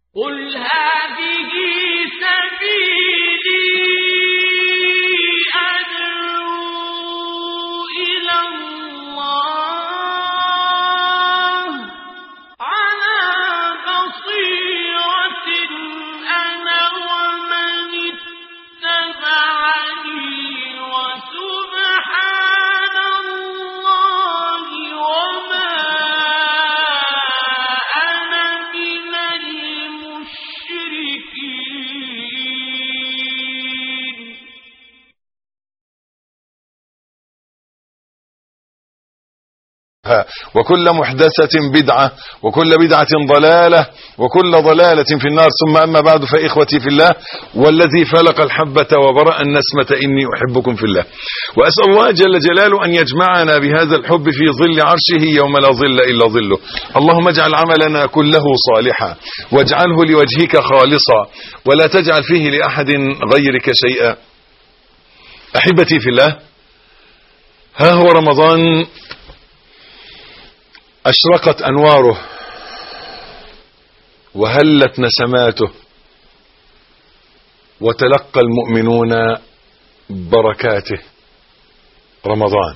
قل هذه سبيلي أدعو إلى الله على بصيرة أنا ومن اتبعني وسبحان الله وما أنا من المشركين وكل محدثة بدعة وكل بدعة ضلالة وكل ضلالة في النار ثم أما بعد فإخوتي في الله والذي فلق الحبة وبرأ النسمة إني أحبكم في الله وأسأل الله جل جلاله أن يجمعنا بهذا الحب في ظل عرشه يوم لا ظل إلا ظله اللهم اجعل عملنا كله صالحا واجعله لوجهك خالصا ولا تجعل فيه لأحد غيرك شيئا أحبتي في الله ها هو رمضان أشرقت أنواره وهلت نسماته وتلقى المؤمنون بركاته رمضان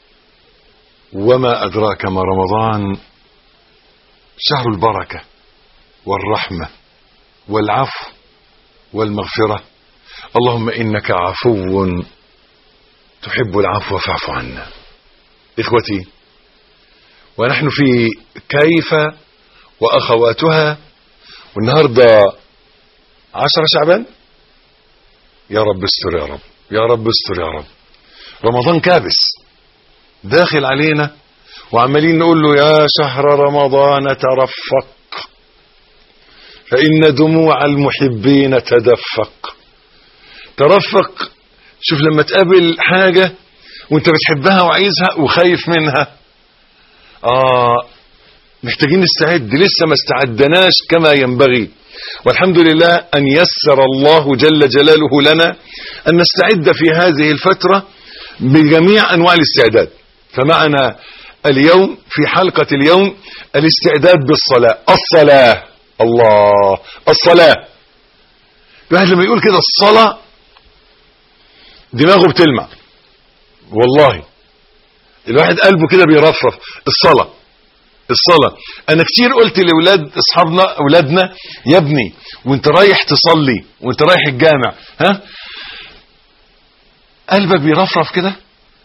وما أدراك ما رمضان شهر البركة والرحمة والعفو والمغفرة اللهم إنك عفو تحب العفو فاعف عنا إخوتي ونحن في كيف وأخواتها والنهاردة عشر شعبان يا رب استر يا رب يا رب استر يا رب رمضان كابس داخل علينا وعمالين نقول له يا شهر رمضان ترفق فإن دموع المحبين تدفق ترفق شوف لما تقابل حاجة وانت بتحبها وعايزها وخايف منها آه محتاجين نستعد لسه ما استعدناش كما ينبغي والحمد لله أن يسر الله جل جلاله لنا أن نستعد في هذه الفترة بجميع أنواع الاستعداد فمعنا اليوم في حلقة اليوم الاستعداد بالصلاة الصلاة الله الصلاة الواحد لما يقول كده الصلاة دماغه بتلمع والله الواحد قلبه كده بيرفرف الصلاة الصلاة انا كتير قلت لاولاد اصحابنا اولادنا يا ابني وانت رايح تصلي وانت رايح الجامع ها قلبك بيرفرف كده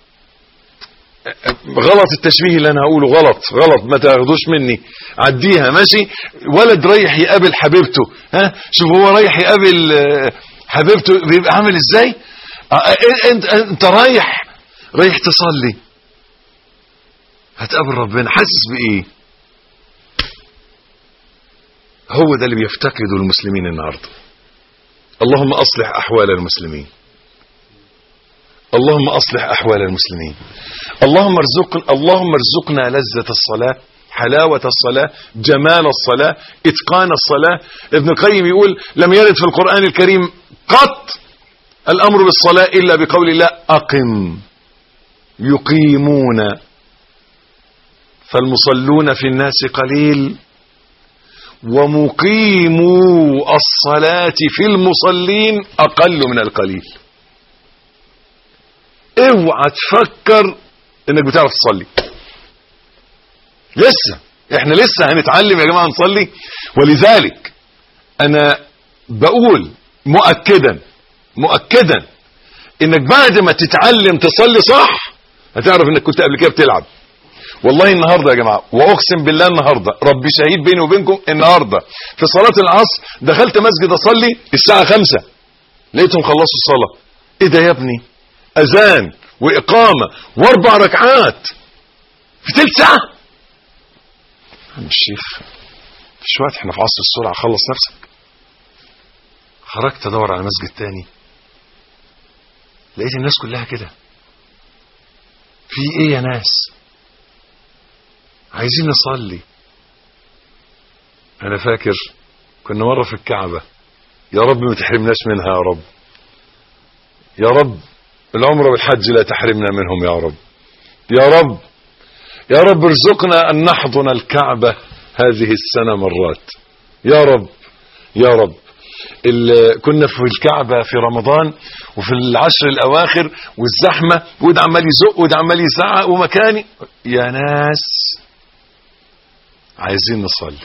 غلط التشبيه اللي انا هقوله غلط غلط ما تاخدوش مني عديها ماشي ولد رايح يقابل حبيبته ها شوف هو رايح يقابل آه، حبيبته بيبقى عامل ازاي آه، انت انت رايح رايح تصلي هتقابل ربنا حاسس بايه هو ده اللي بيفتقده المسلمين النهارده اللهم اصلح احوال المسلمين اللهم اصلح احوال المسلمين اللهم ارزقنا اللهم ارزقنا لذة الصلاة حلاوة الصلاة جمال الصلاة اتقان الصلاة ابن القيم يقول لم يرد في القرآن الكريم قط الامر بالصلاة الا بقول الله اقم يقيمون فالمصلون في الناس قليل ومقيمو الصلاة في المصلين أقل من القليل اوعى تفكر انك بتعرف تصلي لسه احنا لسه هنتعلم يا جماعة نصلي ولذلك انا بقول مؤكدا مؤكدا انك بعد ما تتعلم تصلي صح هتعرف انك كنت قبل كده بتلعب والله النهاردة يا جماعة واقسم بالله النهاردة ربي شهيد بيني وبينكم النهاردة في صلاة العصر دخلت مسجد اصلي الساعة خمسة لقيتهم خلصوا الصلاة ايه ده يا ابني اذان واقامة واربع ركعات في تلت ساعة يا عم الشيخ مش وقت احنا في عصر السرعة خلص نفسك خرجت ادور على مسجد تاني لقيت الناس كلها كده في ايه يا ناس عايزين نصلي انا فاكر كنا مرة في الكعبة يا رب ما تحرمناش منها يا رب يا رب العمرة والحج لا تحرمنا منهم يا رب يا رب يا رب ارزقنا ان نحضن الكعبة هذه السنة مرات يا رب يا رب ال- كنا في الكعبة في رمضان وفي العشر الأواخر والزحمة وده عمال يزق وده عمال يزعق ومكاني يا ناس عايزين نصلي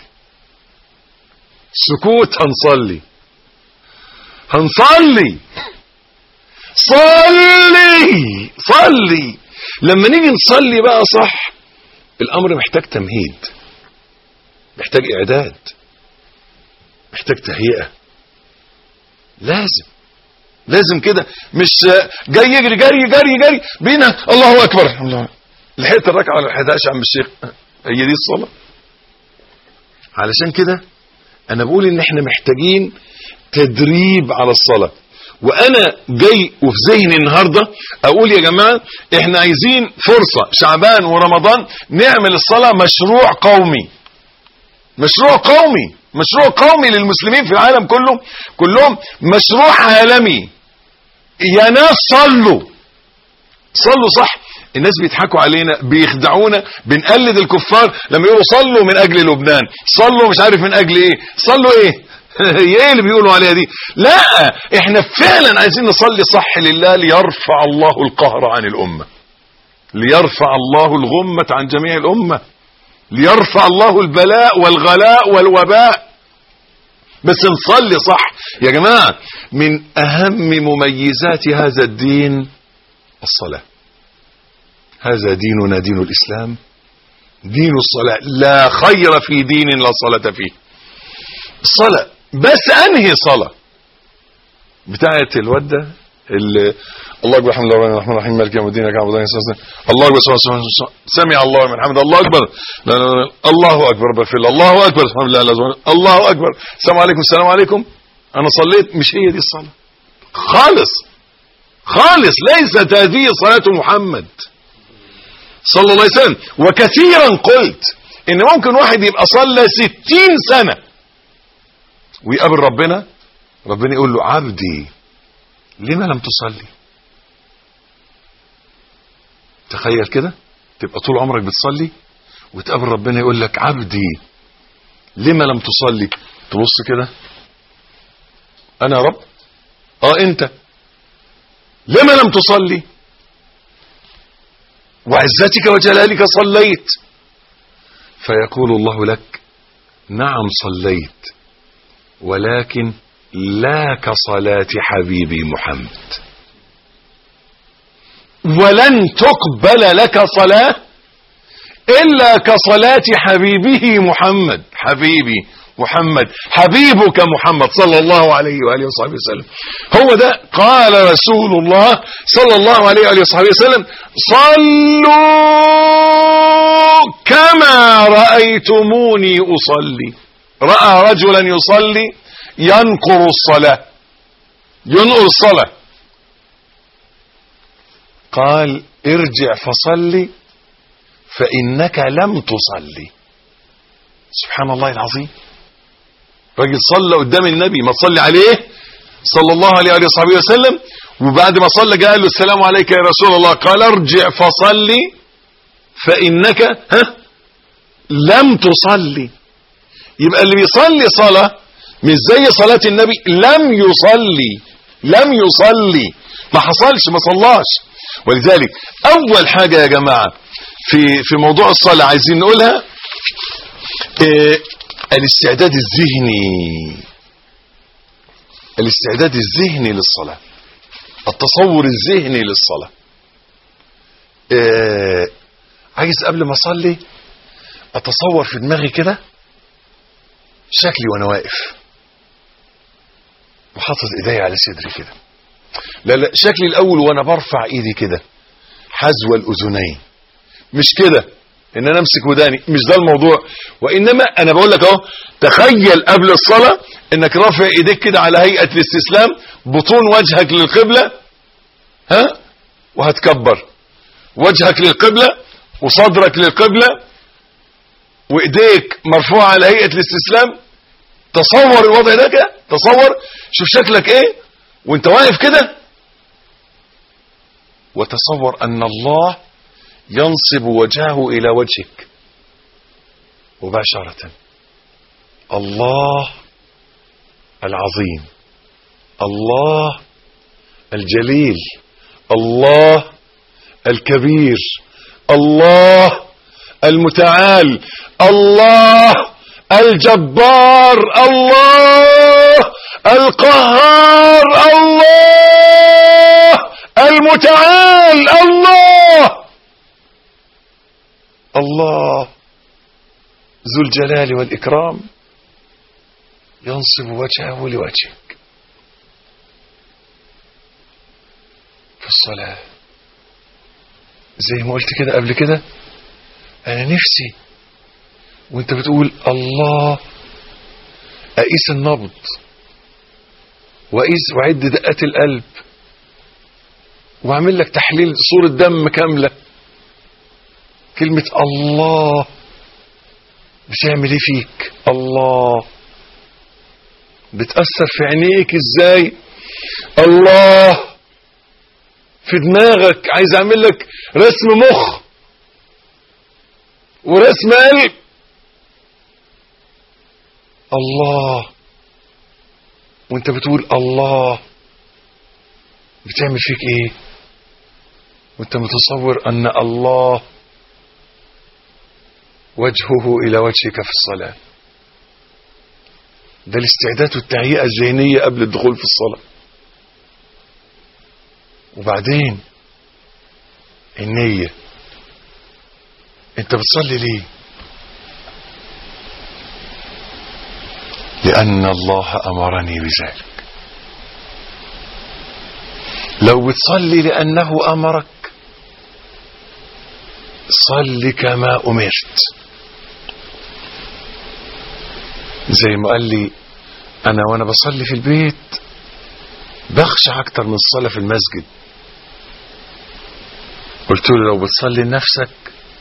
سكوت هنصلي هنصلي صلي صلي لما نيجي نصلي بقى صح الامر محتاج تمهيد محتاج اعداد محتاج تهيئه لازم لازم كده مش جاي يجري جري جري جري بينا الله اكبر الله لحقت الركعه ولا لحقتهاش يا عم الشيخ هي دي الصلاه علشان كده انا بقول ان احنا محتاجين تدريب على الصلاه وانا جاي وفي ذهني النهارده اقول يا جماعه احنا عايزين فرصه شعبان ورمضان نعمل الصلاه مشروع قومي مشروع قومي مشروع قومي للمسلمين في العالم كله كلهم مشروع عالمي يا ناس صلوا صلوا صح الناس بيضحكوا علينا بيخدعونا بنقلد الكفار لما يقولوا صلوا من اجل لبنان صلوا مش عارف من اجل ايه صلوا ايه هي ايه اللي بيقولوا عليها دي لا احنا فعلا عايزين نصلي صح لله ليرفع الله القهر عن الامه ليرفع الله الغمه عن جميع الامه ليرفع الله البلاء والغلاء والوباء بس نصلي صح يا جماعة من أهم مميزات هذا الدين الصلاة هذا ديننا دين الإسلام دين الصلاة لا خير في دين لا صلاة فيه الصلاة بس أنهي صلاة بتاعة الودة اللي الله اكبر الحمد لله الرحمن الرحيم مالك يوم الدين كعب الله الله اكبر سمع, سمع, سمع سمع الله من حمد الله اكبر لا لا لا الله اكبر بغفر الله الله اكبر الحمد لله لازم الله اكبر السلام عليكم السلام عليكم انا صليت مش هي دي الصلاه خالص خالص ليست هذه صلاه محمد صلى الله عليه وسلم وكثيرا قلت ان ممكن واحد يبقى صلى ستين سنه ويقابل ربنا ربنا يقول له عبدي لما لم تصلي تخيل كده تبقى طول عمرك بتصلي وتقابل ربنا يقول لك عبدي لما لم تصلي تبص كده انا يا رب اه انت لما لم تصلي وعزتك وجلالك صليت فيقول الله لك نعم صليت ولكن لا كصلاة حبيبي محمد ولن تقبل لك صلاة إلا كصلاة حبيبه محمد حبيبي محمد حبيبك محمد صلى الله عليه وآله وصحبه وسلم هو ده قال رسول الله صلى الله عليه وآله وصحبه وسلم صلوا كما رأيتموني أصلي رأى رجلا يصلي ينقر الصلاة ينقر الصلاة قال ارجع فصلي فإنك لم تصلي سبحان الله العظيم راجل صلى قدام النبي ما تصلي عليه صلى الله عليه وآله وصحبه وسلم وبعد ما صلى قال له السلام عليك يا رسول الله قال ارجع فصلي فإنك ها لم تصلي يبقى اللي بيصلي صلاة مش زي صلاة النبي لم يصلي لم يصلي ما حصلش ما صلاش ولذلك اول حاجة يا جماعة في في موضوع الصلاة عايزين نقولها إيه الاستعداد الذهني الاستعداد الذهني للصلاة التصور الذهني للصلاة إيه عايز قبل ما اصلي اتصور في دماغي كده شكلي وانا واقف وحاطط ايدي على صدري كده لا لا شكلي الاول وانا برفع ايدي كده حذو الاذنين مش كده ان انا امسك وداني مش ده الموضوع وانما انا بقول لك اهو تخيل قبل الصلاه انك رافع ايديك كده على هيئه الاستسلام بطون وجهك للقبله ها وهتكبر وجهك للقبله وصدرك للقبله وايديك مرفوعه على هيئه الاستسلام تصور الوضع ده كده تصور شوف شكلك ايه وانت واقف كده وتصور ان الله ينصب وجهه الى وجهك مباشرة الله العظيم الله الجليل الله الكبير الله المتعال الله الجبار الله القهار الله المتعال الله الله ذو الجلال والإكرام ينصب وجهه لوجهك في الصلاة زي ما قلت كده قبل كده أنا نفسي وانت بتقول الله أقيس النبض وأقيس وأعد دقات القلب وأعمل لك تحليل صورة دم كاملة كلمة الله بتعمل ايه فيك الله بتأثر في عينيك ازاي الله في دماغك عايز اعمل لك رسم مخ ورسم قلب الله وانت بتقول الله بتعمل فيك ايه وانت متصور ان الله وجهه الى وجهك في الصلاه ده الاستعداد والتهيئه الذهنيه قبل الدخول في الصلاه وبعدين النيه انت بتصلي ليه لان الله امرني بذلك لو بتصلي لانه امرك صل كما امرت زي ما قال لي انا وانا بصلي في البيت بخشع اكتر من الصلاه في المسجد قلت له لو بتصلي لنفسك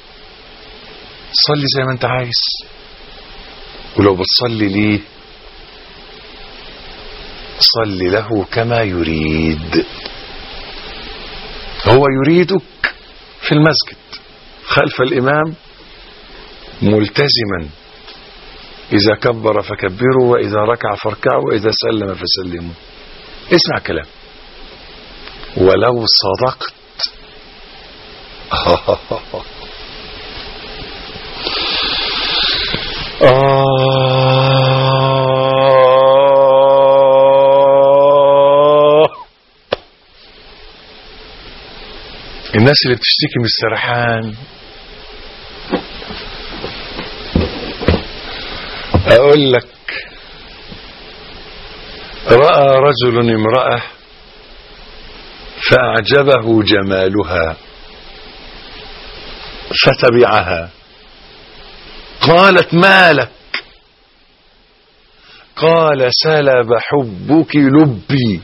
صلي زي ما انت عايز ولو بتصلي ليه صلي له كما يريد هو يريدك في المسجد خلف الإمام ملتزما إذا كبر فكبروا وإذا ركع فاركعوا وإذا سلم فسلموا اسمع كلام ولو صدقت آه الناس اللي بتشتكي من السرحان اقول لك راى رجل امراه فاعجبه جمالها فتبعها قالت ما لك قال سلب حبك لبي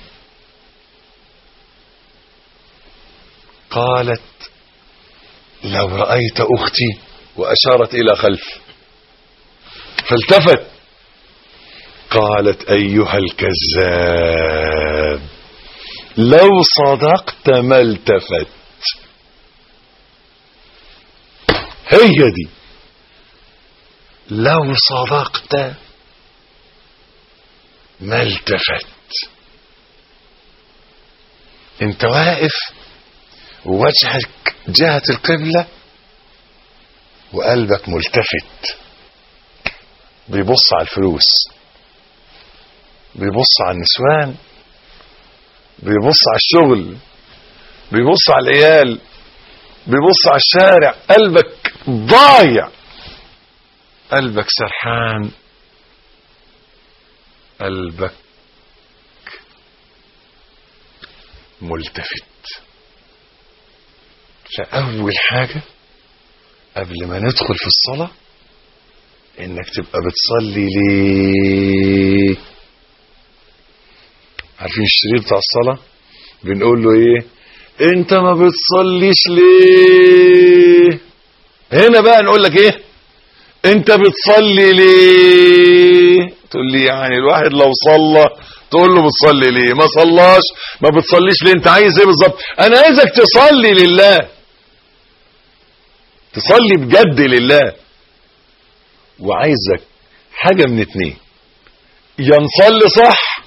قالت لو رأيت أختي وأشارت إلى خلف فالتفت قالت أيها الكذاب لو صدقت ما التفت هي دي لو صدقت ما التفت انت واقف ووجهك جهة القبلة وقلبك ملتفت بيبص على الفلوس بيبص على النسوان بيبص على الشغل بيبص على العيال بيبص على الشارع قلبك ضايع قلبك سرحان قلبك ملتفت فأول حاجة قبل ما ندخل في الصلاة انك تبقى بتصلي ليه عارفين الشريط بتاع الصلاة بنقول له ايه انت ما بتصليش ليه هنا بقى نقول لك ايه انت بتصلي ليه تقول لي يعني الواحد لو صلى تقول له بتصلي ليه ما صلاش ما بتصليش ليه انت عايز ايه بالظبط انا عايزك تصلي لله تصلي بجد لله وعايزك حاجة من اتنين يا نصلي صح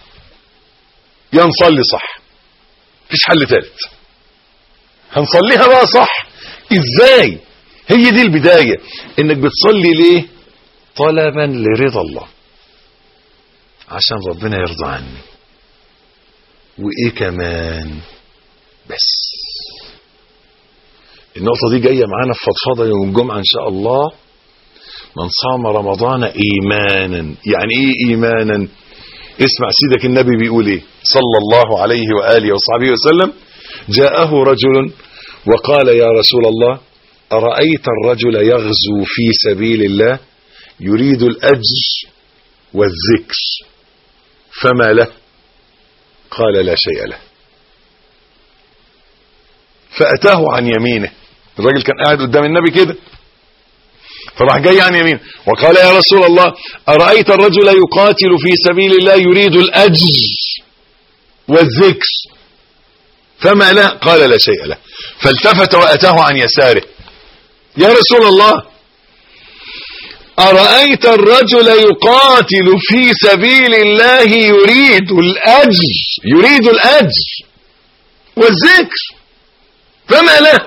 يا نصلي صح مفيش حل ثالث هنصليها بقى صح ازاي هي دي البداية انك بتصلي ليه طلبا لرضا الله عشان ربنا يرضى عني وايه كمان بس النقطة دي جاية معانا في فضفضة يوم الجمعة ان شاء الله من صام رمضان ايمانا يعني ايه ايمانا اسمع سيدك النبي بيقول ايه صلى الله عليه وآله وصحبه وسلم جاءه رجل وقال يا رسول الله أرأيت الرجل يغزو في سبيل الله يريد الأجر والذكر فما له قال لا شيء له فأتاه عن يمينه الراجل كان قاعد قدام النبي كده فراح جاي عن يمينه وقال يا رسول الله أرأيت الرجل يقاتل في سبيل الله يريد الأجر والذكر فما له قال لا شيء له فالتفت وأتاه عن يساره يا رسول الله أرأيت الرجل يقاتل في سبيل الله يريد الأجر يريد الأجر والذكر فما له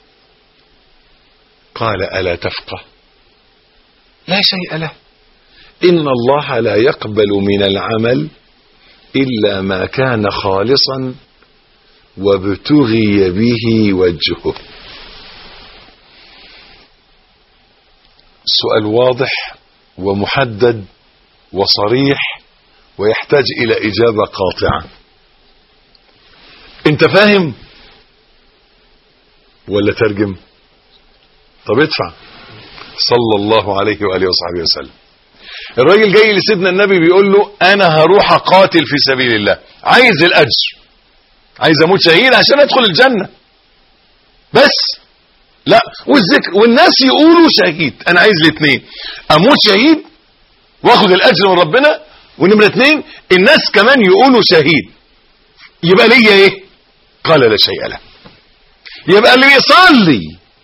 قال ألا تفقه لا شيء له إن الله لا يقبل من العمل إلا ما كان خالصا وابتغي به وجهه سؤال واضح ومحدد وصريح ويحتاج إلى إجابة قاطعة أنت فاهم ولا ترجم طب ادفع صلى الله عليه وآله وصحبه وسلم الراجل جاي لسيدنا النبي بيقول له أنا هروح أقاتل في سبيل الله عايز الأجر عايز أموت شهيد عشان أدخل الجنة بس لا والذكر والناس يقولوا شهيد انا عايز الاثنين اموت شهيد واخد الاجر من ربنا ونمره اثنين الناس كمان يقولوا شهيد يبقى ليا ايه قال لا شيء له يبقى اللي بيصلي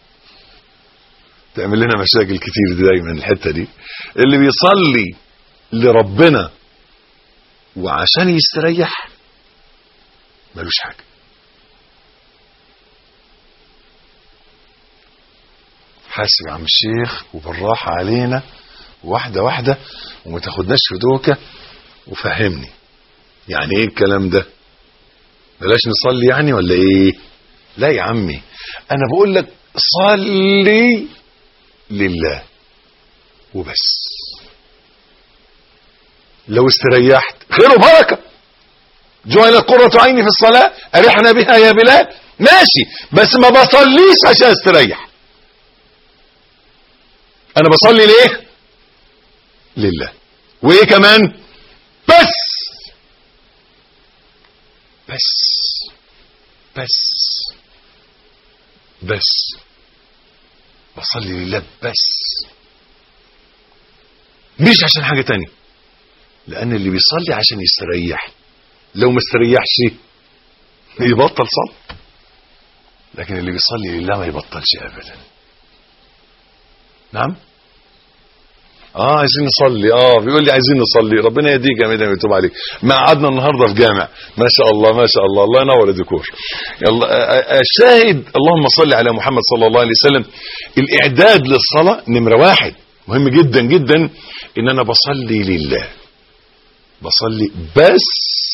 تعمل لنا مشاكل كتير دي دايما الحته دي اللي بيصلي لربنا وعشان يستريح ملوش حاجه حاسب يا عم الشيخ وبالراحة علينا واحدة واحدة وما تاخدناش في دوكة وفهمني يعني ايه الكلام ده بلاش نصلي يعني ولا ايه لا يا عمي انا بقول لك صلي لله وبس لو استريحت خير وبركة جعلت قرة عيني في الصلاة أرحنا بها يا بلال ماشي بس ما بصليش عشان استريح انا بصلي ليه لله وايه كمان بس بس بس بس بصلي لله بس مش عشان حاجة تانية لان اللي بيصلي عشان يستريح لو ما استريحش يبطل صلاة لكن اللي بيصلي لله ما يبطلش ابدا نعم اه عايزين نصلي اه بيقول لي عايزين نصلي ربنا يهديك يا مدام ويتوب عليك ما قعدنا النهارده في جامع ما شاء الله ما شاء الله الله ينور الديكور يلا الشاهد اللهم صل على محمد صلى الله عليه وسلم الاعداد للصلاه نمره واحد مهم جدا جدا ان انا بصلي لله بصلي بس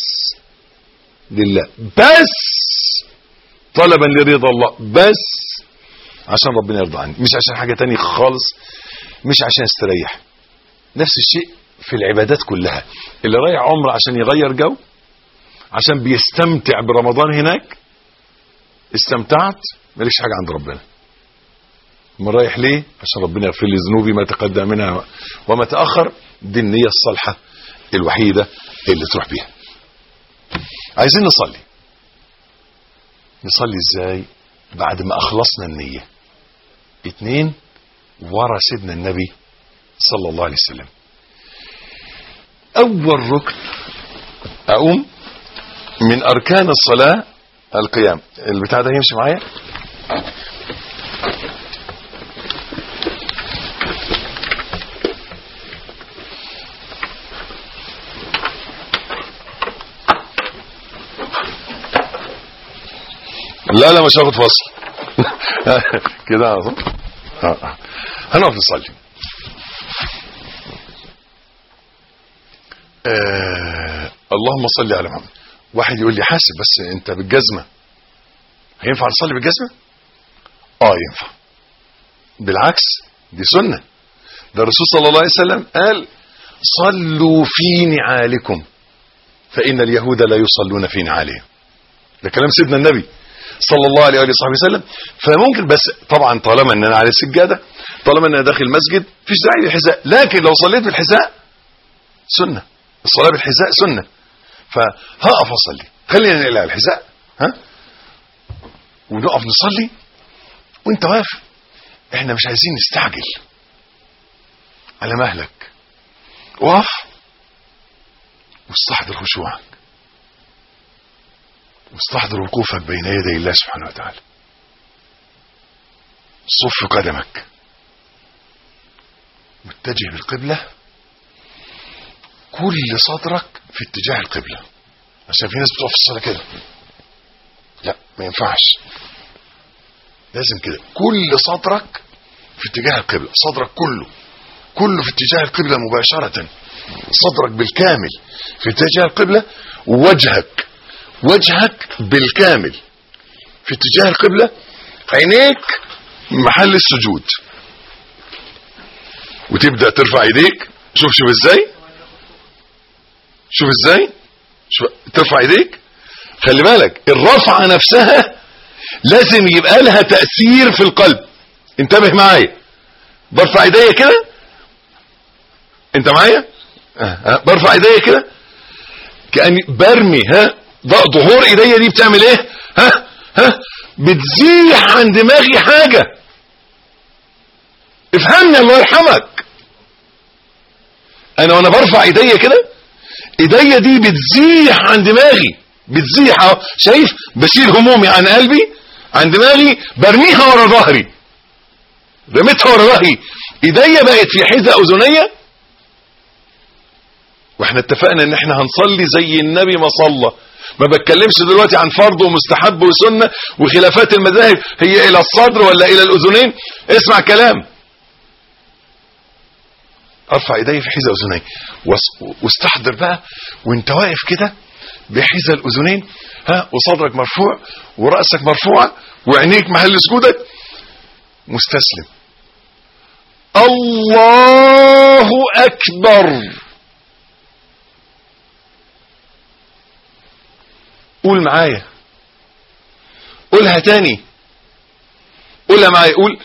لله بس طلبا لرضا الله بس عشان ربنا يرضى عني مش عشان حاجة تانية خالص مش عشان استريح نفس الشيء في العبادات كلها اللي رايح عمره عشان يغير جو عشان بيستمتع برمضان هناك استمتعت ماليش حاجة عند ربنا ما رايح ليه عشان ربنا يغفر لي ذنوبي ما تقدم منها وما تأخر دي النية الصالحة الوحيدة اللي تروح بيها عايزين نصلي نصلي ازاي بعد ما اخلصنا النيه اتنين ورا سيدنا النبي صلى الله عليه وسلم اول ركن اقوم من اركان الصلاة القيام البتاع ده يمشي معايا لا لا مش هاخد فصل كده على طول آه، آه. هنقف نصلي آه اللهم صل على محمد واحد يقول لي حاسب بس انت بالجزمه هينفع نصلي بالجزمه اه ينفع بالعكس دي سنه ده الرسول صلى الله عليه وسلم قال صلوا في نعالكم فان اليهود لا يصلون في نعالهم ده كلام سيدنا النبي صلى الله عليه وآله وصحبه وسلم فممكن بس طبعا طالما ان انا على السجاده طالما ان انا داخل المسجد مفيش داعي للحذاء لكن لو صليت بالحذاء سنه الصلاه بالحذاء سنه فهقف اصلي خلينا نقلع الحذاء ها ونقف نصلي وانت واقف احنا مش عايزين نستعجل على مهلك وقف واستحضر خشوعك واستحضر وقوفك بين يدي الله سبحانه وتعالى صف قدمك متجه بالقبلة كل صدرك في اتجاه القبلة عشان في ناس بتقف في الصلاة كده لا ما ينفعش لازم كده كل صدرك في اتجاه القبلة صدرك كله كله في اتجاه القبلة مباشرة صدرك بالكامل في اتجاه القبلة ووجهك وجهك بالكامل في اتجاه القبلة عينيك محل السجود وتبدأ ترفع ايديك شوف شوف ازاي شوف ازاي شوف ترفع ايديك خلي بالك الرفعة نفسها لازم يبقى لها تأثير في القلب انتبه معايا برفع ايديا كده انت معايا آه، آه، برفع ايديا كده كأني برمي ها ض- ظهور ايديا دي بتعمل ايه ها ها بتزيح عن دماغي حاجة افهمني الله يرحمك انا وانا برفع ايديا كده ايديا دي بتزيح عن دماغي بتزيح اهو شايف بشيل همومي عن قلبي عن دماغي برميها ورا ظهري رميتها ورا ظهري ايديا بقت في حذاء اذنيه واحنا اتفقنا ان احنا هنصلي زي النبي ما صلى ما بتكلمش دلوقتي عن فرض ومستحب وسنة وخلافات المذاهب هي الى الصدر ولا الى الاذنين اسمع كلام ارفع ايدي في حذاء اذني واس- واستحضر بقى وانت واقف كده بحذاء الاذنين ها وصدرك مرفوع وراسك مرفوعه وعينيك محل سجودك مستسلم الله اكبر قول معايا قولها تاني قولها معايا قول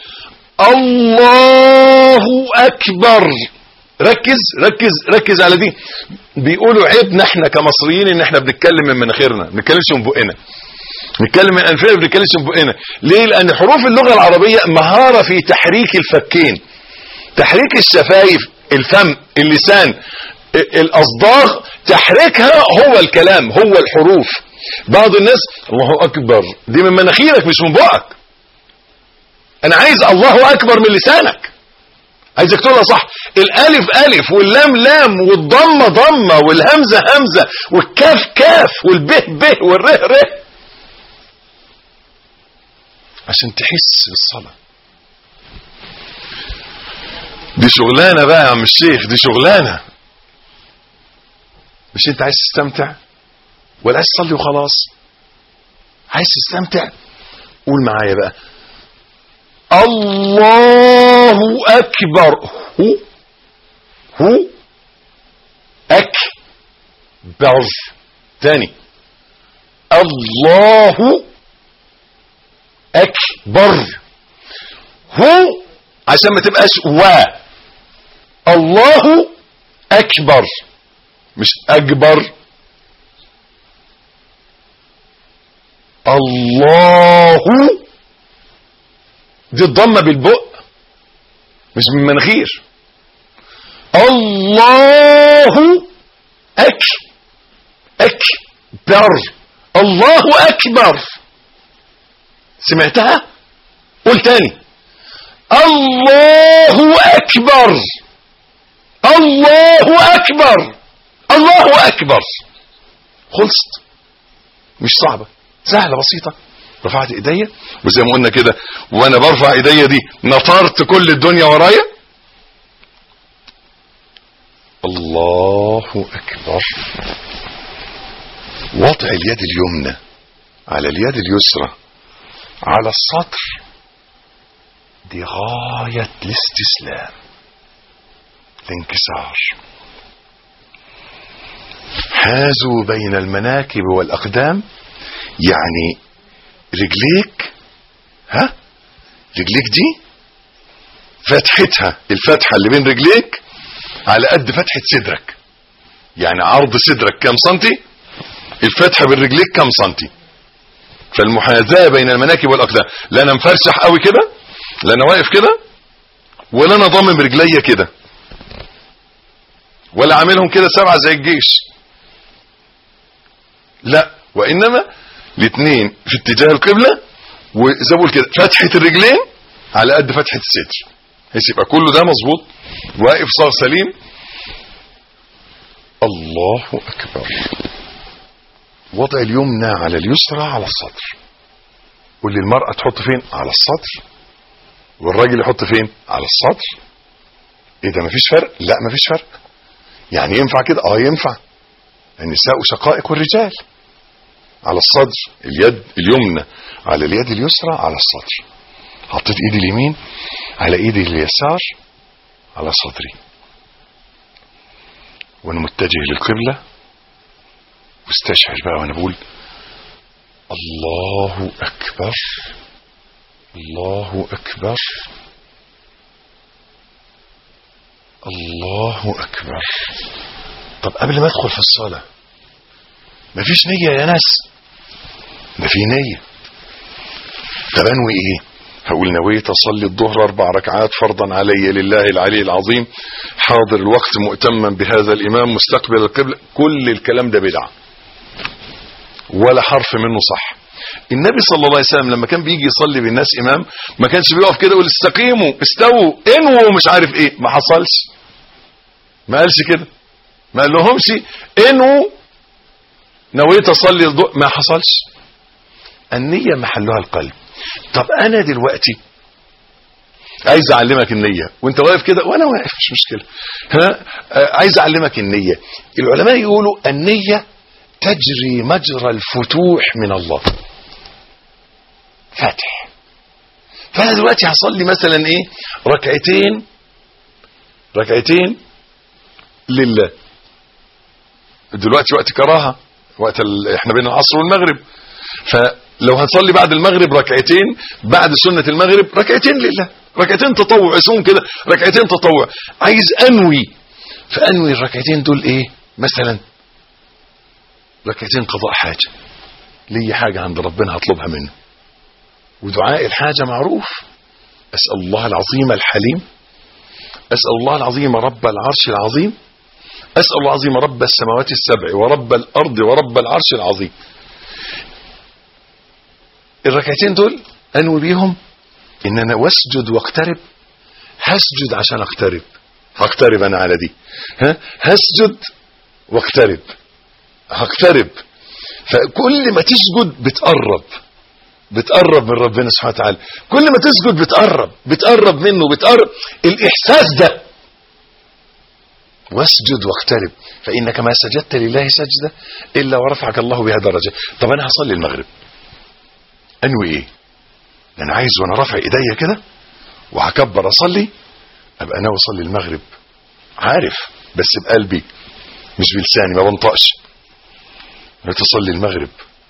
الله اكبر ركز ركز ركز على دي بيقولوا عيبنا احنا كمصريين ان احنا بنتكلم من مناخيرنا ما بنتكلمش من بقنا نتكلم من انفنا ما بنتكلمش من بقنا ليه لان حروف اللغه العربيه مهاره في تحريك الفكين تحريك الشفايف الفم اللسان ال- الاصداغ تحريكها هو الكلام هو الحروف بعض الناس الله اكبر دي من مناخيرك مش من بقك انا عايز الله اكبر من لسانك عايزك تقولها صح الالف الف واللام لام والضمه ضمه والهمزه همزه والكاف كاف والبه به والره ره عشان تحس بالصلاه دي شغلانه بقى يا عم الشيخ دي شغلانه مش انت عايز تستمتع ولا عايز تصلي وخلاص عايز تستمتع قول معايا بقى الله اكبر هو هو اكبر تاني الله اكبر هو عشان ما تبقاش و الله اكبر مش اكبر الله دي الضمه بالبق مش من مناخير الله اك اكبر الله اكبر سمعتها قول تاني الله اكبر الله اكبر الله اكبر خلصت مش صعبه سهله بسيطه رفعت ايديا وزي ما قلنا كده وانا برفع ايديا دي نطرت كل الدنيا ورايا الله اكبر وضع اليد اليمنى على اليد اليسرى على السطر دي غاية الاستسلام الانكسار حازوا بين المناكب والأقدام يعني رجليك ها رجليك دي فتحتها الفتحة اللي بين رجليك على قد فتحة صدرك يعني عرض صدرك كام سنتي الفتحة بين رجليك كام سنتي فالمحاذاة بين المناكب والأقدام لا انا مفرشح قوي كده لا انا واقف كده ولا انا ضامم رجليا كده ولا عاملهم كده سبعة زي الجيش لا وانما الاثنين في اتجاه القبلة وزي ما بقول كده فتحة الرجلين على قد فتحة الصدر بحيث يبقى كله ده مظبوط واقف صار سليم الله اكبر وضع اليمنى على اليسرى على السطر واللي المرأة تحط فين على السطر والراجل يحط فين على السطر ايه ده مفيش فرق لا مفيش فرق يعني ينفع كده اه ينفع النساء شقائق الرجال على الصدر اليد اليمنى على اليد اليسرى على السطر حطيت ايدي اليمين على ايدي اليسار على صدري وانا متجه للقبلة واستشعر بقى وانا بقول الله اكبر الله اكبر الله اكبر طب قبل ما ادخل في الصلاة مفيش نية يا ناس ده في نية طب انوي ايه هقول نويت اصلي الظهر اربع ركعات فرضا علي لله العلي العظيم حاضر الوقت مؤتما بهذا الامام مستقبل القبلة كل الكلام ده بدعة ولا حرف منه صح النبي صلى الله عليه وسلم لما كان بيجي يصلي بالناس امام ما كانش بيقف كده يقول استقيموا استووا انووا مش عارف ايه ما حصلش ما قالش كده ما قال لهمش انووا نويت اصلي الضوء ما حصلش النية محلها القلب طب انا دلوقتي عايز اعلمك النية وانت واقف كده وانا واقف مش مشكلة ها آه، عايز اعلمك النية العلماء يقولوا النية تجري مجرى الفتوح من الله فتح فانا دلوقتي هصلي مثلا ايه ركعتين ركعتين لله دلوقتي وقت كراهه وقت ال... احنا بين العصر والمغرب فلو هنصلي بعد المغرب ركعتين بعد سنة المغرب ركعتين لله ركعتين تطوع اسمهم كده ركعتين تطوع عايز انوي فانوي الركعتين دول ايه مثلا ركعتين قضاء حاجة لي حاجة عند ربنا هطلبها منه ودعاء الحاجة معروف أسأل الله العظيم الحليم أسأل الله العظيم رب العرش العظيم أسأل الله العظيم رب السماوات السبع ورب الأرض ورب العرش العظيم الركعتين دول أنوي بيهم إن أنا واسجد واقترب هسجد عشان أقترب هقترب أنا على دي ها هسجد واقترب هقترب فكل ما تسجد بتقرب بتقرب من ربنا سبحانه وتعالى كل ما تسجد بتقرب بتقرب منه بتقرب الإحساس ده واسجد واقترب فإنك ما سجدت لله سجدة إلا ورفعك الله بها درجة طب أنا هصلي المغرب أنوي إيه أنا عايز وأنا رافع إيديا كده وهكبر أصلي أبقى ناوي أصلي المغرب عارف بس بقلبي مش بلساني ما بنطقش أنا تصلي المغرب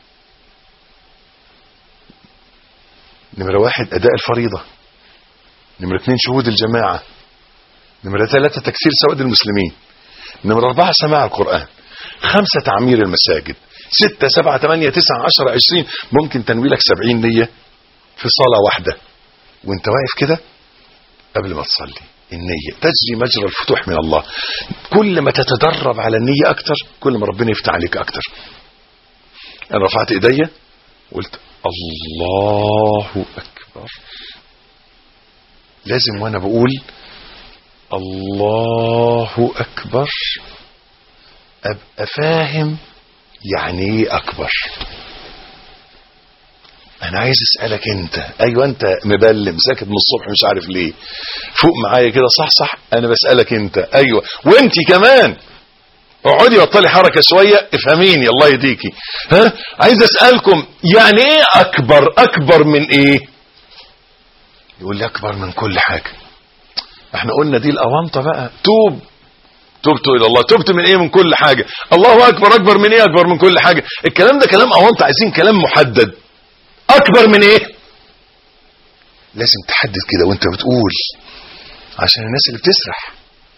نمرة واحد أداء الفريضة نمرة اثنين شهود الجماعة نمرة ثلاثة تكسير سواد المسلمين نمرة أربعة سماع القرآن خمسة تعمير المساجد ستة سبعة ثمانية تسعة عشرة عشرين ممكن تنويلك سبعين نية في صلاة واحدة وانت واقف كده قبل ما تصلي النية تجري مجرى الفتوح من الله كل ما تتدرب على النية أكتر كل ما ربنا يفتح عليك أكتر أنا رفعت إيديا قلت الله أكبر لازم وأنا بقول الله أكبر أبقى فاهم يعني إيه أكبر انا عايز اسالك انت ايوه انت مبلم ساكت من الصبح مش عارف ليه فوق معايا كده صح صح انا بسالك انت ايوه وانت كمان اقعدي بطلي حركه شويه افهميني الله يهديكي ها عايز اسالكم يعني ايه اكبر اكبر من ايه يقول لي اكبر من كل حاجه احنا قلنا دي الاونطه بقى توب تبت الى الله تبت من ايه من كل حاجه الله اكبر اكبر من ايه اكبر من كل حاجه الكلام ده كلام اونطه عايزين كلام محدد اكبر من ايه لازم تحدد كده وانت بتقول عشان الناس اللي بتسرح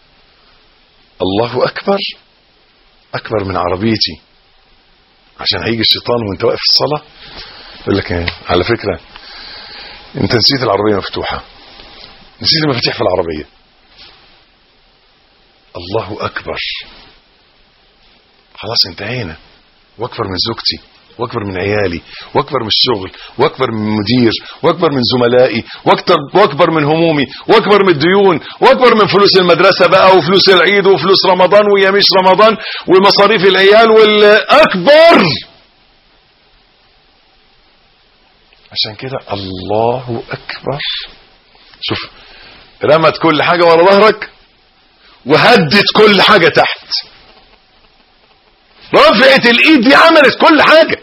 الله اكبر اكبر من عربيتي عشان هيجي الشيطان وانت واقف في الصلاه يقول لك ايه على فكره انت نسيت العربيه مفتوحه نسيت المفاتيح في العربيه الله اكبر خلاص انتهينا واكبر من زوجتي واكبر من عيالي واكبر من الشغل واكبر من مدير واكبر من زملائي واكبر واكبر من همومي واكبر من الديون واكبر من فلوس المدرسه بقى وفلوس العيد وفلوس رمضان ويميش رمضان ومصاريف العيال والاكبر عشان كده الله اكبر شوف رمت كل حاجه ورا ظهرك وهدت كل حاجه تحت رفعت الايد دي عملت كل حاجة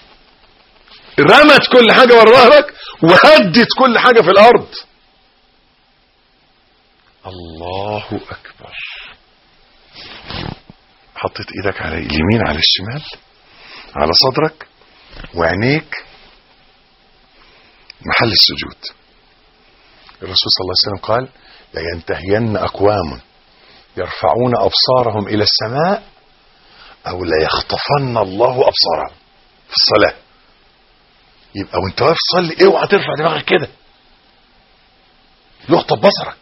رمت كل حاجة ورا ظهرك وهدت كل حاجة في الارض الله اكبر حطيت ايدك على اليمين على الشمال على صدرك وعينيك محل السجود الرسول صلى الله عليه وسلم قال لينتهين اقوام يرفعون ابصارهم الى السماء او لا يخطفن الله ابصارهم في الصلاه يبقى وانت واقف تصلي اوعى ترفع دماغك كده يخطف بصرك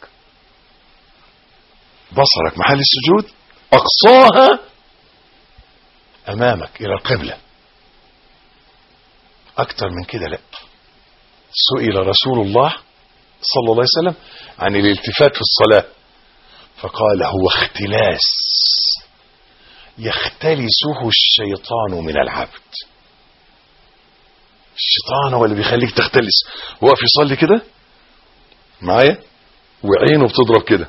بصرك محل السجود اقصاها امامك الى القبله اكتر من كده لا سئل رسول الله صلى الله عليه وسلم عن الالتفات في الصلاه فقال هو اختلاس يختلسه الشيطان من العبد الشيطان هو اللي بيخليك تختلس واقف يصلي كده معايا وعينه بتضرب كده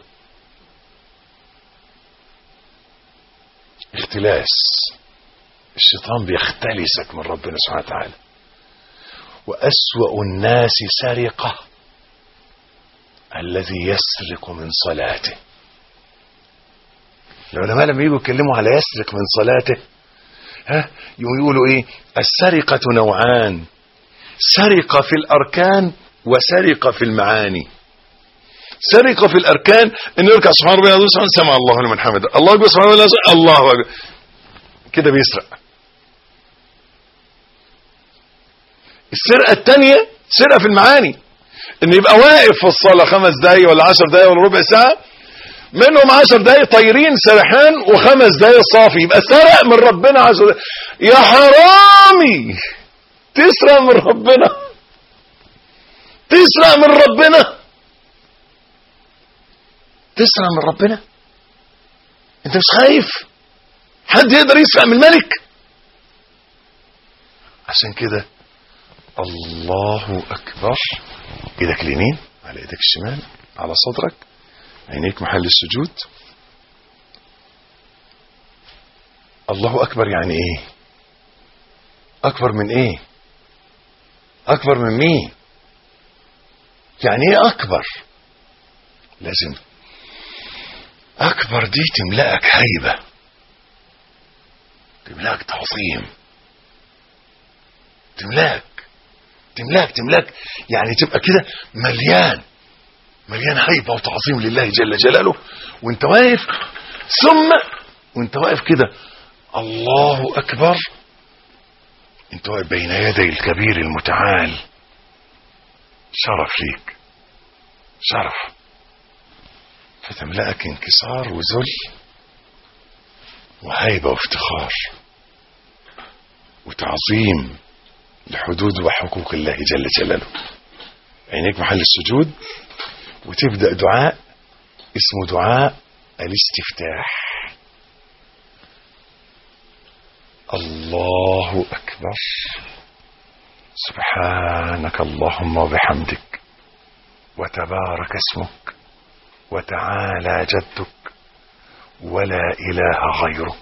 اختلاس الشيطان بيختلسك من ربنا سبحانه وتعالى وأسوأ الناس سرقة الذي يسرق من صلاته العلماء لما يجوا يتكلموا على يسرق من صلاته ها يقولوا ايه السرقة نوعان سرقة في الأركان وسرقة في المعاني سرقة في الأركان إنه يركع سبحان ربي العظيم سبحان سمع الله لمن حمده الله أكبر سبحان الله الله أكبر كده بيسرق السرقة الثانية سرقة في المعاني إن يبقى واقف في الصلاة خمس دقايق ولا عشر دقايق ولا ربع ساعة منهم عشر دقايق طايرين سرحان وخمس دقايق صافي يبقى سرق من ربنا عز وجل يا حرامي تسرق من ربنا تسرق من ربنا تسرق من ربنا انت مش خايف حد يقدر يسرق من الملك عشان كده الله اكبر ايدك اليمين على ايدك الشمال على صدرك عينيك محل السجود الله اكبر يعني ايه اكبر من ايه اكبر من مين يعني ايه اكبر لازم اكبر دي تملأك هيبة تملأك تعظيم تملاك تملاك تملاك يعني تبقى كده مليان مليان هيبة وتعظيم لله جل جلاله وانت واقف ثم وانت واقف كده الله أكبر انت واقف بين يدي الكبير المتعال شرف ليك شرف فتملأك انكسار وذل وهيبة وافتخار وتعظيم لحدود وحقوق الله جل جلاله عينيك محل السجود وتبدأ دعاء اسمه دعاء الاستفتاح الله أكبر سبحانك اللهم وبحمدك وتبارك اسمك وتعالى جدك ولا إله غيرك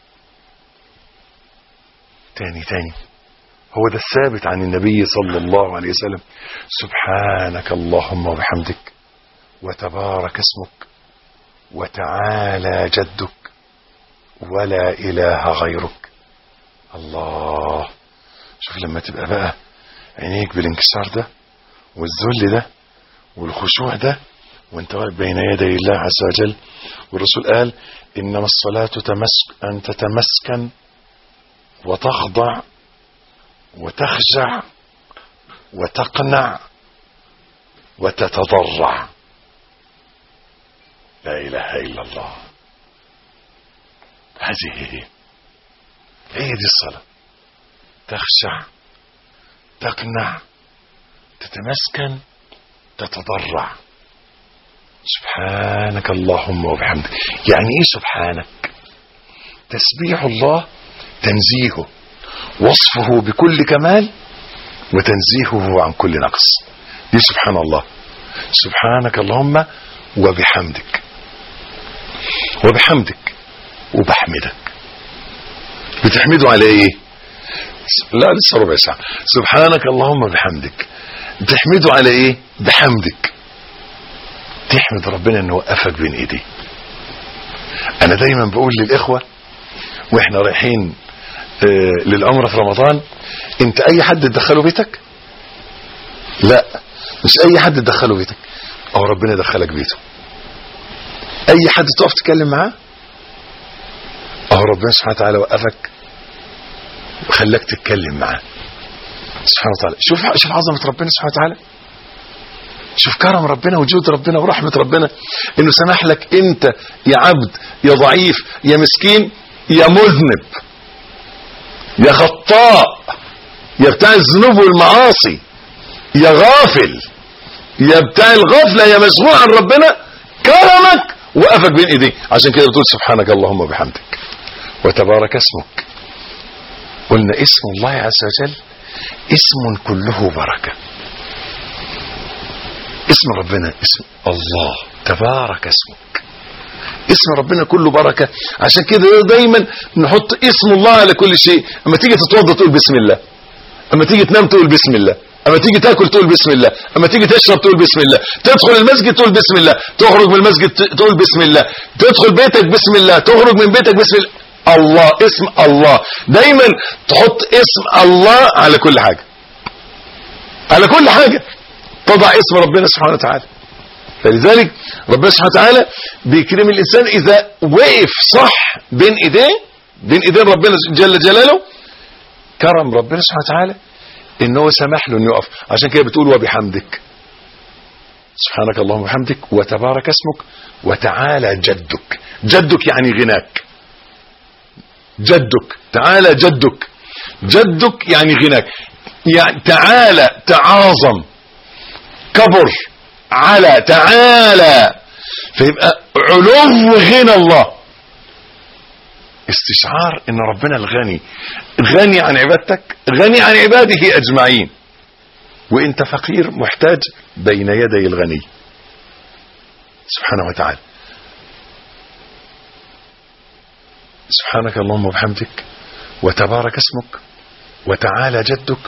تاني تاني هو ده الثابت عن النبي صلى الله عليه وسلم سبحانك اللهم وبحمدك وتبارك اسمك وتعالى جدك ولا إله غيرك الله شوف لما تبقى بقى عينيك بالانكسار ده والذل ده والخشوع ده وانت واقف بين يدي الله عز وجل والرسول قال انما الصلاة تمسك ان تتمسكن وتخضع وتخشع وتقنع وتتضرع لا اله الا الله هذه هي هي دي الصلاة تخشع تقنع تتمسكن تتضرع سبحانك اللهم وبحمدك يعني ايه سبحانك تسبيح الله تنزيهه وصفه بكل كمال وتنزيهه عن كل نقص دي سبحان الله سبحانك اللهم وبحمدك وبحمدك وبحمدك بتحمده على ايه لا لسه ربع ساعة سبحانك اللهم بحمدك تحمده على ايه بحمدك تحمد ربنا انه وقفك بين ايديه انا دايما بقول للاخوة واحنا رايحين آه للعمرة في رمضان انت اي حد تدخله بيتك لا مش اي حد تدخله بيتك او ربنا يدخلك بيته اي حد تقف تتكلم معاه اهو ربنا سبحانه وتعالى وقفك وخلاك تتكلم معاه سبحانه وتعالى شوف شوف عظمه ربنا سبحانه وتعالى شوف كرم ربنا وجود ربنا ورحمه ربنا انه سمح لك انت يا عبد يا ضعيف يا مسكين يا مذنب يا خطاء يا بتاع الذنوب والمعاصي يا غافل يا بتاع الغفله يا مشغول عن ربنا كرمك وقفك بين ايديه عشان كده بتقول سبحانك اللهم وبحمدك وتبارك اسمك قلنا اسم الله عز وجل اسم كله بركة اسم ربنا اسم الله تبارك اسمك اسم ربنا كله بركة عشان كده دايما نحط اسم الله على كل شيء اما تيجي تتوضى تقول بسم الله اما تيجي تنام تقول بسم الله اما تيجي تاكل تقول بسم الله اما تيجي تشرب تقول بسم الله تدخل المسجد تقول بسم الله تخرج من المسجد تقول بسم الله تدخل بيتك بسم الله تخرج من بيتك بسم الله الله اسم الله دايما تحط اسم الله على كل حاجة على كل حاجة تضع اسم ربنا سبحانه وتعالى فلذلك ربنا سبحانه وتعالى بيكرم الإنسان إذا وقف صح بين إيديه بين إيدين ربنا جل جلاله كرم ربنا سبحانه وتعالى إن هو سمح له إنه يقف عشان كده بتقول وبحمدك سبحانك اللهم وبحمدك وتبارك اسمك وتعالى جدك جدك يعني غناك جدك تعالى جدك جدك يعني غناك يعني تعالى تعاظم كبر على تعالى فيبقى علو غنى الله استشعار ان ربنا الغني غني عن عبادتك غني عن عباده اجمعين وانت فقير محتاج بين يدي الغني سبحانه وتعالى سبحانك اللهم وبحمدك وتبارك اسمك وتعالى جدك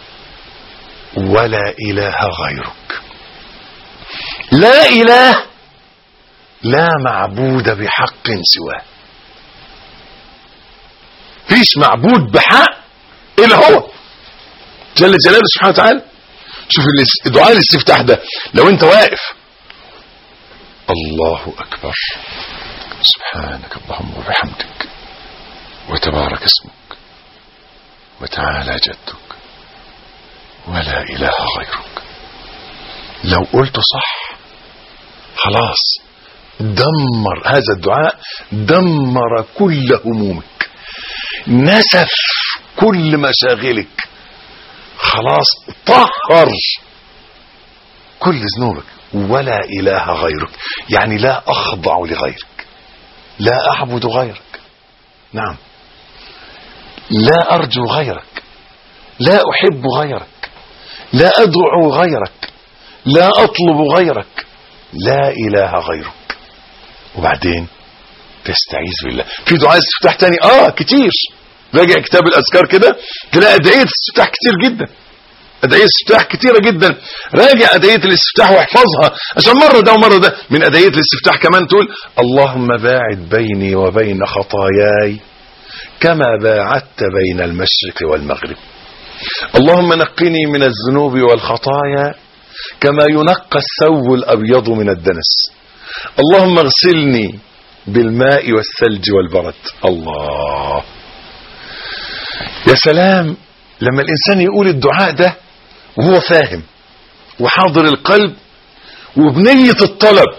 ولا إله غيرك لا إله لا معبود بحق سواه فيش معبود بحق إلا هو جل جلاله سبحانه وتعالى شوف دعاء الاستفتاح ده لو انت واقف الله أكبر سبحانك اللهم وبحمدك وتبارك اسمك وتعالى جدك ولا إله غيرك لو قلت صح خلاص دمر هذا الدعاء دمر كل همومك نسف كل مشاغلك خلاص طهر كل ذنوبك ولا إله غيرك يعني لا أخضع لغيرك لا أعبد غيرك نعم لا أرجو غيرك لا احب غيرك لا ادعو غيرك لا اطلب غيرك لا اله غيرك وبعدين تستعيذ بالله في دعاء استفتاح تاني اه كتير راجع كتاب الاذكار كده تلاقي ادعيه استفتاح كتير جدا ادعيه استفتاح كتيره جدا راجع ادعيه الاستفتاح واحفظها عشان مره ده ومره ده من ادعيه الاستفتاح كمان تقول اللهم باعد بيني وبين خطاياي كما باعدت بين المشرق والمغرب اللهم نقني من الذنوب والخطايا كما ينقى الثوب الابيض من الدنس اللهم اغسلني بالماء والثلج والبرد الله يا سلام لما الانسان يقول الدعاء ده وهو فاهم وحاضر القلب وبنية الطلب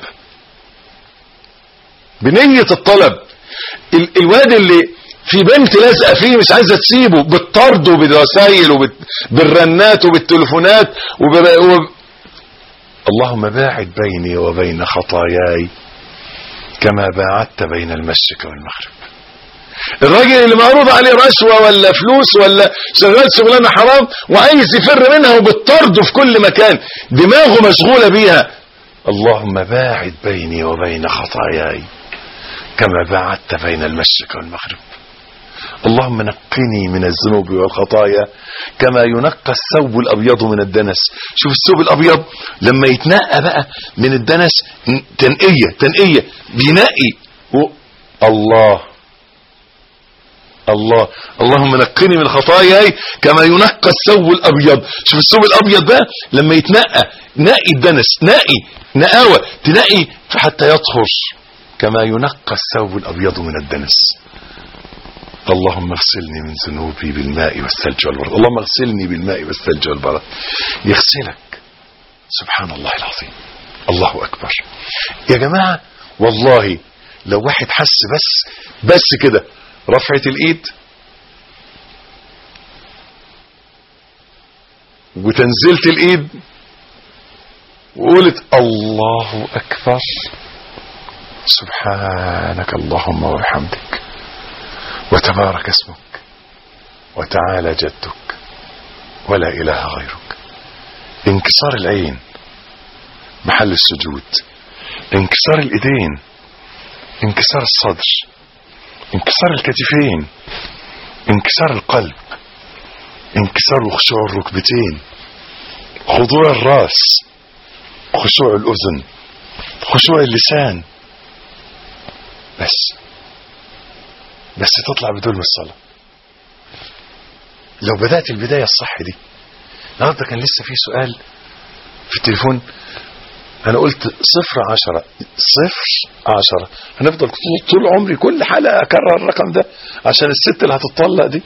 بنية الطلب ال الواد اللي في بنت لازقه فيه مش عايزه تسيبه بالطرد وبالرسايل وبالرنات وبالتليفونات وب... وب... اللهم باعد بيني وبين خطاياي كما باعدت بين المشرق والمغرب الراجل اللي معروض عليه رشوة ولا فلوس ولا شغال شغلانة حرام وعايز يفر منها وبالطرد في كل مكان دماغه مشغولة بيها اللهم باعد بيني وبين خطاياي كما باعدت بين المشرق والمغرب اللهم نقني من الذنوب والخطايا كما ينقى الثوب الابيض من الدنس شوف الثوب الابيض لما يتنقى بقى من الدنس تنقيه تنقيه بينقي و... الله الله اللهم نقني من خطاياي كما ينقى الثوب الابيض شوف الثوب الابيض ده لما يتنقى نقي الدنس نقي نقاوه تنقي حتى يطهر كما ينقى الثوب الابيض من الدنس اللهم اغسلني من ذنوبي بالماء والثلج والبرد اللهم اغسلني بالماء والثلج والبرد يغسلك سبحان الله العظيم الله اكبر يا جماعه والله لو واحد حس بس بس كده رفعة الايد وتنزلت الايد وقلت الله اكبر سبحانك اللهم وبحمدك وتبارك اسمك وتعالى جدك ولا اله غيرك انكسار العين محل السجود انكسار الايدين انكسار الصدر انكسار الكتفين انكسار القلب انكسار وخشوع الركبتين خضوع الراس خشوع الاذن خشوع اللسان بس بس تطلع بدون الصلاة لو بدأت البداية الصح دي النهارده كان لسه في سؤال في التليفون انا قلت صفر عشرة صفر عشرة هنفضل طول عمري كل حلقة اكرر الرقم ده عشان الست اللي هتطلق دي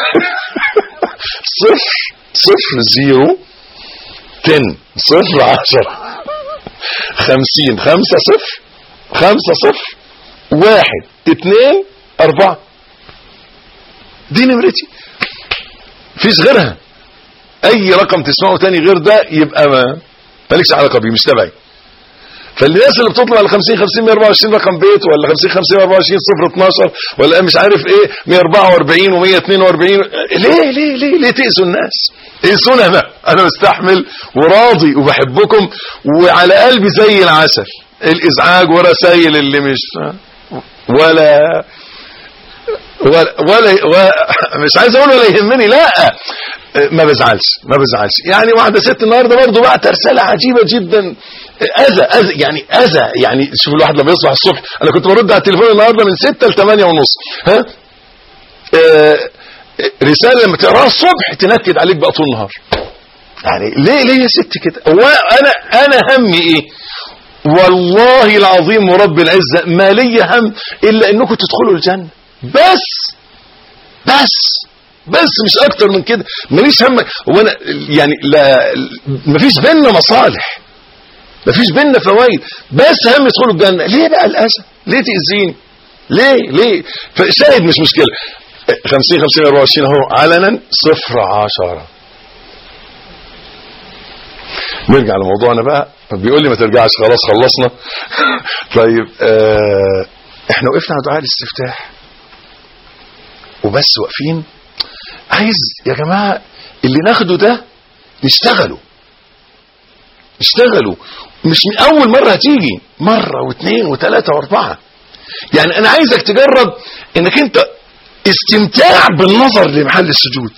صفر صفر زيرو تن صفر عشرة خمسين خمسة صفر خمسة صفر واحد اتنين اربعة دي نمرتي فيش غيرها اي رقم تسمعه تاني غير ده يبقى ما مالكش علاقه بيه مش تبعي فالناس اللي بتطلع ال 50 50 124 رقم بيت ولا 50 50 124 صفر 12 ولا مش عارف ايه 144 و142 ليه ليه ليه ليه تأذوا الناس؟ اذونا انا انا مستحمل وراضي وبحبكم وعلى قلبي زي العسل الازعاج ورسايل اللي مش ولا ولا, ولا, ولا مش عايز اقول ولا يهمني لا ما بزعلش ما بزعلش يعني واحده ست النهارده برضه بعت رساله عجيبه جدا اذى اذى يعني اذى يعني شوف الواحد لما يصبح الصبح انا كنت برد على التليفون النهارده من 6 ل 8 ونص ها آه رساله لما تقراها الصبح تنكد عليك بقى طول النهار يعني ليه ليه يا ست كده هو انا انا همي ايه والله العظيم ورب العزه ما لي هم الا انكم تدخلوا الجنه بس بس بس مش اكتر من كده ماليش هم هو انا يعني لا مفيش بينا مصالح مفيش بينا فوائد بس هم يدخلوا الجنه ليه بقى الاذى ليه تاذيني ليه ليه فشاهد مش مشكله 50 50 24 اهو علنا صفر عشرة نرجع لموضوعنا بقى بيقول لي ما ترجعش خلاص خلصنا طيب آه احنا وقفنا على دعاء الاستفتاح وبس واقفين عايز يا جماعة اللي ناخده ده نشتغله اشتغلوا مش من اول مرة هتيجي مرة واثنين وثلاثة واربعة يعني انا عايزك تجرب انك انت استمتاع بالنظر لمحل السجود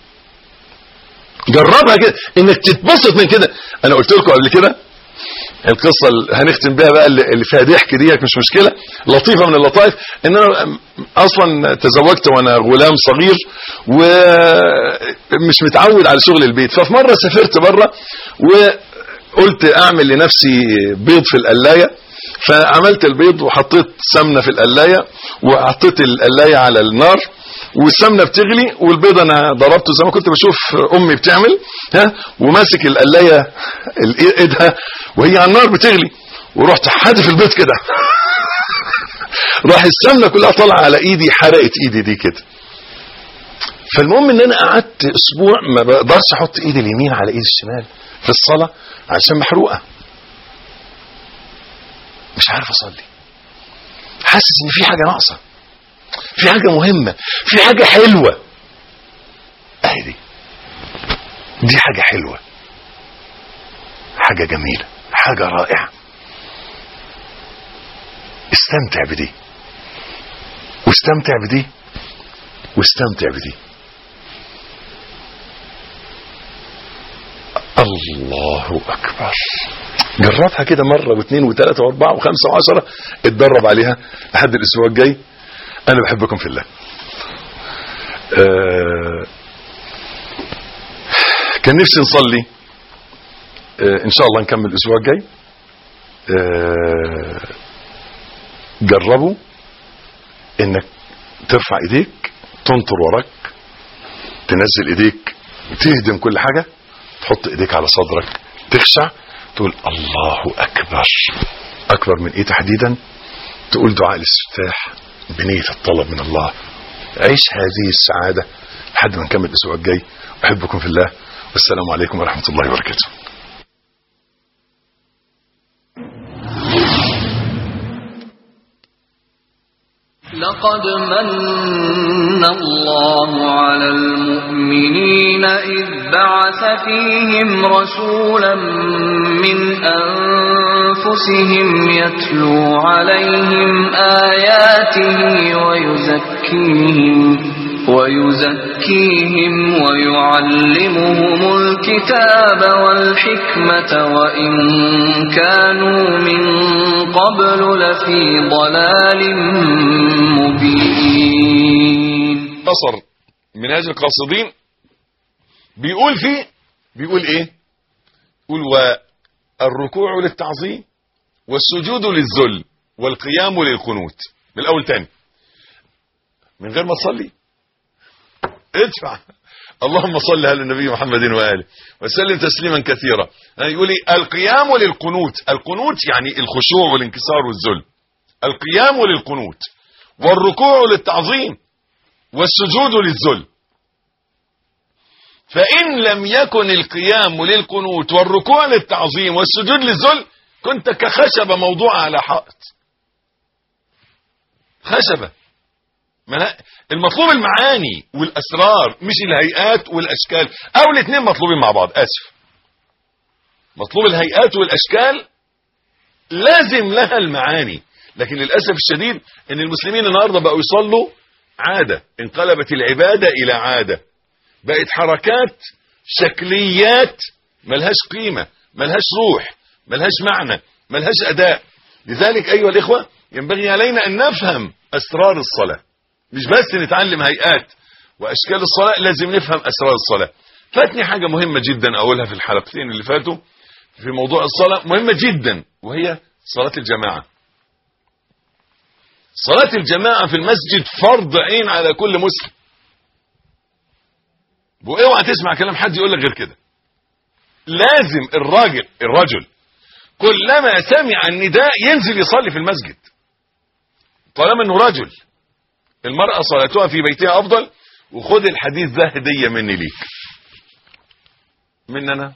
جربها كده انك تتبسط من كده انا قلت لكم قبل كده القصة اللي هنختم بيها بقى اللي اللي فيها ضحك ديت مش مشكلة لطيفة من اللطائف ان انا اصلا تزوجت وانا غلام صغير ومش متعود على شغل البيت ففي مرة سافرت بره وقلت اعمل لنفسي بيض في القلاية فعملت البيض وحطيت سمنة في القلاية وحطيت القلاية على النار والسمنة بتغلي والبيض انا ضربته زي ما كنت بشوف امي بتعمل ها وماسك القلاية ال- ايدها وهي على النار بتغلي ورحت حادف البيض كده راح السمنة كلها طالعة على ايدي حرقت ايدي دي كده فالمهم ان انا قعدت اسبوع ما بقدرش احط ايدي اليمين على ايدي الشمال في الصلاة عشان محروقة مش عارف اصلي حاسس ان في حاجة ناقصة في حاجة مهمة في حاجة حلوة اهي دي دي حاجة حلوة حاجة جميلة حاجة رائعة استمتع بدي واستمتع بدي واستمتع بدي الله اكبر جربها كده مرة واثنين وثلاثة واربعة وخمسة وعشرة اتدرب عليها لحد الاسبوع الجاي انا بحبكم في الله آه كان نفسي نصلي آه ان شاء الله نكمل الاسبوع الجاي آه جربوا انك ترفع ايديك تنطر وراك تنزل ايديك تهدم كل حاجة تحط ايديك على صدرك تخشع تقول الله اكبر اكبر من ايه تحديدا تقول دعاء الاستفتاح بنية الطلب من الله عيش هذه السعادة لحد ما نكمل الاسبوع الجاي احبكم في الله والسلام عليكم ورحمة الله وبركاته لقد من الله على المؤمنين إذ بعث فيهم رسولا من أنفسهم يتلو عليهم آياته ويزكيهم ويزكيهم ويعلمهم الكتاب والحكمة وإن كانوا من قبل لفي ضلال مبين بصر منهاج القاصدين بيقول فيه بيقول ايه يقول والركوع للتعظيم والسجود للذل والقيام للقنوت من الاول تاني من غير ما تصلي ادفع اللهم صل على النبي محمد واله وسلم تسليما كثيرا يقول لي القيام للقنوت القنوت يعني الخشوع والانكسار والذل القيام للقنوت والركوع للتعظيم والسجود للذل فإن لم يكن القيام للقنوت والركوع للتعظيم والسجود للذل كنت كخشبة موضوعة على حائط خشبة ما المطلوب المعاني والأسرار مش الهيئات والأشكال أو الاثنين مطلوبين مع بعض آسف مطلوب الهيئات والأشكال لازم لها المعاني لكن للأسف الشديد ان المسلمين النهاردة بقوا يصلوا عادة انقلبت العبادة إلى عادة بقت حركات شكليات ملهاش قيمة ملهاش روح ملهاش معنى ملهاش أداء لذلك أيها الإخوة ينبغي علينا أن نفهم أسرار الصلاة مش بس نتعلم هيئات وأشكال الصلاة لازم نفهم أسرار الصلاة فاتني حاجة مهمة جدا أقولها في الحلقتين اللي فاتوا في موضوع الصلاة مهمة جدا وهي صلاة الجماعة صلاة الجماعة في المسجد فرض عين على كل مسلم واوعى تسمع كلام حد يقول لك غير كده لازم الراجل الرجل كلما سمع النداء ينزل يصلي في المسجد طالما انه رجل المرأة صلاتها في بيتها افضل وخد الحديث ده هدية مني ليك من انا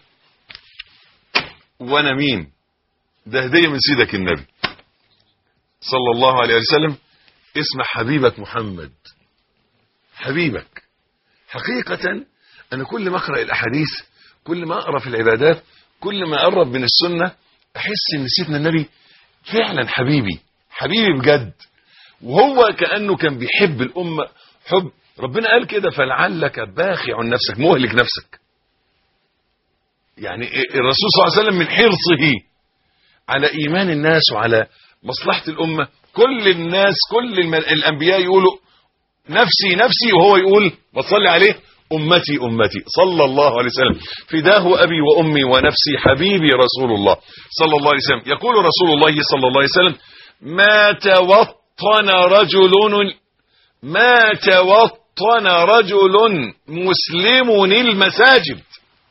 وانا مين ده هدية من سيدك النبي صلى الله عليه وسلم اسم حبيبك محمد حبيبك حقيقة انا كل ما اقرا الاحاديث كل ما اقرا في العبادات كل ما اقرب من السنه احس ان سيدنا النبي فعلا حبيبي حبيبي بجد وهو كانه كان بيحب الامه حب ربنا قال كده فلعلك باخع نفسك مهلك نفسك يعني الرسول صلى الله عليه وسلم من حرصه على ايمان الناس وعلى مصلحه الامه كل الناس كل الم- الانبياء يقولوا نفسي نفسي وهو يقول وصلي عليه امتي امتي صلى الله عليه وسلم فداه ابي وامي ونفسي حبيبي رسول الله صلى الله عليه وسلم يقول رسول الله صلى الله عليه وسلم ما توطن رجل ما توطن رجل مسلم المساجد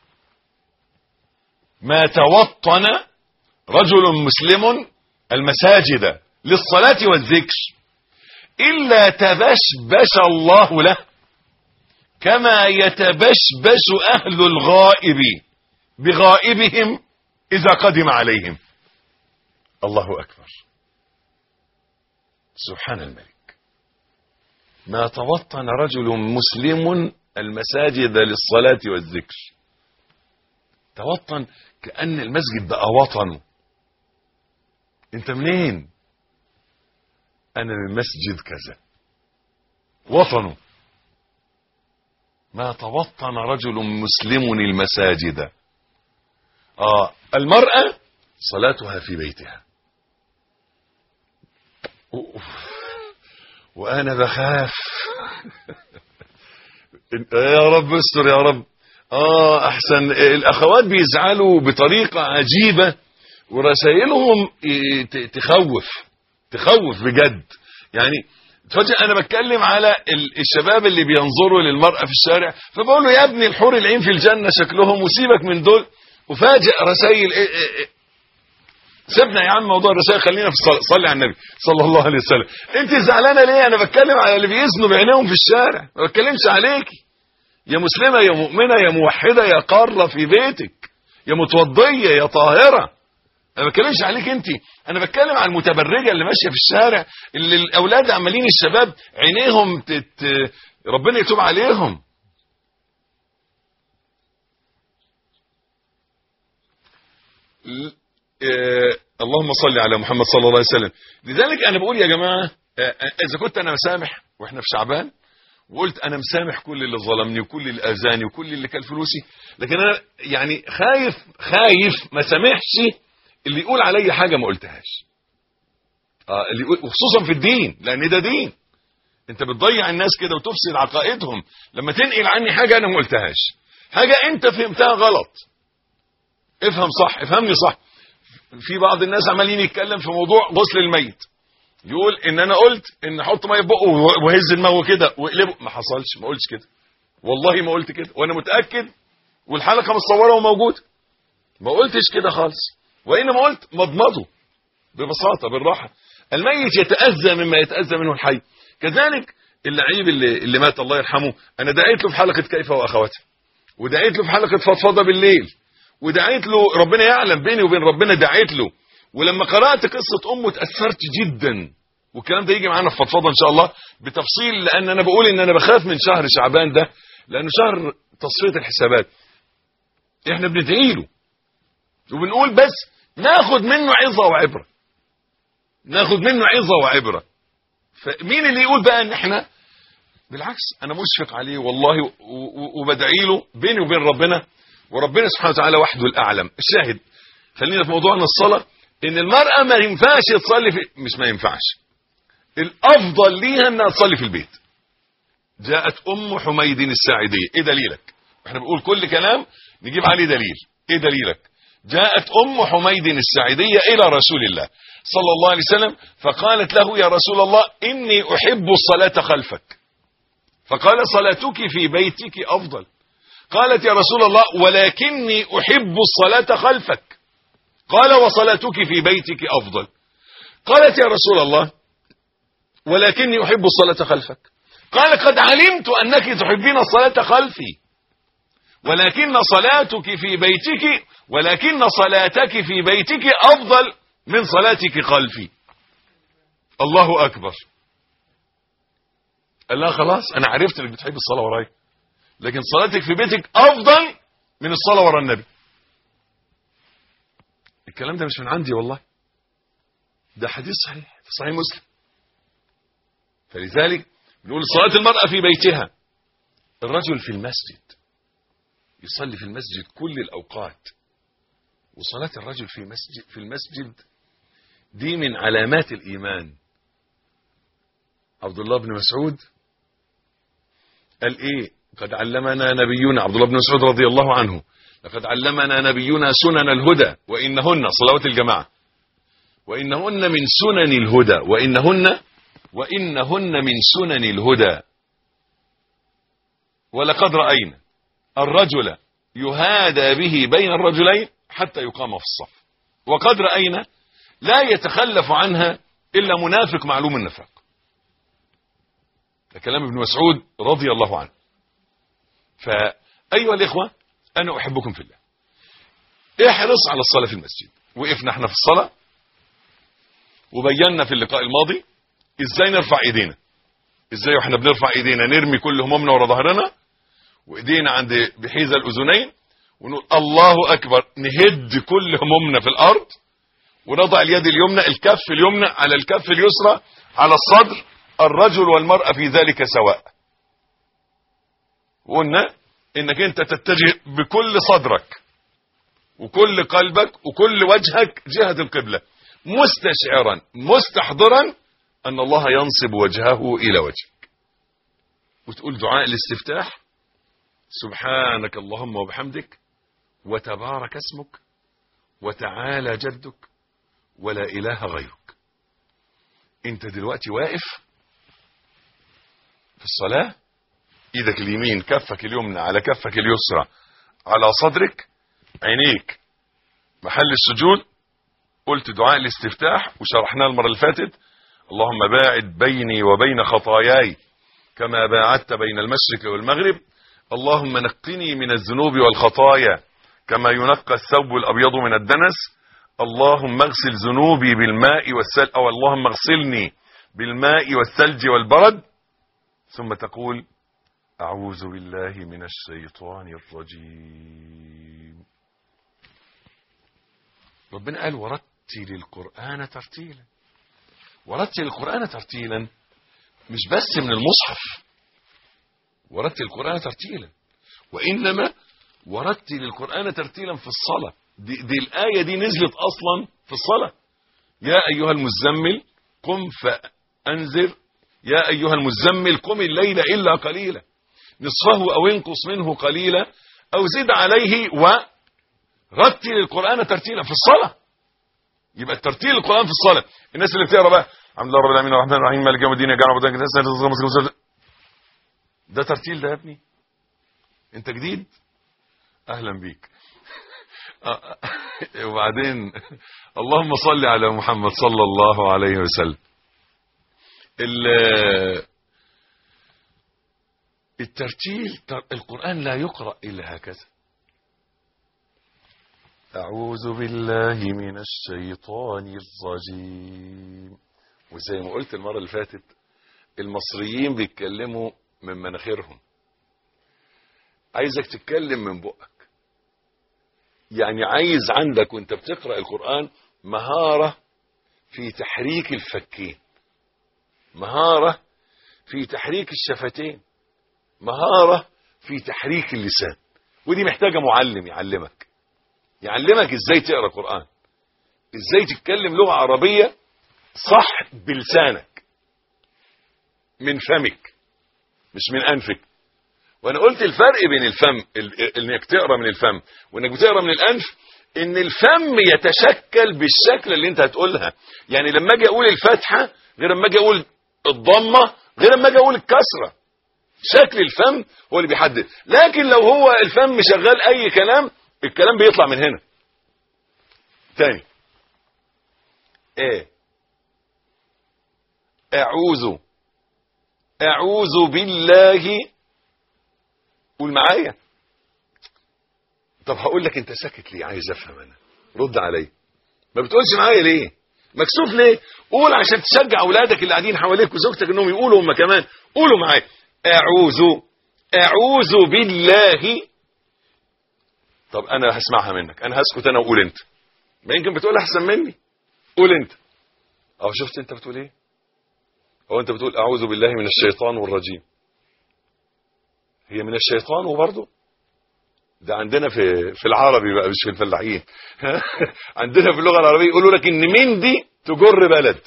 ما توطن رجل مسلم المساجد للصلاة والذكر إلا تبشبش الله له كما يتبشبش أهل الغائب بغائبهم إذا قدم عليهم الله أكبر سبحان الملك ما توطن رجل مسلم المساجد للصلاة والذكر توطن كأن المسجد بقى وطنه انت منين انا من مسجد كذا وطنه ما توطن رجل مسلم المساجد اه المرأة صلاتها في بيتها أوف. وانا بخاف يا رب استر يا رب اه احسن الاخوات بيزعلوا بطريقة عجيبة ورسائلهم إيه، ت- تخوف تخوف بجد يعني تفاجئ انا بتكلم على ال- الشباب اللي بينظروا للمرأة في الشارع فبقول له يا ابني الحور العين في الجنة شكلهم وسيبك من دول وفاجئ رسائل إيه إيه إيه. سيبنا يا عم موضوع الرسائل خلينا في الصلاة صلي على النبي صلى الله عليه وسلم انت زعلانه ليه انا بتكلم على اللي بيزنوا بعينيهم في الشارع ما بتكلمش عليكي يا مسلمة يا مؤمنة يا موحدة يا قارة في بيتك يا متوضية يا طاهرة انا ما بتكلمش عليك انت انا بتكلم على المتبرجه اللي ماشيه في الشارع اللي الاولاد عمالين الشباب عينيهم تت... ربنا يتوب عليهم ل- آه، اللهم صل على محمد صلى الله عليه وسلم لذلك انا بقول يا جماعه آه، آه، اذا كنت انا مسامح واحنا في شعبان وقلت انا مسامح كل اللي ظلمني وكل اللي اذاني وكل اللي كل فلوسي لكن انا يعني خايف خايف ما سامحش اللي يقول علي حاجه ما قلتهاش اه اللي يقول وخصوصا في الدين لان ده دين انت بتضيع الناس كده وتفسد عقائدهم لما تنقل عني حاجه انا ما قلتهاش حاجه انت فهمتها غلط افهم صح افهمني صح في بعض الناس عمالين يتكلم في موضوع غسل الميت يقول ان انا قلت ان احط ميه في بقه وهز دماغه كده واقلبه ما حصلش ما قلتش كده والله ما قلت كده وانا متاكد والحلقه متصوره وموجوده ما قلتش كده خالص وانما قلت مضمضه ببساطه بالراحه الميت يتاذى مما يتاذى منه الحي كذلك اللعيب اللي, اللي مات الله يرحمه انا دعيت له في حلقه كيف واخواتها ودعيت له في حلقه فضفضه بالليل ودعيت له ربنا يعلم بيني وبين ربنا دعيت له ولما قرات قصه امه اتاثرت جدا والكلام ده يجي معانا في فضفضه ان شاء الله بتفصيل لان انا بقول ان انا بخاف من شهر شعبان ده لانه شهر تصفيه الحسابات احنا بندعي له وبنقول بس ناخد منه عظه وعبره ناخد منه عظه وعبره فمين اللي يقول بقى ان احنا بالعكس انا مشفق عليه والله و- و- وبدعي له بيني وبين ربنا وربنا سبحانه وتعالى وحده الاعلم الشاهد خلينا في موضوعنا الصلاه ان المراه ما ينفعش تصلي في مش ما ينفعش الافضل ليها انها تصلي في البيت جاءت ام حميد الساعديه ايه دليلك احنا بنقول كل كلام نجيب عليه دليل ايه دليلك جاءت ام حميد الساعديه الى رسول الله صلى الله عليه وسلم فقالت له يا رسول الله اني احب الصلاه خلفك فقال صلاتك في بيتك افضل قالت يا رسول الله ولكني احب الصلاه خلفك قال وصلاتك في بيتك افضل قالت يا رسول الله ولكني احب الصلاه خلفك قال قد علمت انك تحبين الصلاه خلفي ولكن صلاتك في بيتك ولكن صلاتك في بيتك افضل من صلاتك خلفي الله اكبر قال لها خلاص انا عرفت انك بتحب الصلاه ورايا لكن صلاتك في بيتك افضل من الصلاه ورا النبي الكلام ده مش من عندي والله ده حديث صحيح في صحيح مسلم فلذلك بنقول صلاه المراه في بيتها الرجل في المسجد يصلي في المسجد كل الاوقات وصلاه الرجل في مسجد في المسجد دي من علامات الايمان عبد الله بن مسعود قال ايه قد علمنا نبينا عبد الله بن مسعود رضي الله عنه لقد علمنا نبينا سنن الهدى وانهن صلوات الجماعه وانهن من سنن الهدى وانهن وانهن من سنن الهدى ولقد راينا الرجل يهادى به بين الرجلين حتى يقام في الصف وقد راينا لا يتخلف عنها الا منافق معلوم النفاق ده كلام ابن مسعود رضي الله عنه فأيها الإخوة أنا أحبكم في الله احرص على الصلاة في المسجد وقفنا احنا في الصلاة وبينا في اللقاء الماضي ازاي نرفع ايدينا ازاي واحنا بنرفع ايدينا نرمي كل همومنا ورا ظهرنا وايدينا عند بحيز الاذنين ونقول الله اكبر نهد كل همومنا في الارض ونضع اليد اليمنى الكف اليمنى على الكف اليسرى على الصدر الرجل والمرأة في ذلك سواء وقلنا انك انت تتجه بكل صدرك وكل قلبك وكل وجهك جهة القبلة مستشعرا مستحضرا ان الله ينصب وجهه الى وجهك وتقول دعاء الاستفتاح سبحانك اللهم وبحمدك وتبارك اسمك وتعالى جدك ولا اله غيرك انت دلوقتي واقف في الصلاة ايدك اليمين كفك اليمنى على كفك اليسرى على صدرك عينيك محل السجود قلت دعاء الاستفتاح وشرحناه المرة اللي فاتت اللهم باعد بيني وبين خطاياي كما باعدت بين المشرق والمغرب اللهم نقني من الذنوب والخطايا كما ينقى الثوب الأبيض من الدنس اللهم اغسل ذنوبي بالماء والثلج أو اللهم اغسلني بالماء والثلج والبرد ثم تقول أعوذ بالله من الشيطان الرجيم ربنا قال ورتل القرآن ترتيلا ورتل القرآن ترتيلا مش بس من المصحف ورتل القرآن ترتيلا وإنما ورتل القرآن ترتيلا في الصلاة دي, دي الآية دي نزلت أصلا في الصلاة يا أيها المزمل قم فأنذر يا أيها المزمل قم الليل إلا قليلا نصفه أو انقص منه قليلا أو زد عليه ورتل القرآن ترتيلا في الصلاة يبقى الترتيل القرآن في الصلاة الناس اللي بتقرا بقى الحمد لله رب العالمين الرحمن الرحيم مالك يوم الدين يا جماعة ده ترتيل ده يا ابني انت جديد اهلا بيك وبعدين اللهم صل على محمد صلى الله عليه وسلم الترتيل القرآن لا يقرأ إلا هكذا أعوذ بالله من الشيطان الرجيم وزي ما قلت المرة اللي فاتت المصريين بيتكلموا من مناخيرهم عايزك تتكلم من بقك يعني عايز عندك وانت بتقرأ القرآن مهارة في تحريك الفكين مهارة في تحريك الشفتين مهارة في تحريك اللسان ودي محتاجة معلم يعلمك يعلمك ازاي تقرأ قرآن ازاي تتكلم لغة عربية صح بلسانك من فمك مش من أنفك وانا قلت الفرق بين الفم انك تقرا من الفم وانك بتقرا من الانف ان الفم يتشكل بالشكل اللي انت هتقولها يعني لما اجي اقول الفتحه غير لما اجي اقول الضمه غير لما اجي اقول الكسره شكل الفم هو اللي بيحدد لكن لو هو الفم شغال اي كلام الكلام بيطلع من هنا تاني ايه اعوذ اعوذ بالله قول معايا طب هقول لك انت ساكت ليه عايز افهم انا رد عليا ما بتقولش معايا ليه مكسوف ليه قول عشان تشجع اولادك اللي قاعدين حواليك وزوجتك انهم يقولوا هم كمان قولوا معايا اعوذ اعوذ بالله طب انا هسمعها منك انا هسكت انا وقول انت ما يمكن بتقول احسن مني قول انت اهو شفت انت بتقول ايه هو انت بتقول اعوذ بالله من الشيطان والرجيم هي من الشيطان وبرضه ده عندنا في في العربي بقى مش في الفلاحين عندنا في اللغه العربيه يقولوا لك ان من دي تجر بلد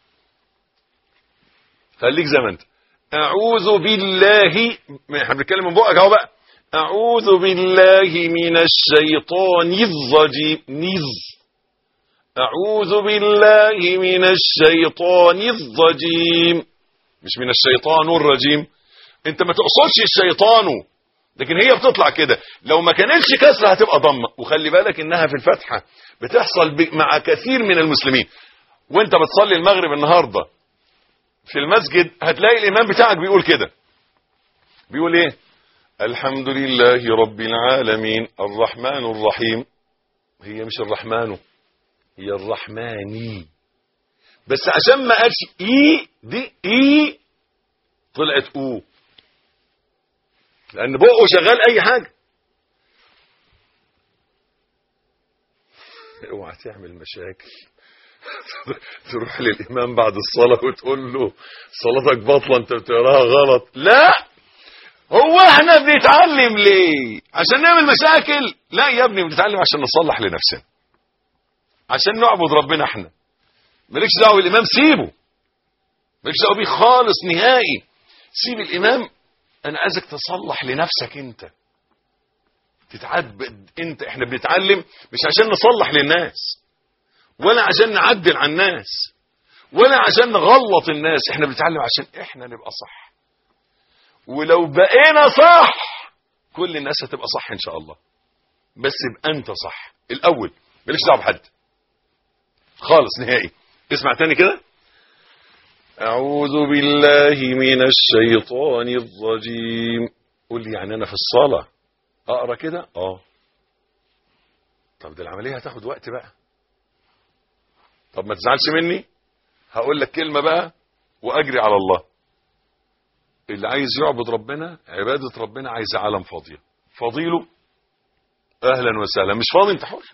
خليك زي ما انت اعوذ بالله احنا بنتكلم من بقك اهو بقى اعوذ بالله من الشيطان الرجيم نز اعوذ بالله من الشيطان الرجيم مش من الشيطان الرجيم انت ما تقصدش الشيطان لكن هي بتطلع كده لو ما كانتش كسره هتبقى ضمه وخلي بالك انها في الفتحه بتحصل ب- مع كثير من المسلمين وانت بتصلي المغرب النهارده في المسجد هتلاقي الامام بتاعك بيقول كده بيقول ايه الحمد لله رب العالمين الرحمن الرحيم هي مش الرحمن هي الرحماني بس عشان ما قالش اي دي اي طلعت او لان بقه شغال اي حاجه اوعى تعمل مشاكل تروح للامام بعد الصلاه وتقول له صلاتك باطله انت بتقراها غلط لا هو احنا بنتعلم ليه عشان نعمل مشاكل لا يا ابني بنتعلم عشان نصلح لنفسنا عشان نعبد ربنا احنا مالكش دعوه بالامام سيبه مالكش دعوه بيه خالص نهائي سيب الامام انا عايزك تصلح لنفسك انت تتعبد انت احنا بنتعلم مش عشان نصلح للناس ولا عشان نعدل على الناس ولا عشان نغلط الناس احنا بنتعلم عشان احنا نبقى صح ولو بقينا صح كل الناس هتبقى صح ان شاء الله بس يبقى انت صح الاول مالكش دعوه بحد خالص نهائي اسمع تاني كده أعوذ بالله من الشيطان الرجيم قول لي يعني أنا في الصلاة أقرأ كده آه طب ده العملية هتاخد وقت بقى طب ما تزعلش مني هقول لك كلمة بقى وأجري على الله اللي عايز يعبد ربنا عبادة ربنا عايزة عالم فاضية فضيله أهلا وسهلا مش فاضي انت حر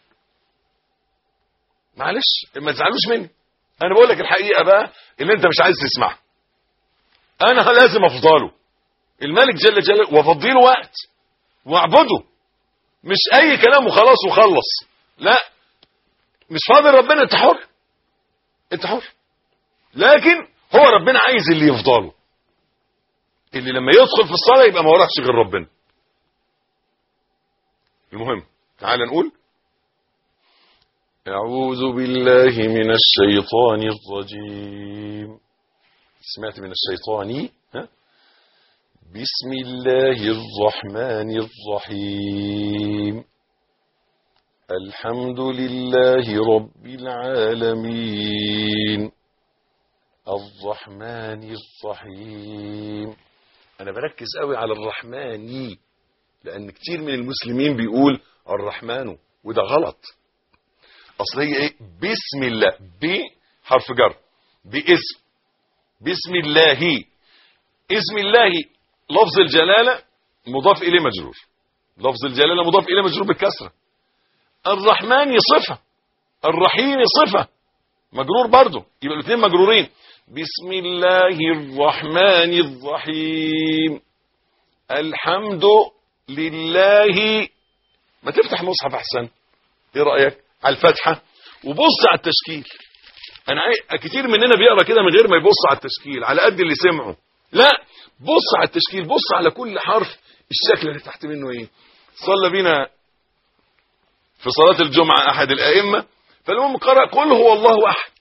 معلش ما تزعلوش مني انا بقول لك الحقيقه بقى اللي انت مش عايز تسمعها انا لازم افضله الملك جل جلاله وافضيله وقت واعبده مش اي كلام وخلاص وخلص لا مش فاضي ربنا انت حر انت حر لكن هو ربنا عايز اللي يفضله اللي لما يدخل في الصلاه يبقى ما وراهش غير ربنا المهم تعال نقول أعوذ بالله من الشيطان الرجيم سمعت من الشيطان ها؟ بسم الله الرحمن الرحيم الحمد لله رب العالمين الرحمن الرحيم أنا بركز قوي على الرحمن لأن كتير من المسلمين بيقول الرحمن وده غلط اصل هي ايه بسم الله ب حرف جر باسم بسم الله اسم الله لفظ الجلاله مضاف اليه مجرور لفظ الجلاله مضاف اليه مجرور بالكسره الرحمن صفه الرحيم صفه مجرور برضه يبقى الاثنين مجرورين بسم الله الرحمن الرحيم الحمد لله ما تفتح مصحف احسن ايه رايك على الفتحة وبص على التشكيل انا عاي... كتير مننا بيقرا كده من غير ما يبص على التشكيل على قد اللي سمعه لا بص على التشكيل بص على كل حرف الشكل اللي تحت منه ايه صلى بينا في صلاة الجمعة احد الائمة فالمهم قرأ قل هو الله احد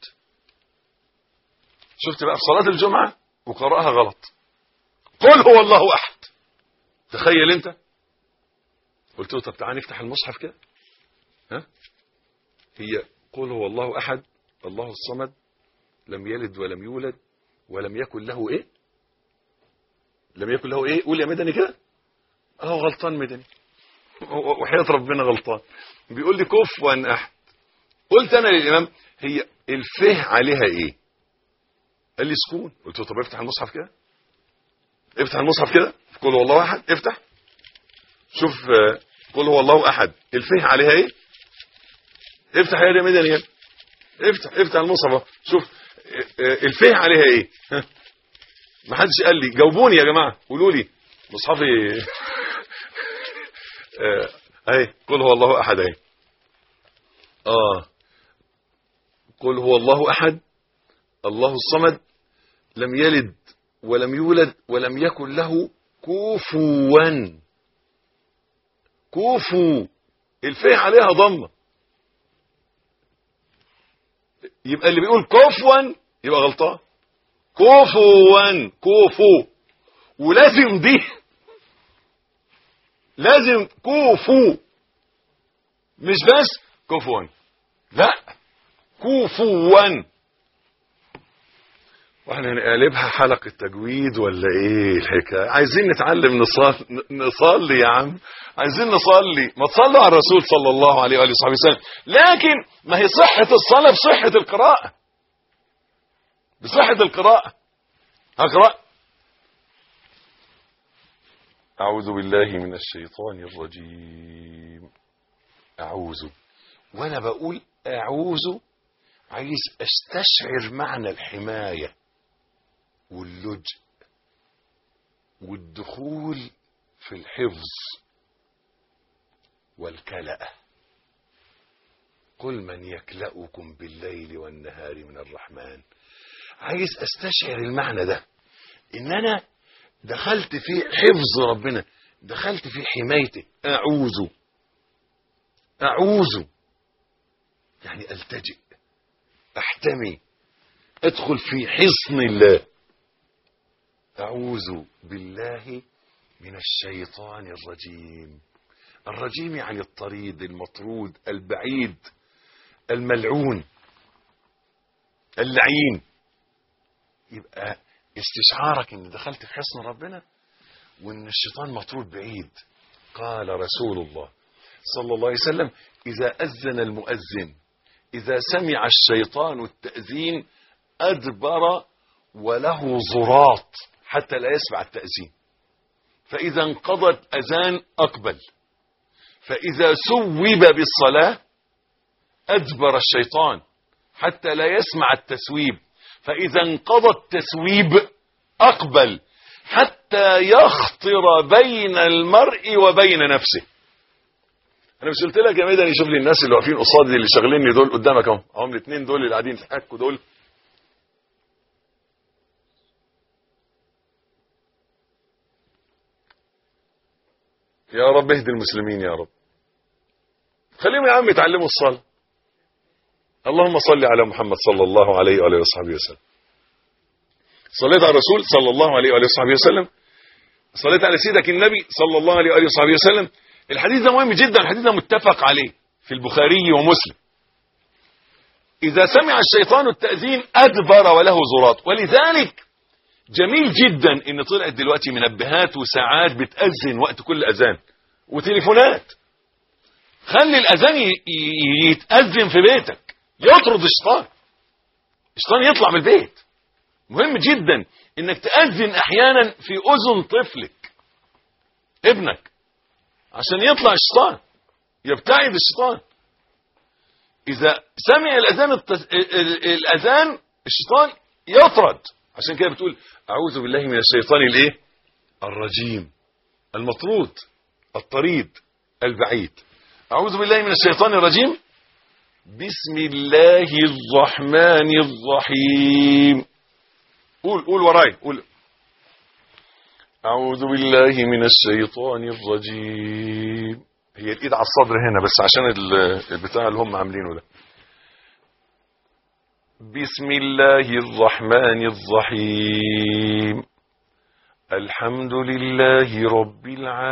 شفت بقى في صلاة الجمعة وقرأها غلط قل هو الله احد تخيل انت قلت له طب تعالى نفتح المصحف كده ها هي قل هو الله احد الله الصمد لم يلد ولم يولد ولم يكن له ايه لم يكن له ايه قول يا مدني كده اهو غلطان مدني وحياة ربنا غلطان بيقول لي كفوا احد قلت انا للامام هي الفه عليها ايه قال لي سكون قلت له طب افتح المصحف كده افتح المصحف كده قل هو الله احد افتح شوف آه، قل هو الله احد الفه عليها ايه افتح يا مدني يلا. افتح افتح المصحف أهو. شوف آه، آه، الفه عليها ايه ها. ما حدش قال لي جاوبوني يا جماعه قولوا لي مصحفي آه، اهي قل هو الله احد اهي اه قل هو الله احد الله الصمد لم يلد ولم يولد ولم يكن له كفوا كفو الفه عليها ضمه يبقى اللي بيقول كفوا يبقى غلطان كفوا كفو ولازم دي لازم كفو مش بس كفوا لا كفوا واحنا هنقلبها حلقة تجويد ولا ايه الحكاية عايزين نتعلم نصلي, نصلي يا عم عايزين نصلي ما تصلوا على الرسول صلى الله عليه وآله وصحبه وسلم لكن ما هي صحة الصلاة بصحة القراءة بصحة القراءة هقرأ أعوذ بالله من الشيطان الرجيم أعوذ وأنا بقول أعوذ عايز أستشعر معنى الحماية واللجء والدخول في الحفظ والكلأة قل من يكلأكم بالليل والنهار من الرحمن عايز استشعر المعنى ده ان انا دخلت في حفظ ربنا دخلت في حمايته اعوذ اعوذ يعني التجئ احتمي ادخل في حصن الله اعوذ بالله من الشيطان الرجيم الرجيم يعني الطريد المطرود البعيد الملعون اللعين يبقى استشعارك ان دخلت في حصن ربنا وان الشيطان مطرود بعيد قال رسول الله صلى الله عليه وسلم اذا اذن المؤذن اذا سمع الشيطان التاذين ادبر وله زراط حتى لا يسمع التاذين فاذا انقضت اذان اقبل فاذا سوب بالصلاه ادبر الشيطان حتى لا يسمع التسويب فإذا انقضى التسويب أقبل حتى يخطر بين المرء وبين نفسه أنا مش قلت لك يا ميداني شوف لي الناس اللي واقفين قصادي اللي شغاليني دول قدامك اهم هم الاثنين دول اللي قاعدين يتحكوا دول يا رب اهدي المسلمين يا رب خليهم يا عم يتعلموا الصلاه اللهم صل على محمد صلى الله عليه وآله وصحبه وسلم صليت على الرسول صلى الله عليه وآله وصحبه وسلم صليت على سيدك النبي صلى الله عليه وآله وصحبه وسلم الحديث ده مهم جدا الحديث ده متفق عليه في البخاري ومسلم إذا سمع الشيطان التأذين أدبر وله زراط ولذلك جميل جدا إن طلعت دلوقتي منبهات وساعات بتأذن وقت كل أذان وتليفونات خلي الأذان ي- ي- يتأذن في بيتك يطرد الشيطان الشيطان يطلع من البيت مهم جدا انك تأذن احيانا في اذن طفلك ابنك عشان يطلع الشيطان يبتعد الشيطان اذا سمع الاذان التز... ال- ال- الاذان الشيطان يطرد عشان كده بتقول اعوذ بالله من الشيطان الايه الرجيم المطرود الطريد البعيد اعوذ بالله من الشيطان الرجيم بسم الله الرحمن الرحيم قول قول وراي قول أعوذ بالله من الشيطان الرجيم هي الإيد على الصدر هنا بس عشان ال- البتاع اللي هم عاملينه ده بسم الله الرحمن الرحيم الحمد لله رب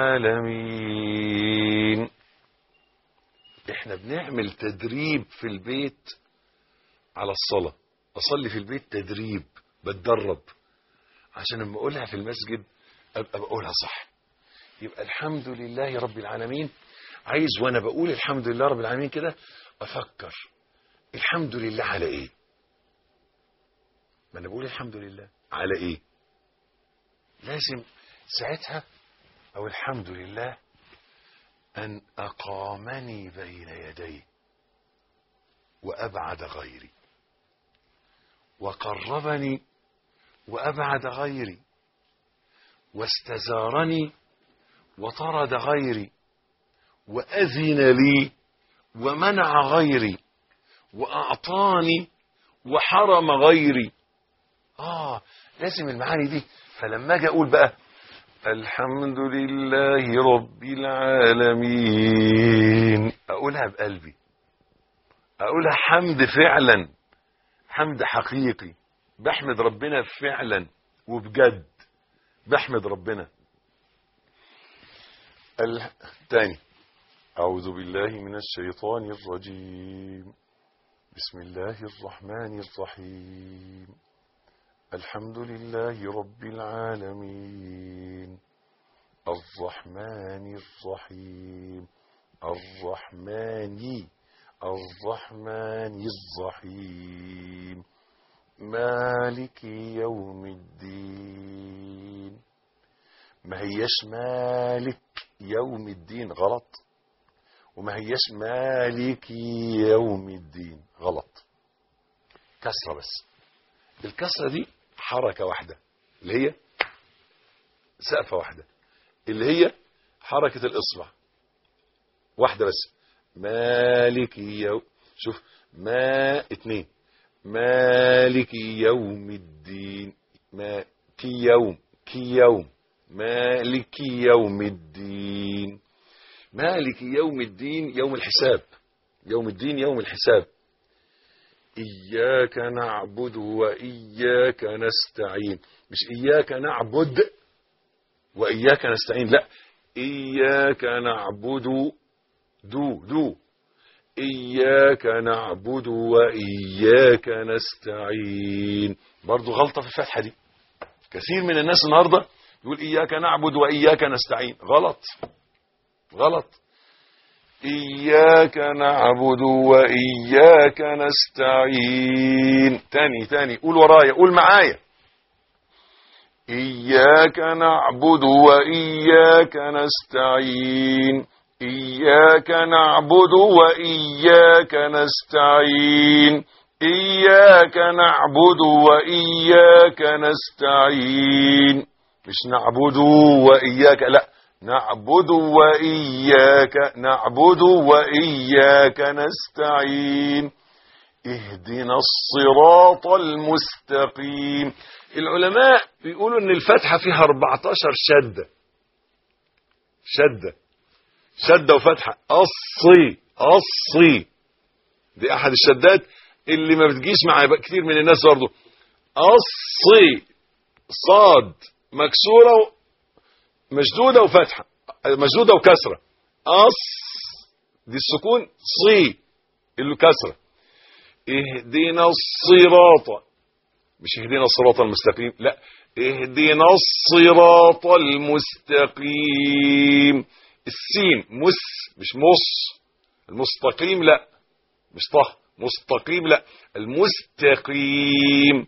العالمين احنا بنعمل تدريب في البيت على الصلاة اصلي في البيت تدريب بتدرب عشان لما اقولها في المسجد ابقى بقولها صح يبقى الحمد لله رب العالمين عايز وانا بقول الحمد لله رب العالمين كده افكر الحمد لله على ايه ما انا بقول الحمد لله على ايه لازم ساعتها أو الحمد لله أن أقامني بين يديه وأبعد غيري وقربني وأبعد غيري واستزارني وطرد غيري وأذن لي ومنع غيري وأعطاني وحرم غيري آه لازم المعاني دي فلما أجي أقول بقى الحمد لله رب العالمين أقولها بقلبي أقولها حمد فعلا حمد حقيقي بحمد ربنا فعلا وبجد بحمد ربنا ال- تاني أعوذ بالله من الشيطان الرجيم بسم الله الرحمن الرحيم الحمد لله رب العالمين الرحمن الرحيم الرحمن الرحمن الرحيم مالك يوم الدين ما هيش مالك يوم الدين غلط وما هيش مالك يوم الدين غلط كسرة بس الكسرة دي حركة واحدة اللي هي سقفة واحدة اللي هي حركة الإصبع واحدة بس مالك يوم شوف ما اتنين مالك يوم الدين ما كي يوم كي يوم مالك يوم الدين مالك يوم الدين يوم الحساب يوم الدين يوم الحساب إياك نعبد وإياك نستعين مش إياك نعبد وإياك نستعين لا إياك نعبد دو دو إياك نعبد وإياك نستعين برضو غلطة في الفتحة دي كثير من الناس النهاردة يقول إياك نعبد وإياك نستعين غلط غلط إياك نعبد وإياك نستعين تاني تاني قول ورايا قول معايا إياك نعبد وإياك نستعين إياك نعبد وإياك نستعين إياك نعبد وإياك نستعين مش نعبد وإياك لا نعبد وإياك نعبد وإياك نستعين اهدنا الصراط المستقيم العلماء بيقولوا ان الفتحة فيها 14 شدة شدة شدة وفتحة أصي أصي دي أحد الشدات اللي ما بتجيش مع كتير من الناس برضه أصي صاد مكسورة مشدودة وفتحة مشدودة وكسرة أص دي السكون صي اللي كسرة اهدنا الصراط مش اهدنا الصراط المستقيم لا اهدنا الصراط المستقيم السين مس مش مص المستقيم لا مش طه مستقيم لا المستقيم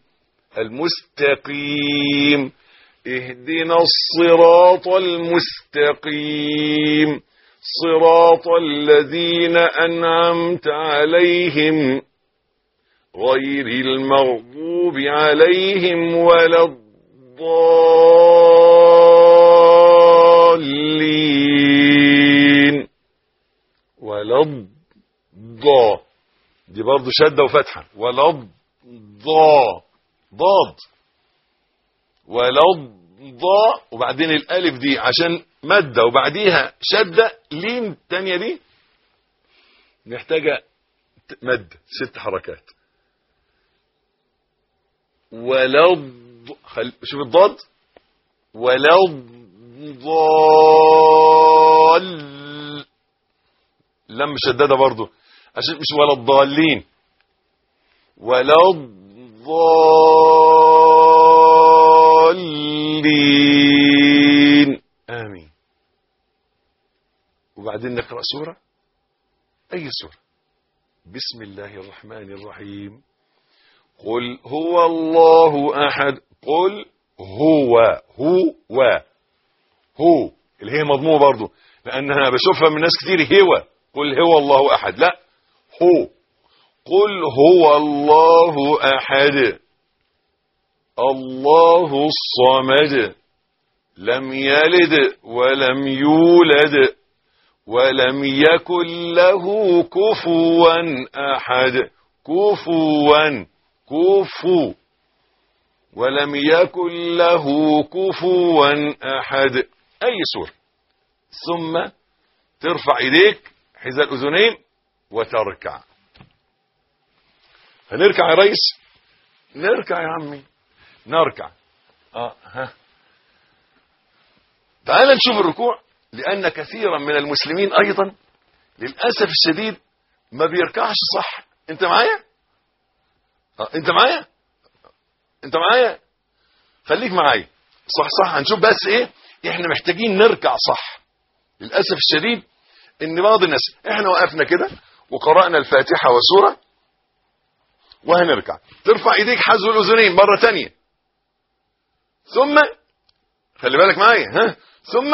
المستقيم اهدنا الصراط المستقيم صراط الذين أنعمت عليهم غير المغضوب عليهم ولا الضالين ولا الضا دي برضو شدة وفتحة ولا الضا ضاد ولا الضاء وبعدين الالف دي عشان مادة وبعديها شدة لين التانية دي محتاجة مد ست حركات ولا الض... خل... شوف الضاد ولا الضال لم شددة برضو عشان مش ولا الضالين ولا الضالين آمين وبعدين نقرأ سورة أي سورة بسم الله الرحمن الرحيم قل هو الله أحد قل هو هو هو اللي هي مضمومه برضه لان انا بشوفها من ناس كتير هو قل هو الله احد لا هو قل هو الله احد الله الصمد لم يلد ولم يولد ولم يكن له كفوا احد كفوا كفو ولم يكن له كفوا احد اي سوره ثم ترفع ايديك حذاء الاذنين وتركع هنركع يا ريس نركع يا عمي نركع اه ها تعال نشوف الركوع لان كثيرا من المسلمين ايضا للاسف الشديد ما بيركعش صح انت معايا آه. انت معايا انت معايا خليك معايا صح صح هنشوف بس ايه احنا محتاجين نركع صح للاسف الشديد ان بعض الناس احنا وقفنا كده وقرأنا الفاتحة والسورة وهنركع ترفع ايديك حذو الاذنين مرة تانية ثم خلي بالك معايا ها ثم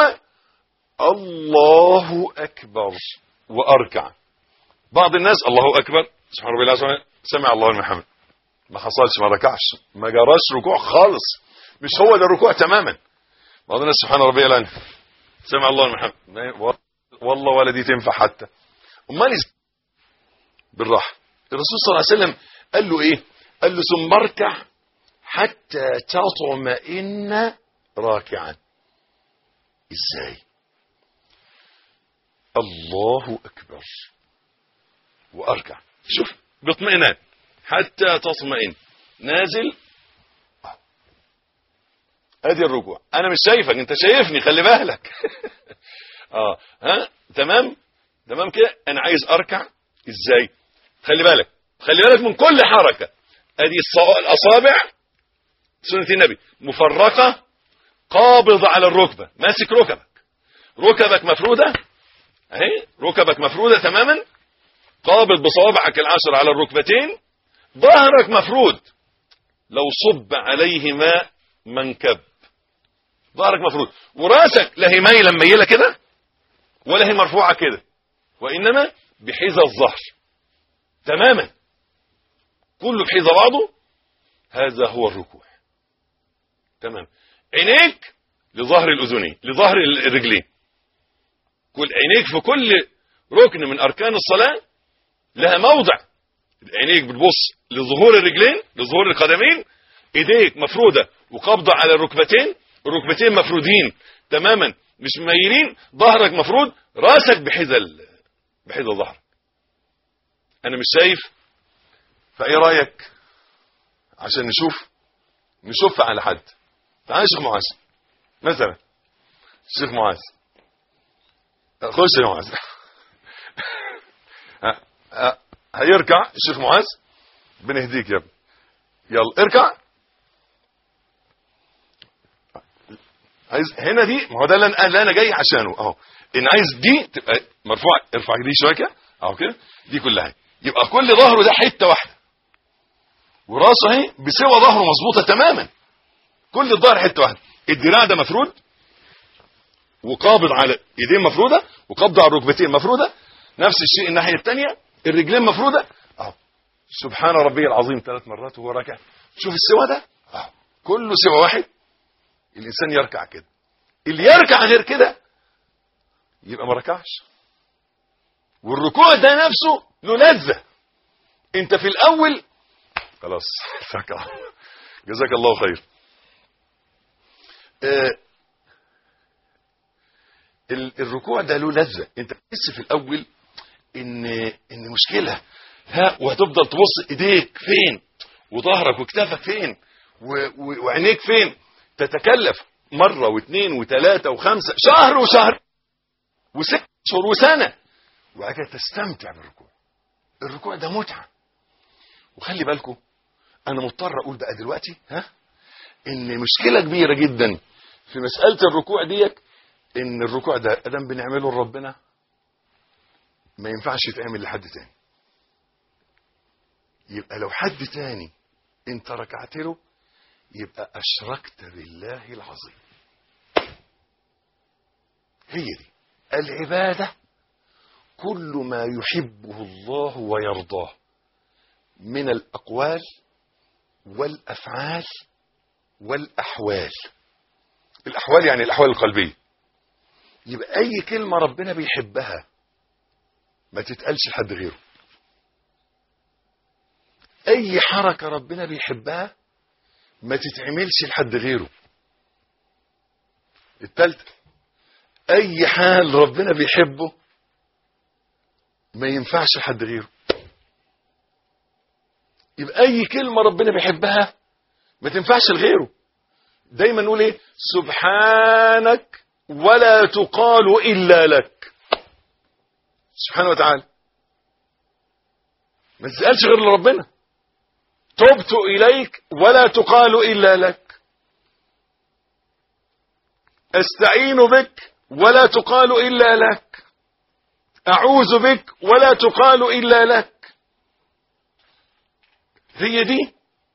الله اكبر واركع بعض الناس الله اكبر سبحان ربي العظيم سمع الله لمن حمد ما حصلش ما ركعش ما جراش ركوع خالص مش هو ده الركوع تماما بعض الناس سبحان ربي العظيم سمع الله لمن حمد والله ولا دي تنفع حتى امال إز- بالراحه الرسول صلى الله عليه وسلم قال له ايه قال له ثم اركع حتى تطمئن راكعا ازاي الله اكبر واركع شوف باطمئنان حتى تطمئن نازل ادي الركوع انا مش شايفك انت شايفني خلي بالك اه ها تمام تمام كده انا عايز اركع ازاي خلي بالك خلي بالك من كل حركه ادي الص- الاصابع سنه النبي مفرقه قابضه على الركبه ماسك ركبك ركبك مفروده اهي ركبك مفروده تماما قابض بصوابعك العشر على الركبتين ظهرك مفرود لو صب عليه ماء منكب ظهرك مفرود وراسك لا هي مايله مميله كده ولا هي مرفوعه كده وانما بحذا الظهر تماما كله بحذا بعضه هذا هو الركوع تمام عينيك لظهر الاذنين لظهر الرجلين كل عينيك في كل ركن من اركان الصلاه لها موضع عينيك بتبص لظهور الرجلين لظهور القدمين ايديك مفروده وقابضه على الركبتين الركبتين مفرودين تماما مش مميلين ظهرك مفرود راسك بحذا ال- بحذا ظهرك انا مش شايف فايه رايك عشان نشوف نشوف على حد تعال يا شيخ معاذ مثلا الشيخ معاذ خش يا معاذ ها- ها- هيركع الشيخ معاذ بنهديك يا ابني يلا اركع عايز هنا دي ما هو ده اللي انا اللي انا جاي عشانه اهو ان عايز دي تبقى مرفوعه ارفع دي شويه كده اهو كده دي كلها يبقى كل ظهره ده حته واحده وراسه اهي بسوى ظهره مظبوطه تماما كل الظهر حته واحده الدراع ده مفرود وقابض على ايدين مفروده وقبض على الركبتين مفروده نفس الشيء الناحيه الثانيه الرجلين مفروده اهو سبحان ربي العظيم ثلاث مرات وهو راكع شوف السوى ده اهو كله سوى واحد الانسان يركع كده اللي يركع غير كده يبقى ما ركعش والركوع ده نفسه له لذه انت في الاول خلاص ركع جزاك الله خير آه، ال- الركوع ده له لذه انت تحس في الاول ان ان مشكله ها وهتفضل تبص ايديك فين وظهرك وكتافك فين و- و- وعينيك فين تتكلف مره واثنين وثلاثه وخمسه شهر وشهر وست شهور وسنه وبعد كده تستمتع بالركوع الركوع ده متعه وخلي بالكم انا مضطر اقول بقى دلوقتي ها ان مشكله كبيره جدا في مساله الركوع ديت ان الركوع ده ادم بنعمله لربنا ما ينفعش يتعمل لحد تاني يبقى لو حد تاني انت ركعت له يبقى اشركت بالله العظيم هي دي العبادة كل ما يحبه الله ويرضاه من الأقوال والأفعال والأحوال الأحوال يعني الأحوال القلبية يبقى أي كلمة ربنا بيحبها ما تتقالش لحد غيره أي حركة ربنا بيحبها ما تتعملش لحد غيره التالتة أي حال ربنا بيحبه ما ينفعش لحد غيره يبقى أي كلمة ربنا بيحبها ما تنفعش لغيره دايما نقول ايه سبحانك ولا تقال إلا لك سبحانه وتعالى ما تسألش غير لربنا تبت إليك ولا تقال إلا لك أستعين بك ولا تقال إلا لك أعوذ بك ولا تقال إلا لك هي دي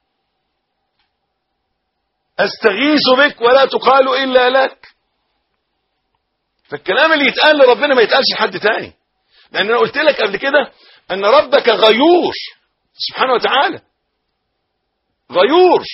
أستغيث بك ولا تقال إلا لك فالكلام اللي يتقال لربنا ما يتقالش لحد تاني لأن أنا قلت لك قبل كده أن ربك غيور سبحانه وتعالى غيور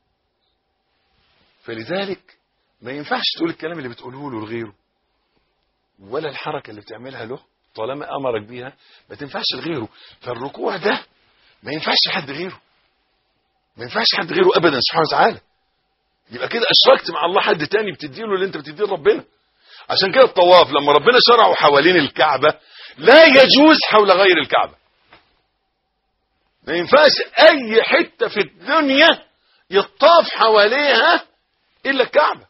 فلذلك ما ينفعش تقول الكلام اللي بتقوله له لغيره ولا الحركة اللي بتعملها له طالما أمرك بيها ما تنفعش لغيره فالركوع ده ما ينفعش حد غيره ما ينفعش حد غيره أبدا سبحانه وتعالى يبقى كده أشركت مع الله حد تاني بتديله اللي أنت بتديه لربنا عشان كده الطواف لما ربنا شرعه حوالين الكعبة لا يجوز حول غير الكعبة ما ينفعش أي حتة في الدنيا يطاف حواليها إلا الكعبة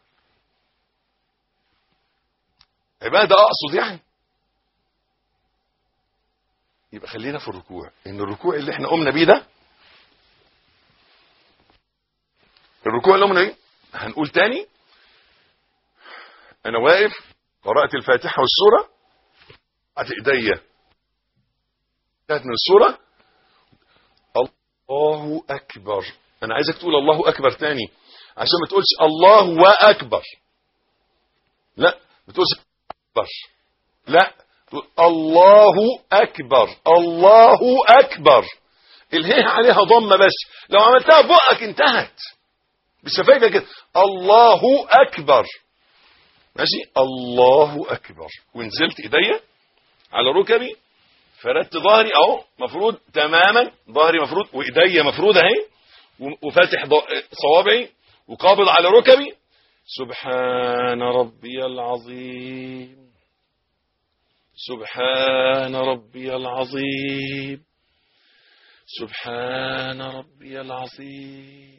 عبادة أقصد يعني يبقى خلينا في الركوع إن الركوع اللي احنا قمنا بيه ده الركوع اللي قمنا بيه هنقول تاني أنا واقف قرأت الفاتحة والسورة قعدت إيديا انتهت من السورة الله أكبر أنا عايزك تقول الله أكبر تاني عشان ما تقولش الله وأكبر لا ما تقولش أكبر لا تقول الله أكبر الله أكبر الهيه عليها ضمة بس لو عملتها بقك انتهت بالشفايف كده الله أكبر ماشي الله أكبر ونزلت إيديا على ركبي فردت ظهري اهو مفروض تماما ظهري مفروض وايديا مفروضه اهي وفاتح صوابعي وقابض على ركبي سبحان ربي العظيم سبحان ربي العظيم سبحان ربي العظيم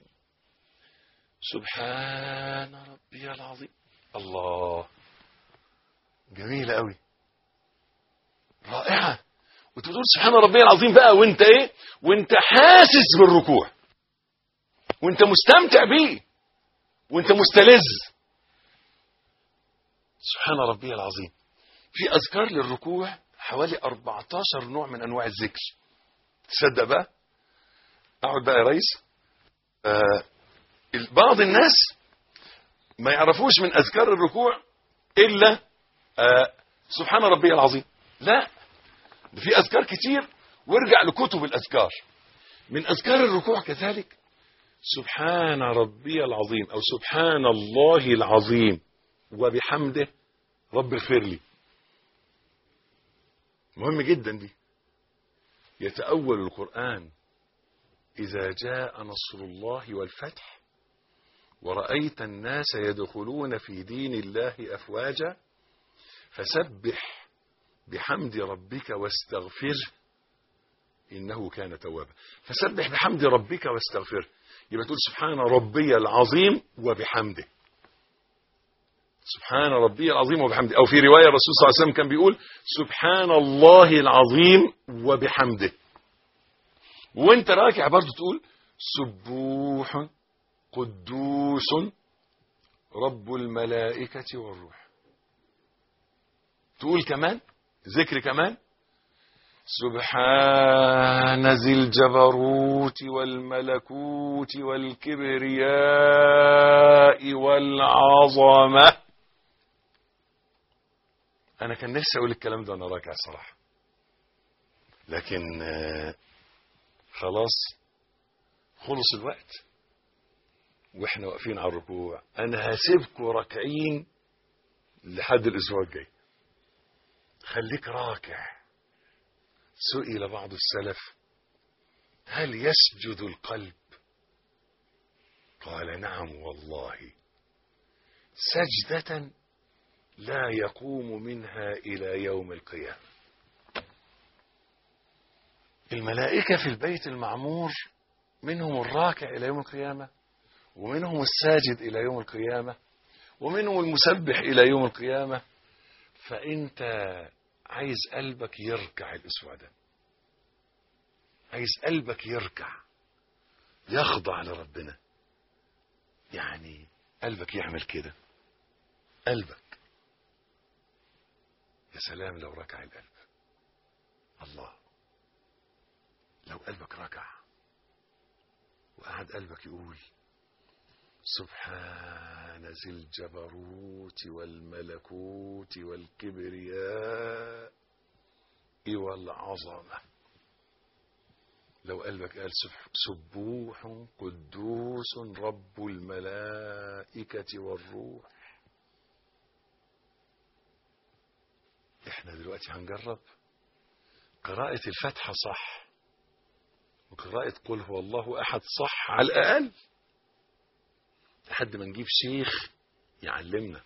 سبحان ربي العظيم الله جميلة قوي رائعة وتقول سبحان ربي العظيم بقى وانت ايه وانت حاسس بالركوع وانت مستمتع بيه وانت مستلذ سبحان ربي العظيم في اذكار للركوع حوالي 14 نوع من انواع الذكر تصدق بقى اقعد بقى يا ريس آه بعض الناس ما يعرفوش من اذكار الركوع الا آه سبحان ربي العظيم لا ده في اذكار كتير وارجع لكتب الاذكار من اذكار الركوع كذلك سبحان ربي العظيم او سبحان الله العظيم وبحمده رب اغفر لي مهم جدا دي يتأول القرآن إذا جاء نصر الله والفتح ورأيت الناس يدخلون في دين الله أفواجا فسبح بحمد ربك واستغفره إنه كان توابا فسبح بحمد ربك واستغفره يبقى تقول سبحان ربي العظيم وبحمده سبحان ربي العظيم وبحمده أو في رواية الرسول صلى الله عليه وسلم كان بيقول سبحان الله العظيم وبحمده وانت راكع برضه تقول سبوح قدوس رب الملائكة والروح تقول كمان ذكر كمان سبحان ذي الجبروت والملكوت والكبرياء والعظمة انا كان نفسي اقول الكلام ده وانا راكع صراحه لكن آه، خلاص خلص الوقت واحنا واقفين على الركوع انا هسيبكم راكعين لحد الاسبوع الجاي خليك راكع سئل بعض السلف هل يسجد القلب قال نعم والله سجدة لا يقوم منها إلى يوم القيامة الملائكة في البيت المعمور منهم الراكع إلى يوم القيامة ومنهم الساجد إلى يوم القيامة ومنهم المسبح إلى يوم القيامة فأنت عايز قلبك يركع الأسبوع ده عايز قلبك يركع يخضع لربنا يعني قلبك يعمل كده قلبك يا سلام لو ركع القلب الله لو قلبك ركع وقعد قلبك يقول سبحان ذي الجبروت والملكوت والكبرياء والعظمة لو قلبك قال سبح- سبوح قدوس رب الملائكة والروح احنا دلوقتي هنجرب قراءة الفاتحة صح وقراءة قل هو الله أحد صح على الأقل لحد ما نجيب شيخ يعلمنا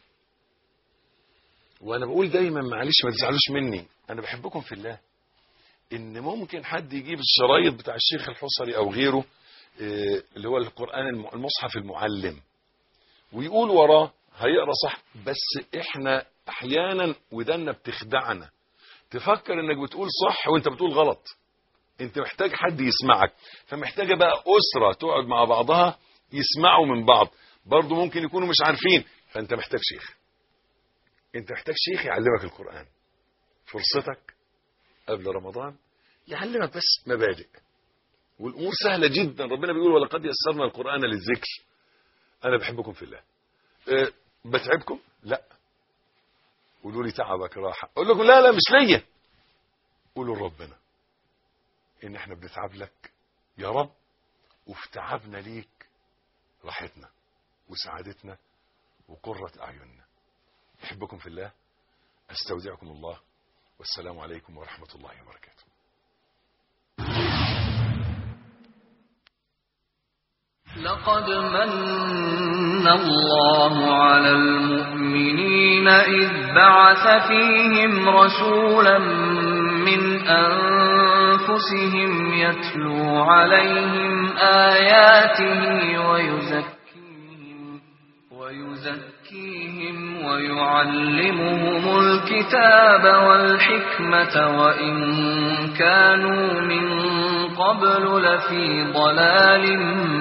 وانا بقول دايما معلش ما تزعلوش مني انا بحبكم في الله ان ممكن حد يجيب الشرايط بتاع الشيخ الحصري او غيره آه، اللي هو القران الم- المصحف المعلم ويقول وراه هيقرا صح بس احنا احيانا ودنا بتخدعنا تفكر انك بتقول صح وانت بتقول غلط انت محتاج حد يسمعك فمحتاجه بقى اسره تقعد مع بعضها يسمعوا من بعض برضه ممكن يكونوا مش عارفين فانت محتاج شيخ انت محتاج شيخ يعلمك القران فرصتك قبل رمضان يعلمك بس مبادئ والامور سهله جدا ربنا بيقول ولقد يسرنا القران للذكر انا بحبكم في الله أه بتعبكم لا قولوا لي تعبك راحه اقول لكم لا لا مش ليا قولوا لربنا ان احنا بنتعب لك يا رب وفي تعبنا ليك راحتنا وسعادتنا وقرة أعيننا أحبكم في الله أستودعكم الله والسلام عليكم ورحمة الله وبركاته لقد من الله على المؤمنين إذ بعث فيهم رسولا من أنفسهم يتلو عليهم آياته ويزكيهم ويزكيهم ويعلمهم الكتاب والحكمة وإن كانوا من قبل لفي ضلال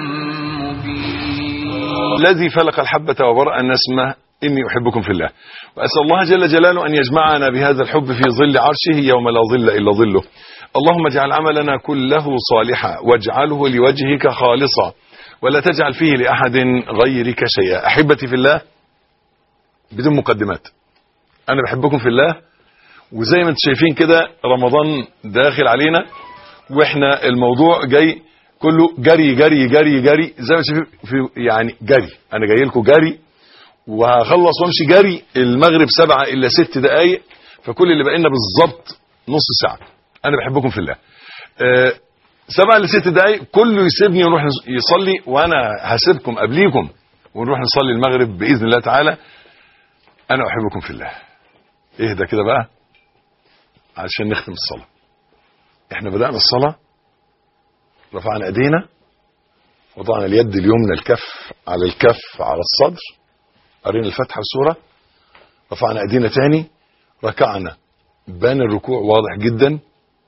مبين الذي فلق الحبة وبرأ النسمة إني أحبكم في الله وأسأل الله جل جلاله أن يجمعنا بهذا الحب في ظل عرشه يوم لا ظل إلا ظله اللهم اجعل عملنا كله صالحا واجعله لوجهك خالصا ولا تجعل فيه لأحد غيرك شيئا أحبتي في الله بدون مقدمات أنا بحبكم في الله وزي ما انتم شايفين كده رمضان داخل علينا واحنا الموضوع جاي كله جري جري جري جري زي ما شايفين في يعني جري انا جاي لكم جري وهخلص وامشي جري المغرب سبعة الا ست دقايق فكل اللي بقينا بالظبط نص ساعة انا بحبكم في الله أه سبعة لست دقايق كله يسيبني ونروح نص- يصلي وانا هسيبكم قبليكم ونروح نصلي المغرب باذن الله تعالى انا احبكم في الله اهدى كده بقى علشان نختم الصلاه احنا بدأنا الصلاة رفعنا ايدينا وضعنا اليد اليمنى الكف على الكف على الصدر قرينا الفاتحة والسورة رفعنا ايدينا تاني ركعنا بان الركوع واضح جدا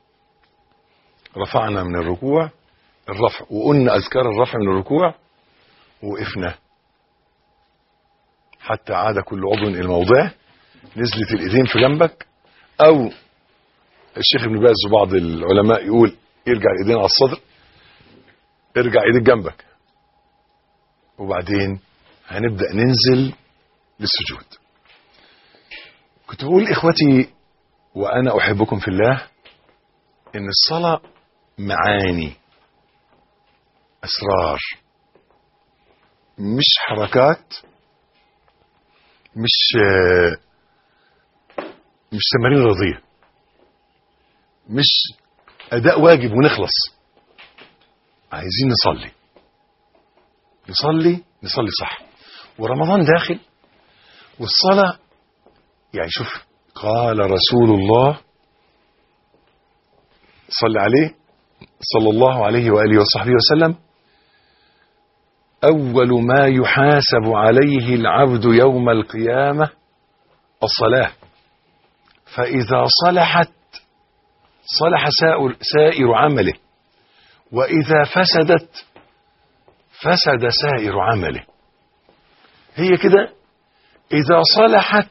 رفعنا من الركوع الرفع وقلنا اذكار الرفع من الركوع وقفنا حتى عاد كل عضو الى موضعه نزلت الايدين في جنبك او الشيخ ابن باز وبعض العلماء يقول ارجع الايدين على الصدر ارجع ايديك جنبك وبعدين هنبدا ننزل للسجود كنت بقول إخوتي وأنا أحبكم في الله إن الصلاة معاني أسرار مش حركات مش آه، مش تمارين رياضية مش أداء واجب ونخلص عايزين نصلي نصلي نصلي صح ورمضان داخل والصلاة يعني شوف قال رسول الله صلى عليه صلى الله عليه وآله وصحبه وسلم أول ما يحاسب عليه العبد يوم القيامة الصلاة فإذا صلحت صلح سائر- سائر عمله وإذا فسدت فسد سائر عمله هي كده إذا صلحت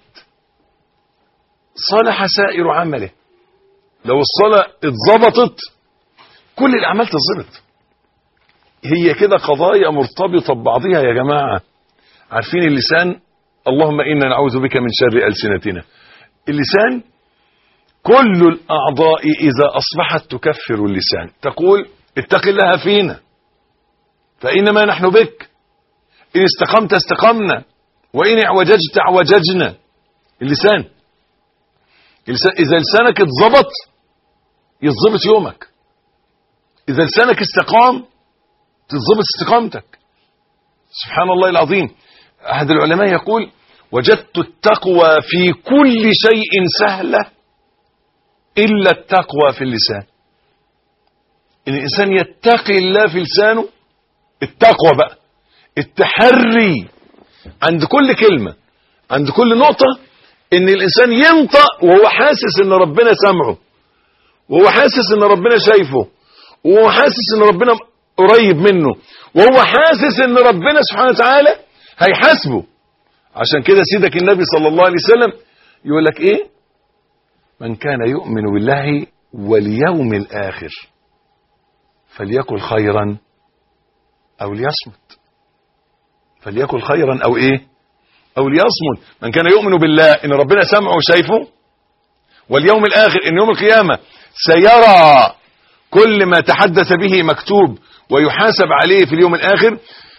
صلح سائر عمله لو الصلاة اتظبطت كل الأعمال تتظبط هي كده قضايا مرتبطة ببعضها يا جماعة عارفين اللسان اللهم إنا نعوذ بك من شر ألسنتنا اللسان كل الأعضاء إذا أصبحت تكفر اللسان تقول اتق الله فينا فإنما نحن بك إن استقمت استقمنا وإن اعوججت اعوججنا اللسان اللسان- إذا لسانك اتظبط يتظبط يومك إذا لسانك استقام تتظبط استقامتك سبحان الله العظيم أحد العلماء يقول وجدت التقوى في كل شيء سهلة إلا التقوى في اللسان إن الإنسان يتقي الله في لسانه التقوى بقى التحري عند كل كلمة عند كل نقطة إن الإنسان ينطق وهو حاسس إن ربنا سامعه وهو حاسس إن ربنا شايفه وهو حاسس إن ربنا قريب منه وهو حاسس إن ربنا سبحانه وتعالى هيحاسبه عشان كده سيدك النبي صلى الله عليه وسلم يقول لك إيه من كان يؤمن بالله واليوم الآخر فليقل خيرا أو ليصمت فليقل خيرا أو إيه أو ليصمت من كان يؤمن بالله إن ربنا سمعه وشايفه واليوم الآخر إن يوم القيامة سيرى كل ما تحدث به مكتوب ويحاسب عليه في اليوم الآخر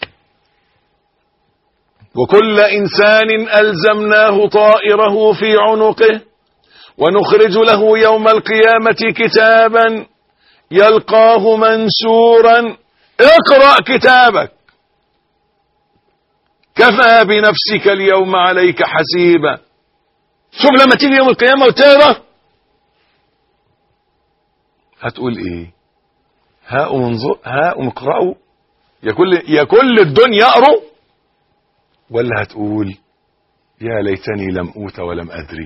وكل إنسان ألزمناه طائره في عنقه ونخرج له يوم القيامة كتابا يلقاه منشورا اقرأ كتابك كفى بنفسك اليوم عليك حسيبا شوف لما تيجي يوم القيامة وتقرأ هتقول ايه هاء انظر هاء اقرأوا يا كل يا كل الدنيا اقروا ولا هتقول يا ليتني لم اوت ولم ادري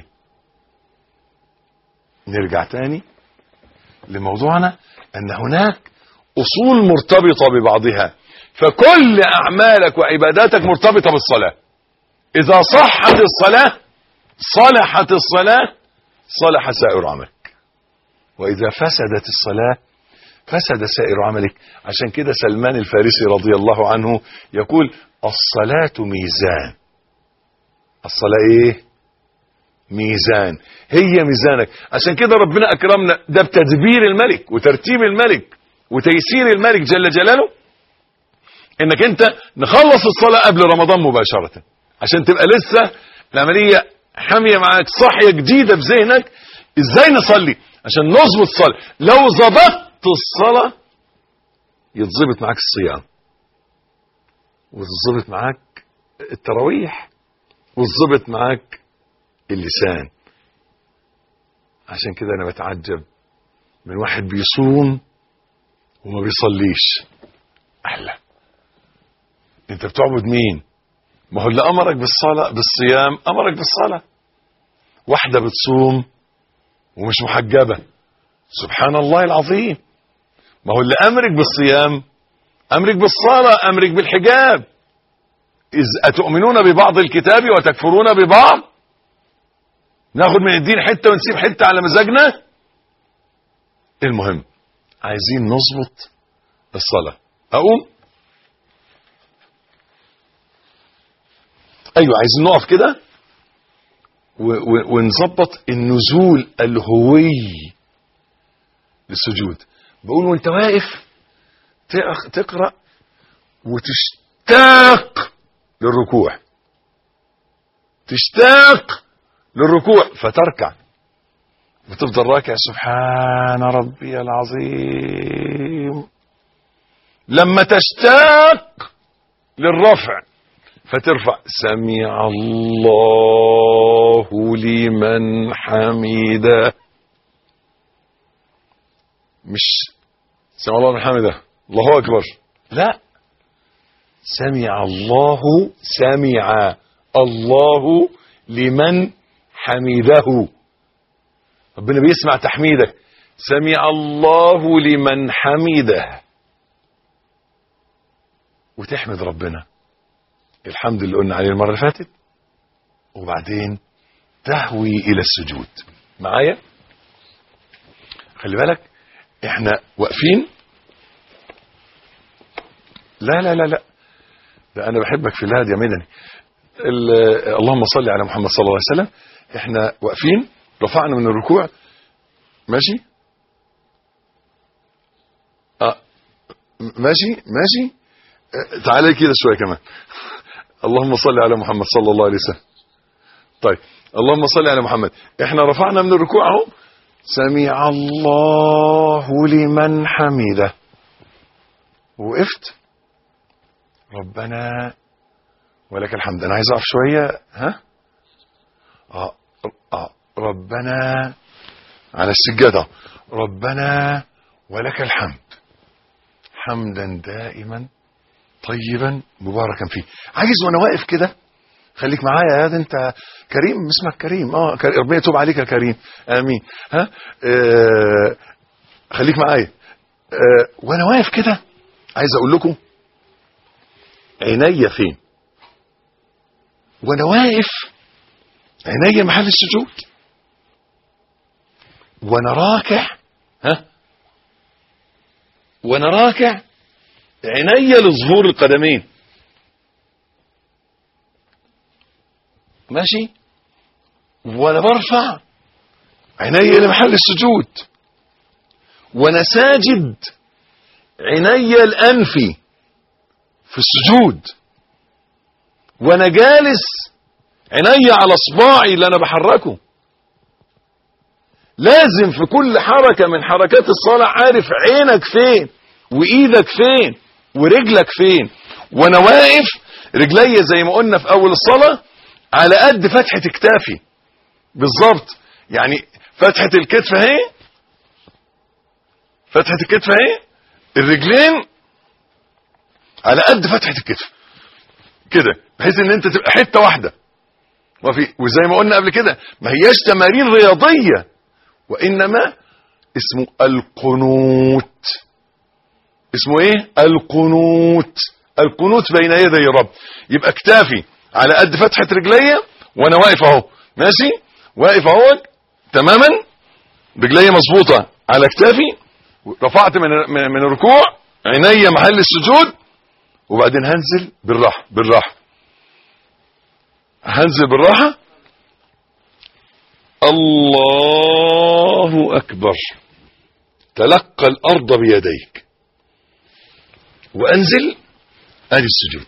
نرجع تاني لموضوعنا ان هناك اصول مرتبطة ببعضها فكل اعمالك وعباداتك مرتبطة بالصلاة اذا صحت الصلاة صلحت الصلاة صلح سائر عملك واذا فسدت الصلاة فسد سائر عملك عشان كده سلمان الفارسي رضي الله عنه يقول الصلاة ميزان الصلاة ايه ميزان هي ميزانك عشان كده ربنا اكرمنا ده بتدبير الملك وترتيب الملك وتيسير الملك جل جلاله انك انت نخلص الصلاة قبل رمضان مباشرة عشان تبقى لسه العملية حامية معاك صحية جديدة في ذهنك ازاي نصلي عشان نظبط الصلاة لو ظبطت الصلاة يتظبط معاك الصيام وتظبط معاك التراويح وتظبط معاك اللسان عشان كده انا بتعجب من واحد بيصوم وما بيصليش احلى انت بتعبد مين ما هو اللي امرك بالصلاه بالصيام امرك بالصلاه واحده بتصوم ومش محجبه سبحان الله العظيم ما هو اللي امرك بالصيام امرك بالصلاه امرك بالحجاب اذ اتؤمنون ببعض الكتاب وتكفرون ببعض ناخد من الدين حته ونسيب حته على مزاجنا المهم عايزين نظبط الصلاه اقوم ايوه عايزين نقف كده و- و- ونظبط النزول الهوي للسجود بقول وانت واقف تق- تقرا وتشتاق للركوع تشتاق للركوع فتركع وتفضل راكع سبحان ربي العظيم لما تشتاق للرفع فترفع سمع الله لمن حمده مش سمع الله لمن حمده الله اكبر لا سمع الله سمع الله لمن حمده ربنا بيسمع تحميدك سمع الله لمن حمده وتحمد ربنا الحمد اللي قلنا عليه المرة اللي فاتت وبعدين تهوي إلى السجود معايا خلي بالك احنا واقفين لا لا لا لا ده انا بحبك في الهاد يا مدني ال- اللهم صل على محمد صلى الله عليه وسلم احنا واقفين رفعنا من الركوع ماشي اه ماشي ماشي آه، تعالى كده شويه كمان اللهم صل على محمد صلى الله عليه وسلم طيب اللهم صل على محمد احنا رفعنا من الركوع اهو سمع الله لمن حمده وقفت ربنا ولك الحمد انا عايز اقف شويه ها اه اه ربنا على السجاده ربنا ولك الحمد حمدا دائما طيبا مباركا فيه عايز وانا واقف كده خليك معايا يا ده انت كريم اسمك كريم اه كر- ربنا يتوب عليك يا كريم امين ها آه خليك معايا آه وانا واقف كده عايز اقول لكم عينيا فين وانا واقف عينيا محل السجود وانا راكع ها وانا راكع عينيا لظهور القدمين ماشي وانا برفع عينيا لمحل السجود وانا ساجد عينيا الانفي في السجود وانا جالس عينيا على صباعي اللي انا بحركه لازم في كل حركة من حركات الصلاة عارف عينك فين وايدك فين ورجلك فين وانا واقف رجلي زي ما قلنا في اول الصلاة على قد فتحة كتافي بالظبط يعني فتحة الكتف اهي فتحة الكتف اهي الرجلين على قد فتحة الكتف كده بحيث ان انت تبقى حتة واحدة وفي وزي ما قلنا قبل كده ما هياش تمارين رياضية وانما اسمه القنوت اسمه ايه القنوت القنوت بين يدي الرب يبقى اكتافي على قد فتحة رجليا وانا واقف اهو ماشي واقف اهو تماما رجليا مظبوطة على اكتافي رفعت من من من الركوع عينيا محل السجود وبعدين هنزل بالراحة بالراحة هنزل بالراحة الله أكبر تلقى الأرض بيديك وأنزل أدي السجود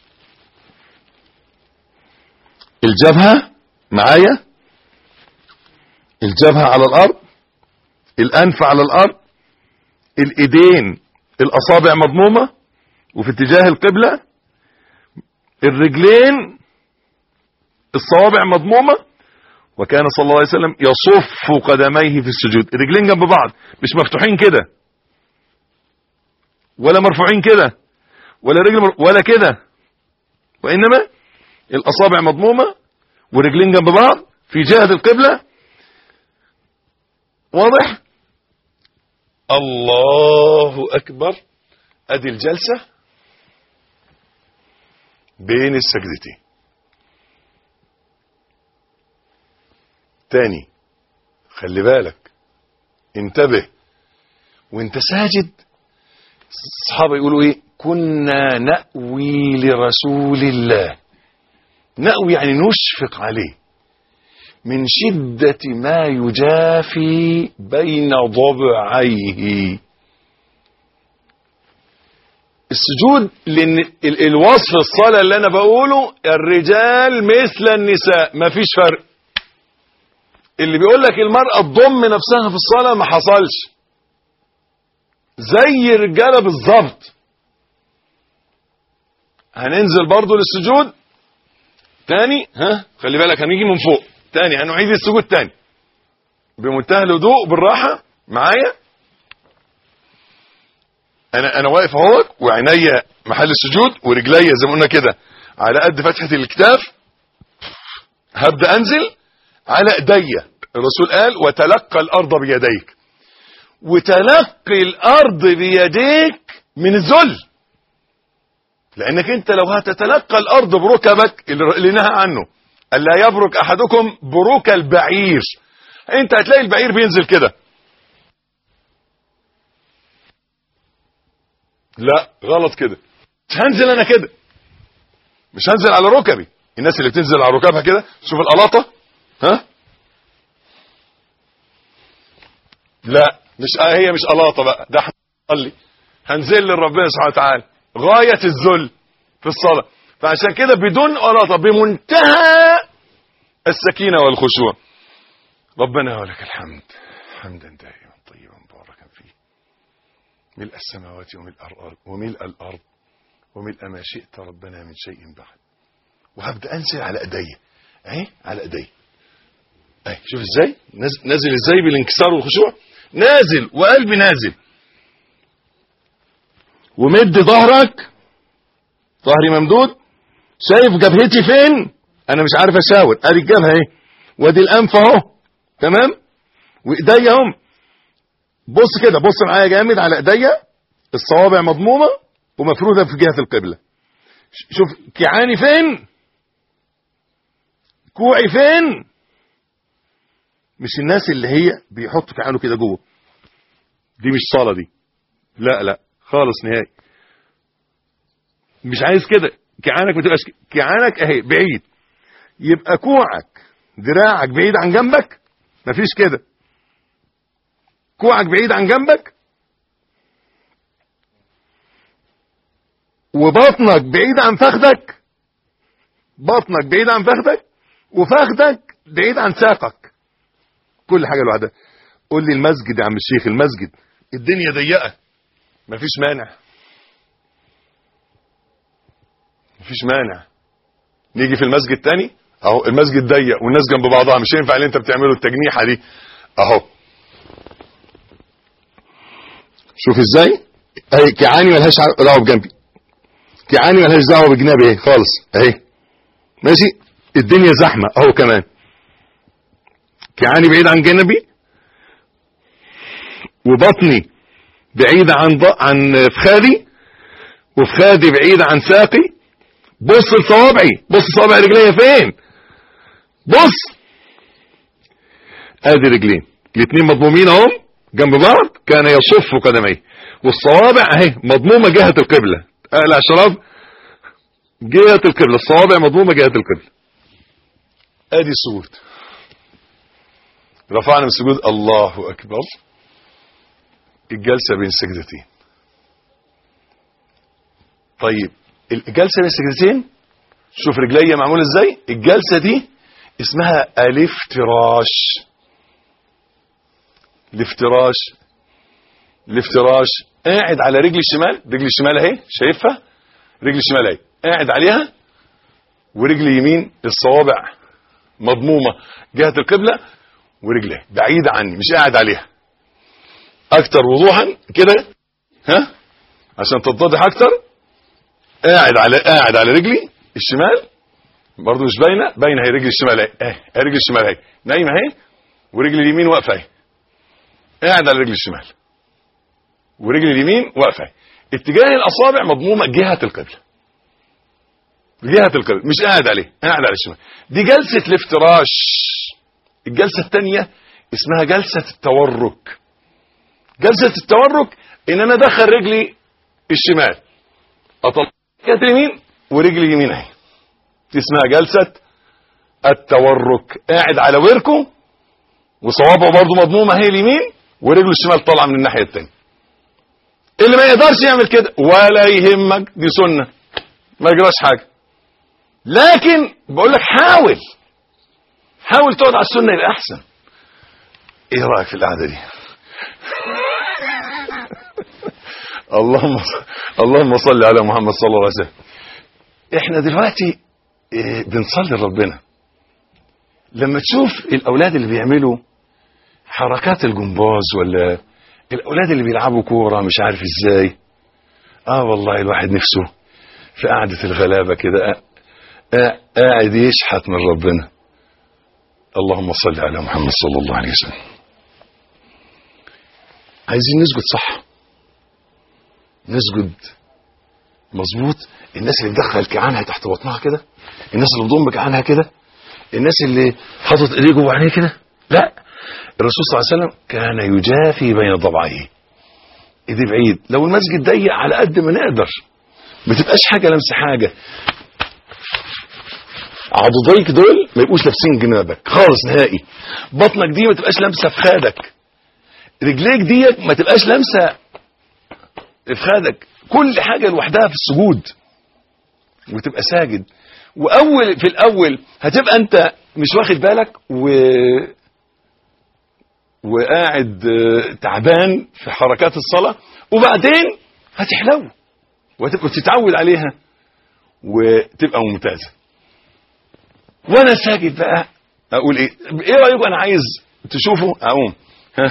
الجبهة معايا الجبهة على الأرض الأنف على الأرض الإيدين الأصابع مضمومة وفي اتجاه القبلة الرجلين الصوابع مضمومة وكان صلى الله عليه وسلم يصف قدميه في السجود الرجلين جنب بعض مش مفتوحين كده ولا مرفوعين كده ولا رجل مر... ولا كده وإنما الأصابع مضمومة والرجلين جنب بعض في جهة القبلة واضح الله أكبر أدي الجلسة بين السجدتين تاني خلي بالك انتبه وانت ساجد الصحابة يقولوا ايه كنا نأوي لرسول الله نأوي يعني نشفق عليه من شدة ما يجافي بين ضبعيه السجود لان ال- الوصف الصلاة اللي انا بقوله الرجال مثل النساء مفيش فرق اللي بيقول لك المرأة تضم نفسها في الصلاة ما حصلش زي الرجالة بالظبط هننزل برضو للسجود تاني ها خلي بالك هنيجي من فوق تاني هنعيد السجود تاني بمنتهى الهدوء بالراحة معايا انا انا واقف اهوت وعينيا محل السجود ورجليا زي ما قلنا كده على قد فتحة الكتاف هبدأ انزل على ايديا الرسول قال وتلقى الارض بيديك وتلقي الارض بيديك من الذل لانك انت لو هتتلقى الارض بركبك اللي نهى عنه الا يبرك احدكم بروك البعير انت هتلاقي البعير بينزل كده لا غلط كده مش هنزل انا كده مش هنزل على ركبي الناس اللي بتنزل على ركبها كده شوف القلاطه ها لا مش آه هي مش قلاطه بقى ده هنصلي هنزل لربنا سبحانه وتعالى غايه الذل في الصلاه فعشان كده بدون قلاطه بمنتهى السكينه والخشوع ربنا ولك الحمد حمدا دائما طيبا مباركا فيه ملء السماوات وملء الارض وملء الارض وملء ما شئت ربنا من شيء بعد وهبدا انزل على ايديا اهي على ايديا اهي شوف ازاي نازل, نازل ازاي بالانكسار والخشوع نازل وقلبي نازل ومد ظهرك ظهري ممدود شايف جبهتي فين انا مش عارف اشاور ادي الجبهه اهي وادي الانف اهو تمام وايديا اهم بص كده بص معايا جامد على ايديا الصوابع مضمومه ومفروده في جهه القبله ش- شوف كيعاني فين كوعي فين مش الناس اللي هي بيحطوا كيعانه كده جوه دي مش صلاه دي لا لا خالص نهائي مش عايز كده كيعانك ما تبقاش كده. كيعانك اهي بعيد يبقى كوعك دراعك بعيد عن جنبك مفيش كده كوعك بعيد عن جنبك وبطنك بعيد عن فخدك بطنك بعيد عن فخدك وفخدك بعيد عن ساقك كل حاجه لوحدها قول لي المسجد يا عم الشيخ المسجد الدنيا ضيقه مفيش مانع مفيش مانع نيجي في المسجد تاني اهو المسجد ضيق والناس جنب بعضها مش هينفع اللي انت بتعمله التجنيحه دي اهو شوف ازاي اهي كيعاني ملهاش دعوه بجنبي كيعاني ملهاش دعوه بجنابي اهي خالص اهي ماشي الدنيا زحمه اهو كمان كيعاني بعيد عن جنبي وبطني بعيد عن ض... عن فخادي وفخادي بعيد عن ساقي بص لصوابعي بص صوابع رجليا فين بص ادي رجلين الاثنين مضمومين اهم جنب بعض كان يصف قدميه والصوابع اهي مضمومه جهه القبله اقلع شراب جهه القبله الصوابع مضمومه جهه القبله ادي السجود رفعنا من السجود الله اكبر الجلسه بين السجدتين طيب الجلسه بين السجدتين شوف رجليا معموله ازاي الجلسه دي اسمها الافتراش الافتراش الافتراش قاعد على رجلي الشمال رجلي الشمال اهي شايفها رجلي الشمال اهي قاعد عليها ورجلي يمين الصوابع مضمومه جهه القبله ورجلي بعيده عني مش قاعد عليها اكتر وضوحا كده ها عشان تتضح اكتر قاعد على قاعد على رجلي الشمال برضه مش باينه باينه هي رجلي الشمال اهي اهي هي رجلي الشمال اهي نايمه اهي ورجلي اليمين واقفه اهي قاعد على رجلي الشمال ورجلي اليمين واقفه اهي اتجاه الاصابع مضمومه جهه القبله جهه القبله مش قاعد عليه قاعد على الشمال دي جلسه الافتراش الجلسه الثانيه اسمها جلسه التورك جلسه التورك ان انا ادخل رجلي الشمال اطلع جهه اليمين ورجلي اليمين اهي دي اسمها جلسه التورك قاعد على وركه وصوابعه برضه مضمومه هي اليمين ورجله الشمال طالعه من الناحيه الثانيه اللي ما يقدرش يعمل كده ولا يهمك دي سنه ما يجراش حاجه لكن بقول لك حاول حاول تقعد على السنه يبقى احسن ايه رايك في القعده دي اللهم اللهم صل على محمد صلى الله عليه وسلم احنا دلوقتي إيه، بنصلي لربنا لما تشوف الاولاد اللي بيعملوا حركات الجمباز ولا الاولاد اللي بيلعبوا كوره مش عارف ازاي اه والله الواحد نفسه في قعده الغلابه كده آه، آه، قاعد يشحت من ربنا اللهم صل على محمد صلى الله عليه وسلم عايزين نسجد صح نسجد مظبوط الناس اللي مدخل كعانها تحت بطنها كده الناس اللي بتضم كعانها كده الناس اللي حاطط ايديه جوه عينيه كده لا الرسول صلى الله عليه وسلم كان يجافي بين ضبعيه ايديه بعيد لو المسجد ضيق على قد ما نقدر ما تبقاش حاجه لمس حاجه عضديك دول ما يبقوش لابسين جنابك خالص نهائي بطنك دي ما تبقاش لامسه في خادك رجليك ديت ما تبقاش لامسه في خادك كل حاجه لوحدها في السجود وتبقى ساجد واول في الاول هتبقى انت مش واخد بالك و وقاعد آه، تعبان في حركات الصلاه وبعدين هتحلو وهتبقى تتعود عليها وتبقى ممتازه وانا ساجد بقى اقول ايه ايه رايكم انا عايز تشوفوا اقوم ها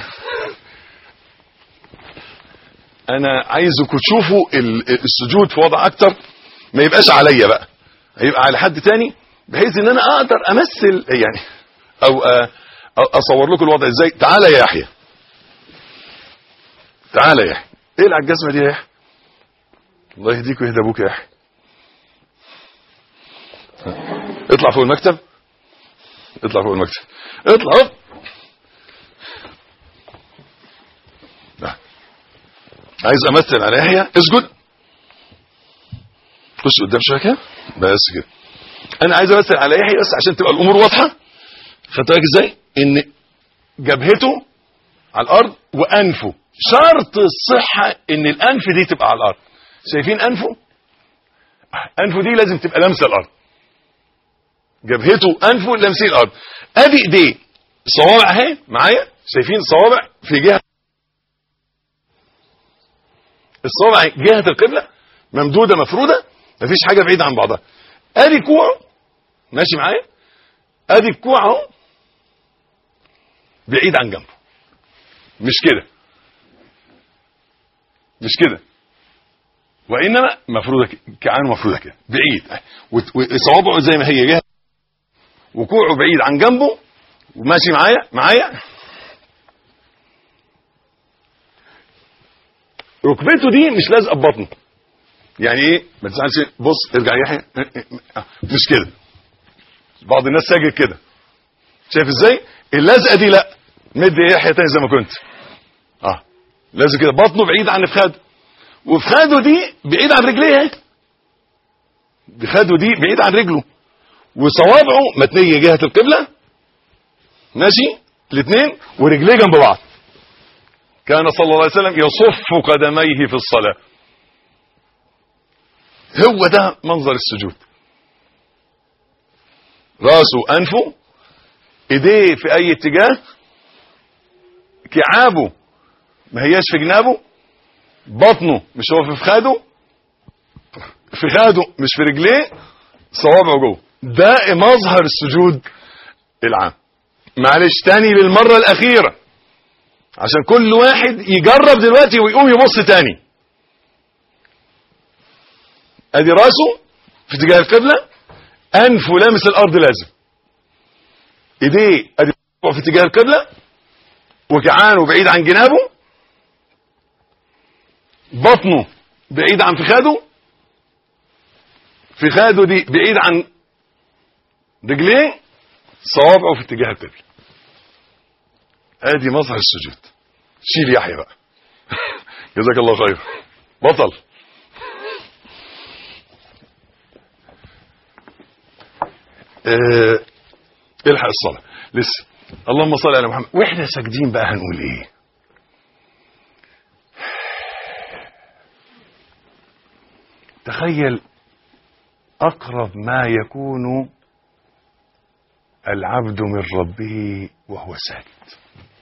انا عايزكم تشوفوا ال- السجود في وضع اكتر ما يبقاش عليا بقى هيبقى على حد تاني بحيث ان انا اقدر امثل يعني او أ- أ- اصور لكم الوضع ازاي تعالى يا يحيى تعالى يا يحيى اقلع الجزمه دي يا يحيى الله يهديك ويهدى ابوك يا يحيى اطلع فوق المكتب اطلع فوق المكتب اطلع هوب آه. عايز امثل على يحيى اسجد خش قدام شويه كده بس كده انا عايز امثل على يحيى بس عشان تبقى الامور واضحه خدت بالك ازاي ان جبهته على الارض وانفه شرط الصحه ان الانف دي تبقى على الارض شايفين انفه انفه دي لازم تبقى لامسه الارض جبهته انفه لامسين الارض ادي ايديه صوابع اهي معايا شايفين صوابع في جهه الصوابع جهه القبله ممدوده مفروده مفيش حاجه بعيده عن بعضها ادي كوعه ماشي معايا ادي الكوع اهو بعيد عن جنبه مش كده مش كده وانما مفروضه ك- كعانه مفروضه كده بعيد وت- وصوابعه زي ما هي جهه وكوعه بعيد عن جنبه وماشي معايا معايا ركبته دي مش لازقه ببطنه يعني ايه ما تزعلش بص ارجع يا يحيى مش كده بعض الناس ساجد كده شايف ازاي اللزقه دي لا مد يا يحيى تاني زي ما كنت اه لازم كده بطنه بعيد عن فخاده وفخاده دي بعيد عن رجليه اهي فخاده دي بعيد عن رجله وصوابعه متنيه جهه القبله ماشي الاثنين ورجليه جنب بعض كان صلى الله عليه وسلم يصف قدميه في الصلاه هو ده منظر السجود راسه انفه ايديه في اي اتجاه كعابه ما هياش في جنابه بطنه مش هو في فخاده فخاده مش في رجليه صوابعه جوه ده مظهر السجود العام معلش تاني للمرة الأخيرة عشان كل واحد يجرب دلوقتي ويقوم يبص تاني ادي راسه في اتجاه القبلة انفه لامس الارض لازم ايديه ادي في اتجاه القبلة وكعانه بعيد عن جنابه بطنه بعيد عن فخاده فخاده دي بعيد عن رجليه صوابعه في اتجاه القبلة ادي مظهر السجود شيل يحيى بقى جزاك الله خير بطل آه الحق الصلاه لسه اللهم صل على محمد واحنا ساجدين بقى هنقول ايه تخيل اقرب ما يكون العبد من ربه وهو ساجد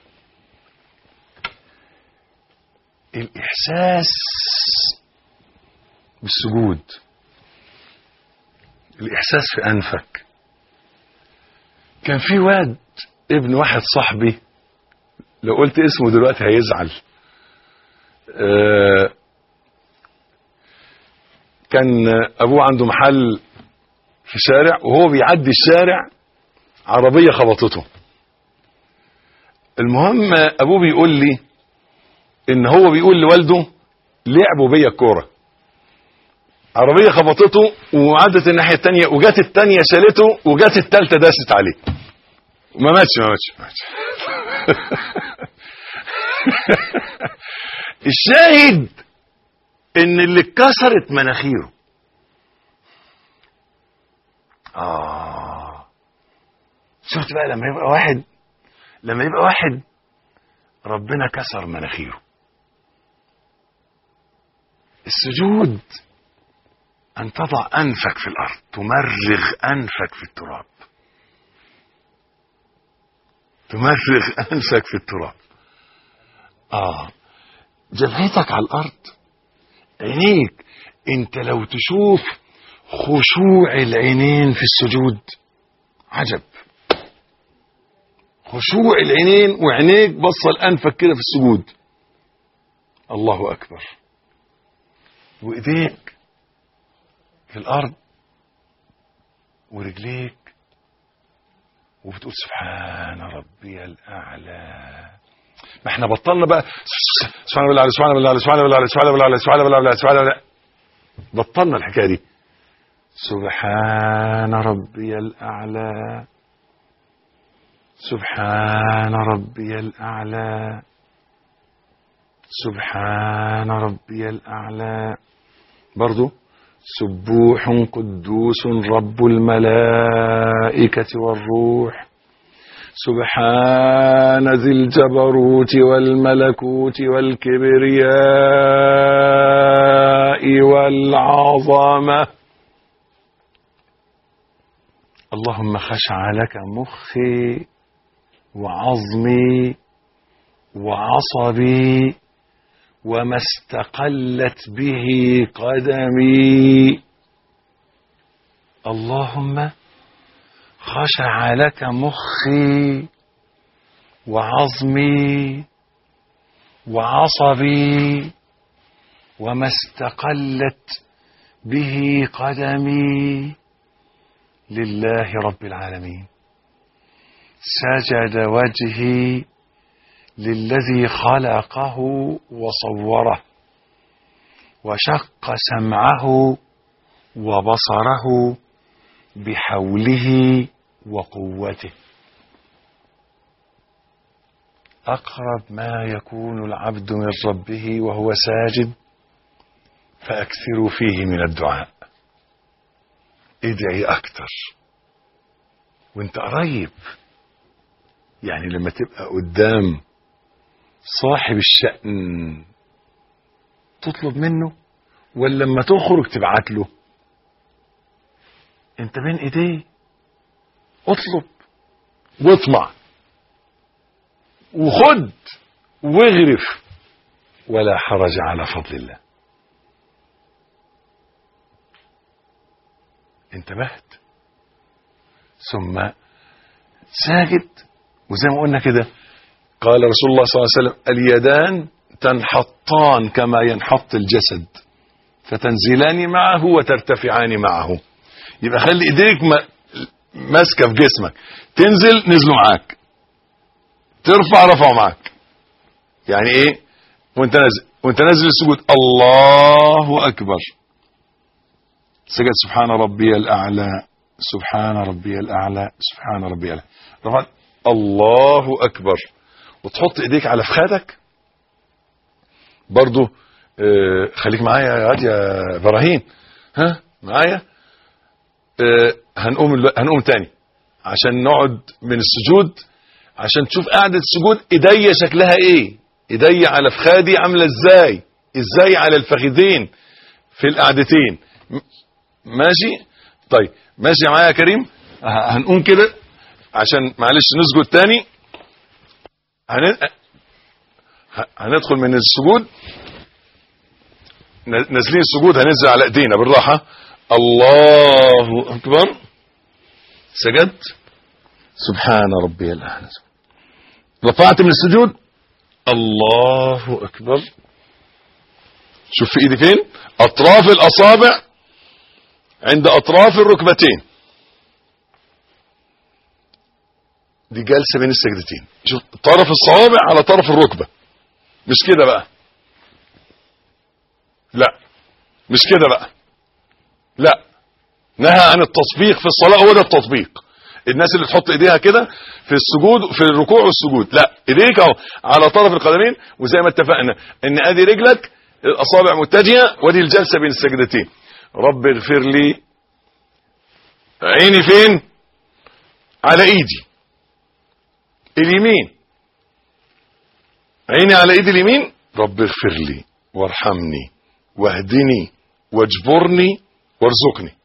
الاحساس بالسجود الاحساس في انفك كان في واد ابن واحد صاحبي لو قلت اسمه دلوقتي هيزعل آه، كان ابوه عنده محل في شارع وهو بيعدي الشارع عربيه خبطته المهم ابوه بيقول لي ان هو بيقول لوالده لعبوا بيا الكوره عربيه خبطته وعدت الناحيه الثانيه وجت الثانيه شالته وجت الثالثه داست عليه ما ماتش ما ماتش ما ماتش الشاهد ان اللي اتكسرت مناخيره اه شفت بقى لما يبقى واحد لما يبقى واحد ربنا كسر مناخيره السجود ان تضع انفك في الارض تمرغ انفك في التراب تمرغ انفك في التراب اه جبهتك على الارض عينيك انت لو تشوف خشوع العينين في السجود عجب خشوع العينين وعينيك بصل انفك كده في السجود الله اكبر وايديك في الارض ورجليك وبتقول سبحان ربي الاعلى ما احنا بطلنا بقى سبحان الله سبحان الله سبحان الله سبحان الله سبحان الله سبحان الله بطلنا الحكايه دي سبحان ربي الاعلى سبحان ربي الاعلى سبحان ربي الاعلى برضو سبوح قدوس رب الملائكة والروح سبحان ذي الجبروت والملكوت والكبرياء والعظمة اللهم خشع لك مخي وعظمي وعصبي وما استقلت به قدمي اللهم خشع لك مخي وعظمي وعصبي وما استقلت به قدمي لله رب العالمين سجد وجهي للذي خلقه وصوره وشق سمعه وبصره بحوله وقوته اقرب ما يكون العبد من ربه وهو ساجد فاكثروا فيه من الدعاء ادعي اكتر وانت قريب يعني لما تبقى قدام صاحب الشأن تطلب منه ولا لما تخرج تبعت له انت بين ايديه اطلب واطمع وخد واغرف ولا حرج على فضل الله انتبهت ثم ساجد وزي ما قلنا كده قال رسول الله صلى الله عليه وسلم اليدان تنحطان كما ينحط الجسد فتنزلان معه وترتفعان معه يبقى خلي ايديك ما- ماسكه في جسمك تنزل نزلوا معاك ترفع رفعوا معاك يعني ايه وانت نازل وانت نازل السجود الله اكبر سجد سبحان ربي الاعلى سبحان ربي الاعلى سبحان ربي الاعلى رفعت الله اكبر وتحط ايديك على فخادك برضو آه، خليك معايا يا واد يا ابراهيم ها معايا آه، هنقوم الو- هنقوم تاني عشان نقعد من السجود عشان تشوف قعدة السجود ايديا شكلها ايه ايديا على فخادي عاملة ازاي ازاي على الفخذين في القعدتين م- ماشي طيب ماشي معايا يا كريم ه- هنقوم كده عشان معلش نسجد تاني هن... ه- هندخل من السجود ن- نازلين السجود هننزل على ايدينا بالراحة الله اكبر سجدت سبحان ربي الاعلى رفعت من السجود الله اكبر شوف في ايدي فين اطراف الاصابع عند اطراف الركبتين دي جلسة بين السجدتين شوف طرف الصوابع على طرف الركبة مش كده بقى لا مش كده بقى لا نهى عن التطبيق في الصلاة هو ده التطبيق الناس اللي تحط ايديها كده في السجود في الركوع والسجود لا ايديك اهو على طرف القدمين وزي ما اتفقنا ان ادي رجلك الاصابع متجهه ودي الجلسه بين السجدتين رب اغفر لي عيني فين على ايدي اليمين عيني على ايدي اليمين رب اغفر لي وارحمني واهدني واجبرني وارزقني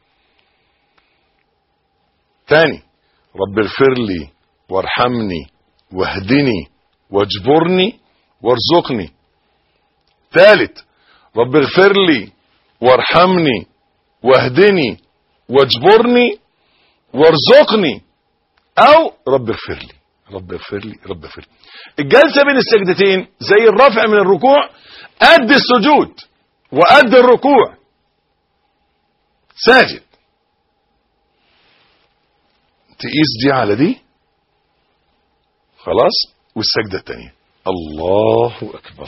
تاني رب اغفر لي وارحمني واهدني واجبرني وارزقني ثالث رب اغفر لي وارحمني واهدني واجبرني وارزقني او رب اغفر لي رب اغفر لي رب اغفر لي الجلسه بين السجدتين زي الرفع من الركوع قد السجود وقد الركوع ساجد تقيس دي على دي خلاص والسجدة التانية الله أكبر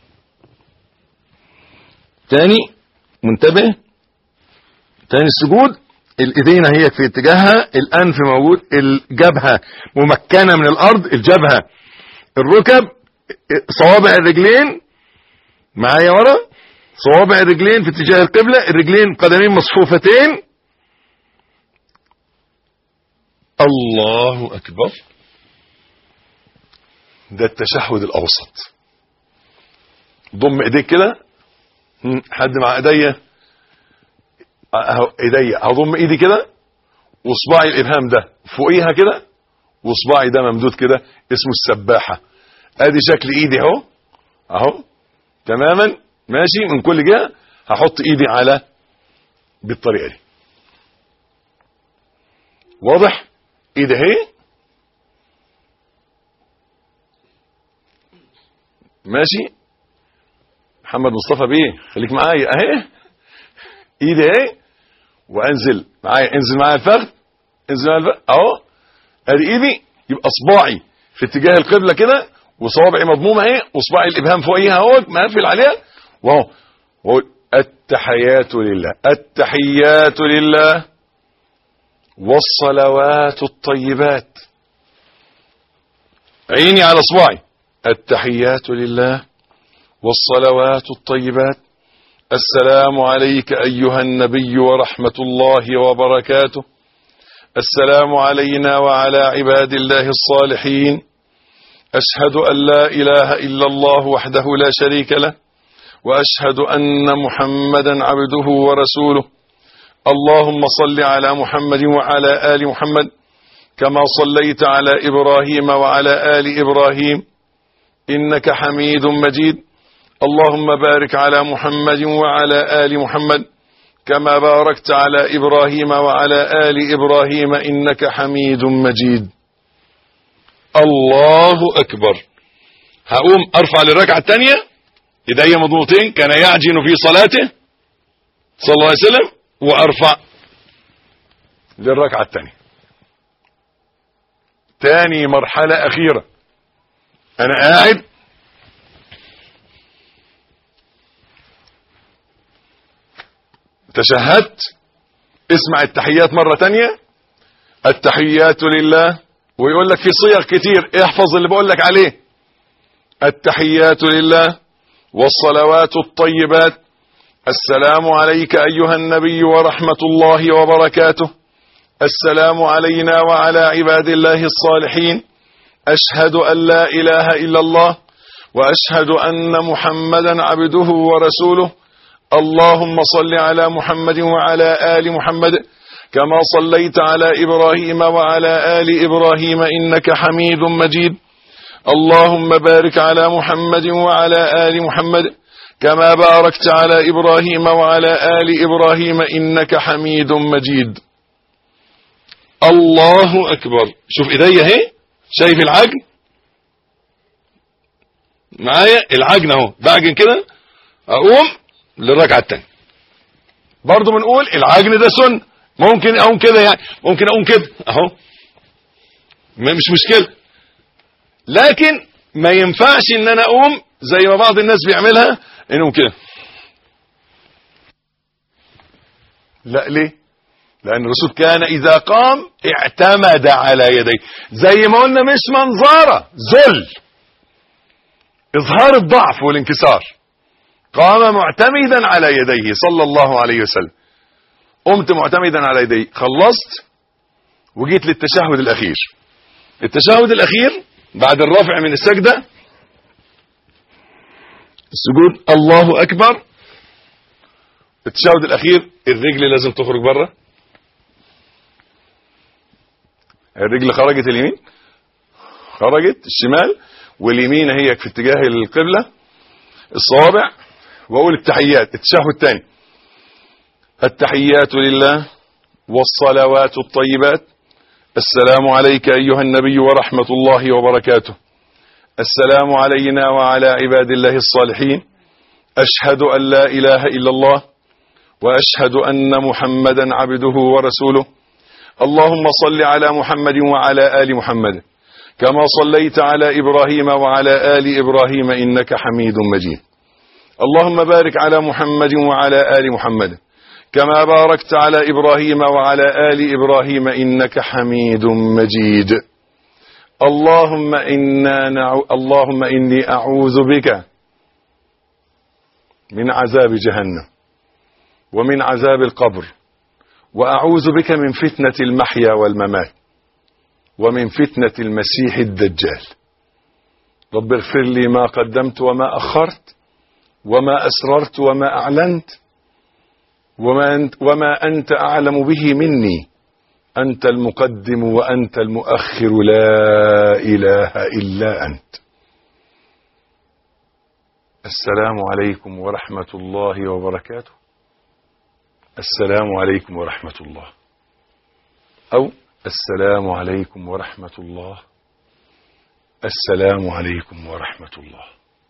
تاني منتبه تاني السجود الايدين هي في اتجاهها الانف موجود الجبهة ممكنة من الارض الجبهة الركب صوابع الرجلين معايا ورا صوابع الرجلين في اتجاه القبلة الرجلين قدمين مصفوفتين الله أكبر ده التشهد الأوسط ضم ايديك كده هم، حد مع ايديا اهو ايديا هضم ايدي كده وصباعي الابهام ده فوقيها كده وصباعي ده ممدود كده اسمه السباحة ادي شكل ايدي اهو اهو تماما ماشي من كل جهة هحط ايدي على بالطريقة دي واضح ايدي اهي ماشي محمد مصطفى بيه خليك معايا اهي ايدي اهي وانزل معايا انزل معايا الفخذ انزل معايا الفخذ اهو ادي ايدي يبقى صباعي في اتجاه القبله كده وصوابعي مضمومه اهي وصباعي الابهام فوقيها اهو مقفل عليها واهو واقول التحيات لله التحيات لله والصلوات الطيبات عيني على صباعي التحيات لله والصلوات الطيبات السلام عليك أيها النبي ورحمة الله وبركاته السلام علينا وعلى عباد الله الصالحين أشهد أن لا إله إلا الله وحده لا شريك له وأشهد أن محمدا عبده ورسوله اللهم صل على محمد وعلى آل محمد كما صليت على إبراهيم وعلى آل إبراهيم إنك حميد مجيد اللهم بارك على محمد وعلى آل محمد كما باركت على إبراهيم وعلى آل إبراهيم إنك حميد مجيد الله أكبر هقوم أرفع للركعة الثانية إيدي مضموطين كان يعجن في صلاته صلى الله عليه وسلم وأرفع للركعة الثانية تاني مرحلة أخيرة أنا قاعد تشهدت اسمع التحيات مرة تانية التحيات لله ويقول لك في صيغ كتير احفظ اللي بقول لك عليه التحيات لله والصلوات الطيبات السلام عليك أيها النبي ورحمة الله وبركاته السلام علينا وعلى عباد الله الصالحين أشهد أن لا إله إلا الله وأشهد أن محمدا عبده ورسوله اللهم صل على محمد وعلى آل محمد كما صليت على إبراهيم وعلى آل إبراهيم إنك حميد مجيد اللهم بارك على محمد وعلى آل محمد كما باركت على إبراهيم وعلى آل إبراهيم إنك حميد مجيد الله أكبر شوف إيديا اهي شايف العجن معايا العجن اهو بعجن كده أقوم للركعة الثانية برضه بنقول العجن ده سن ممكن أقوم كده يعني ممكن أقوم كده أهو مش مشكلة لكن ما ينفعش ان انا اقوم زي ما بعض الناس بيعملها انهم كده لا ليه لان الرسول كان اذا قام اعتمد على يديه زي ما قلنا مش منظره ذل اظهار الضعف والانكسار قام معتمدا على يديه صلى الله عليه وسلم قمت معتمدا على يديه خلصت وجيت للتشهد الاخير التشهد الاخير بعد الرفع من السجدة السجود الله أكبر التشهد الأخير الرجل لازم تخرج بره الرجل خرجت اليمين خرجت الشمال واليمين هي في اتجاه القبلة الصوابع وأقول التحيات التشهد الثاني التحيات لله والصلوات الطيبات السلام عليك أيها النبي ورحمة الله وبركاته السلام علينا وعلى عباد الله الصالحين أشهد أن لا إله إلا الله وأشهد أن محمدا عبده ورسوله اللهم صل على محمد وعلى آل محمد كما صليت على إبراهيم وعلى آل إبراهيم إنك حميد مجيد اللهم بارك على محمد وعلى آل محمد كما باركت على إبراهيم وعلى آل إبراهيم إنك حميد مجيد اللهم إنا نعو اللهم إني أعوذ بك من عذاب جهنم ومن عذاب القبر وأعوذ بك من فتنة المحيا والممات ومن فتنة المسيح الدجال رب اغفر لي ما قدمت وما أخرت وما أسررت وما أعلنت وما أنت, وما أنت أعلم به مني أنت المقدم وأنت المؤخر لا إله إلا أنت السلام عليكم ورحمة الله وبركاته السلام عليكم ورحمة الله أو السلام عليكم ورحمة الله السلام عليكم ورحمة الله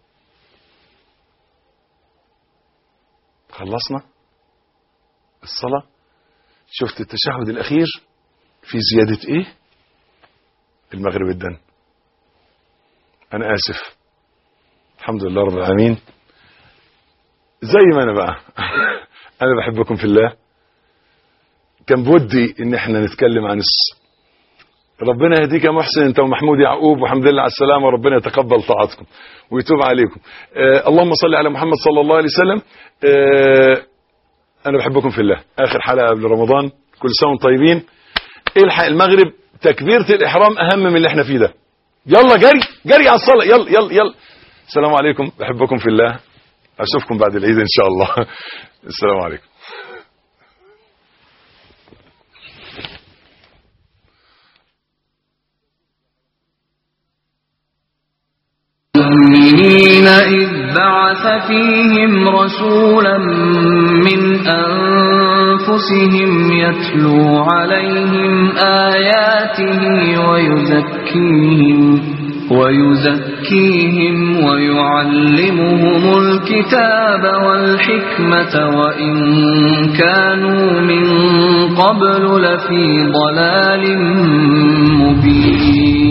خلصنا الصلاة شفت التشهد الأخير في زيادة إيه المغرب الدن أنا آسف الحمد لله رب العالمين زي ما أنا بقى أنا بحبكم في الله كان بودي إن إحنا نتكلم عن الس... ربنا يهديك يا محسن انت ومحمود يعقوب والحمد لله على السلامه وربنا يتقبل طاعتكم ويتوب عليكم آه اللهم صل على محمد صلى الله عليه وسلم آه انا بحبكم في الله اخر حلقه قبل رمضان كل سنه وانتم طيبين الحق المغرب تكبيره الاحرام اهم من اللي احنا فيه ده يلا جري جري على الصلاه يلا يلا يلا السلام عليكم بحبكم في الله اشوفكم بعد العيد ان شاء الله السلام عليكم المؤمنين إذ بعث فيهم رسولا من أنفسهم يتلو عليهم آياته ويزكيهم ويزكيهم ويعلمهم الكتاب والحكمة وإن كانوا من قبل لفي ضلال مبين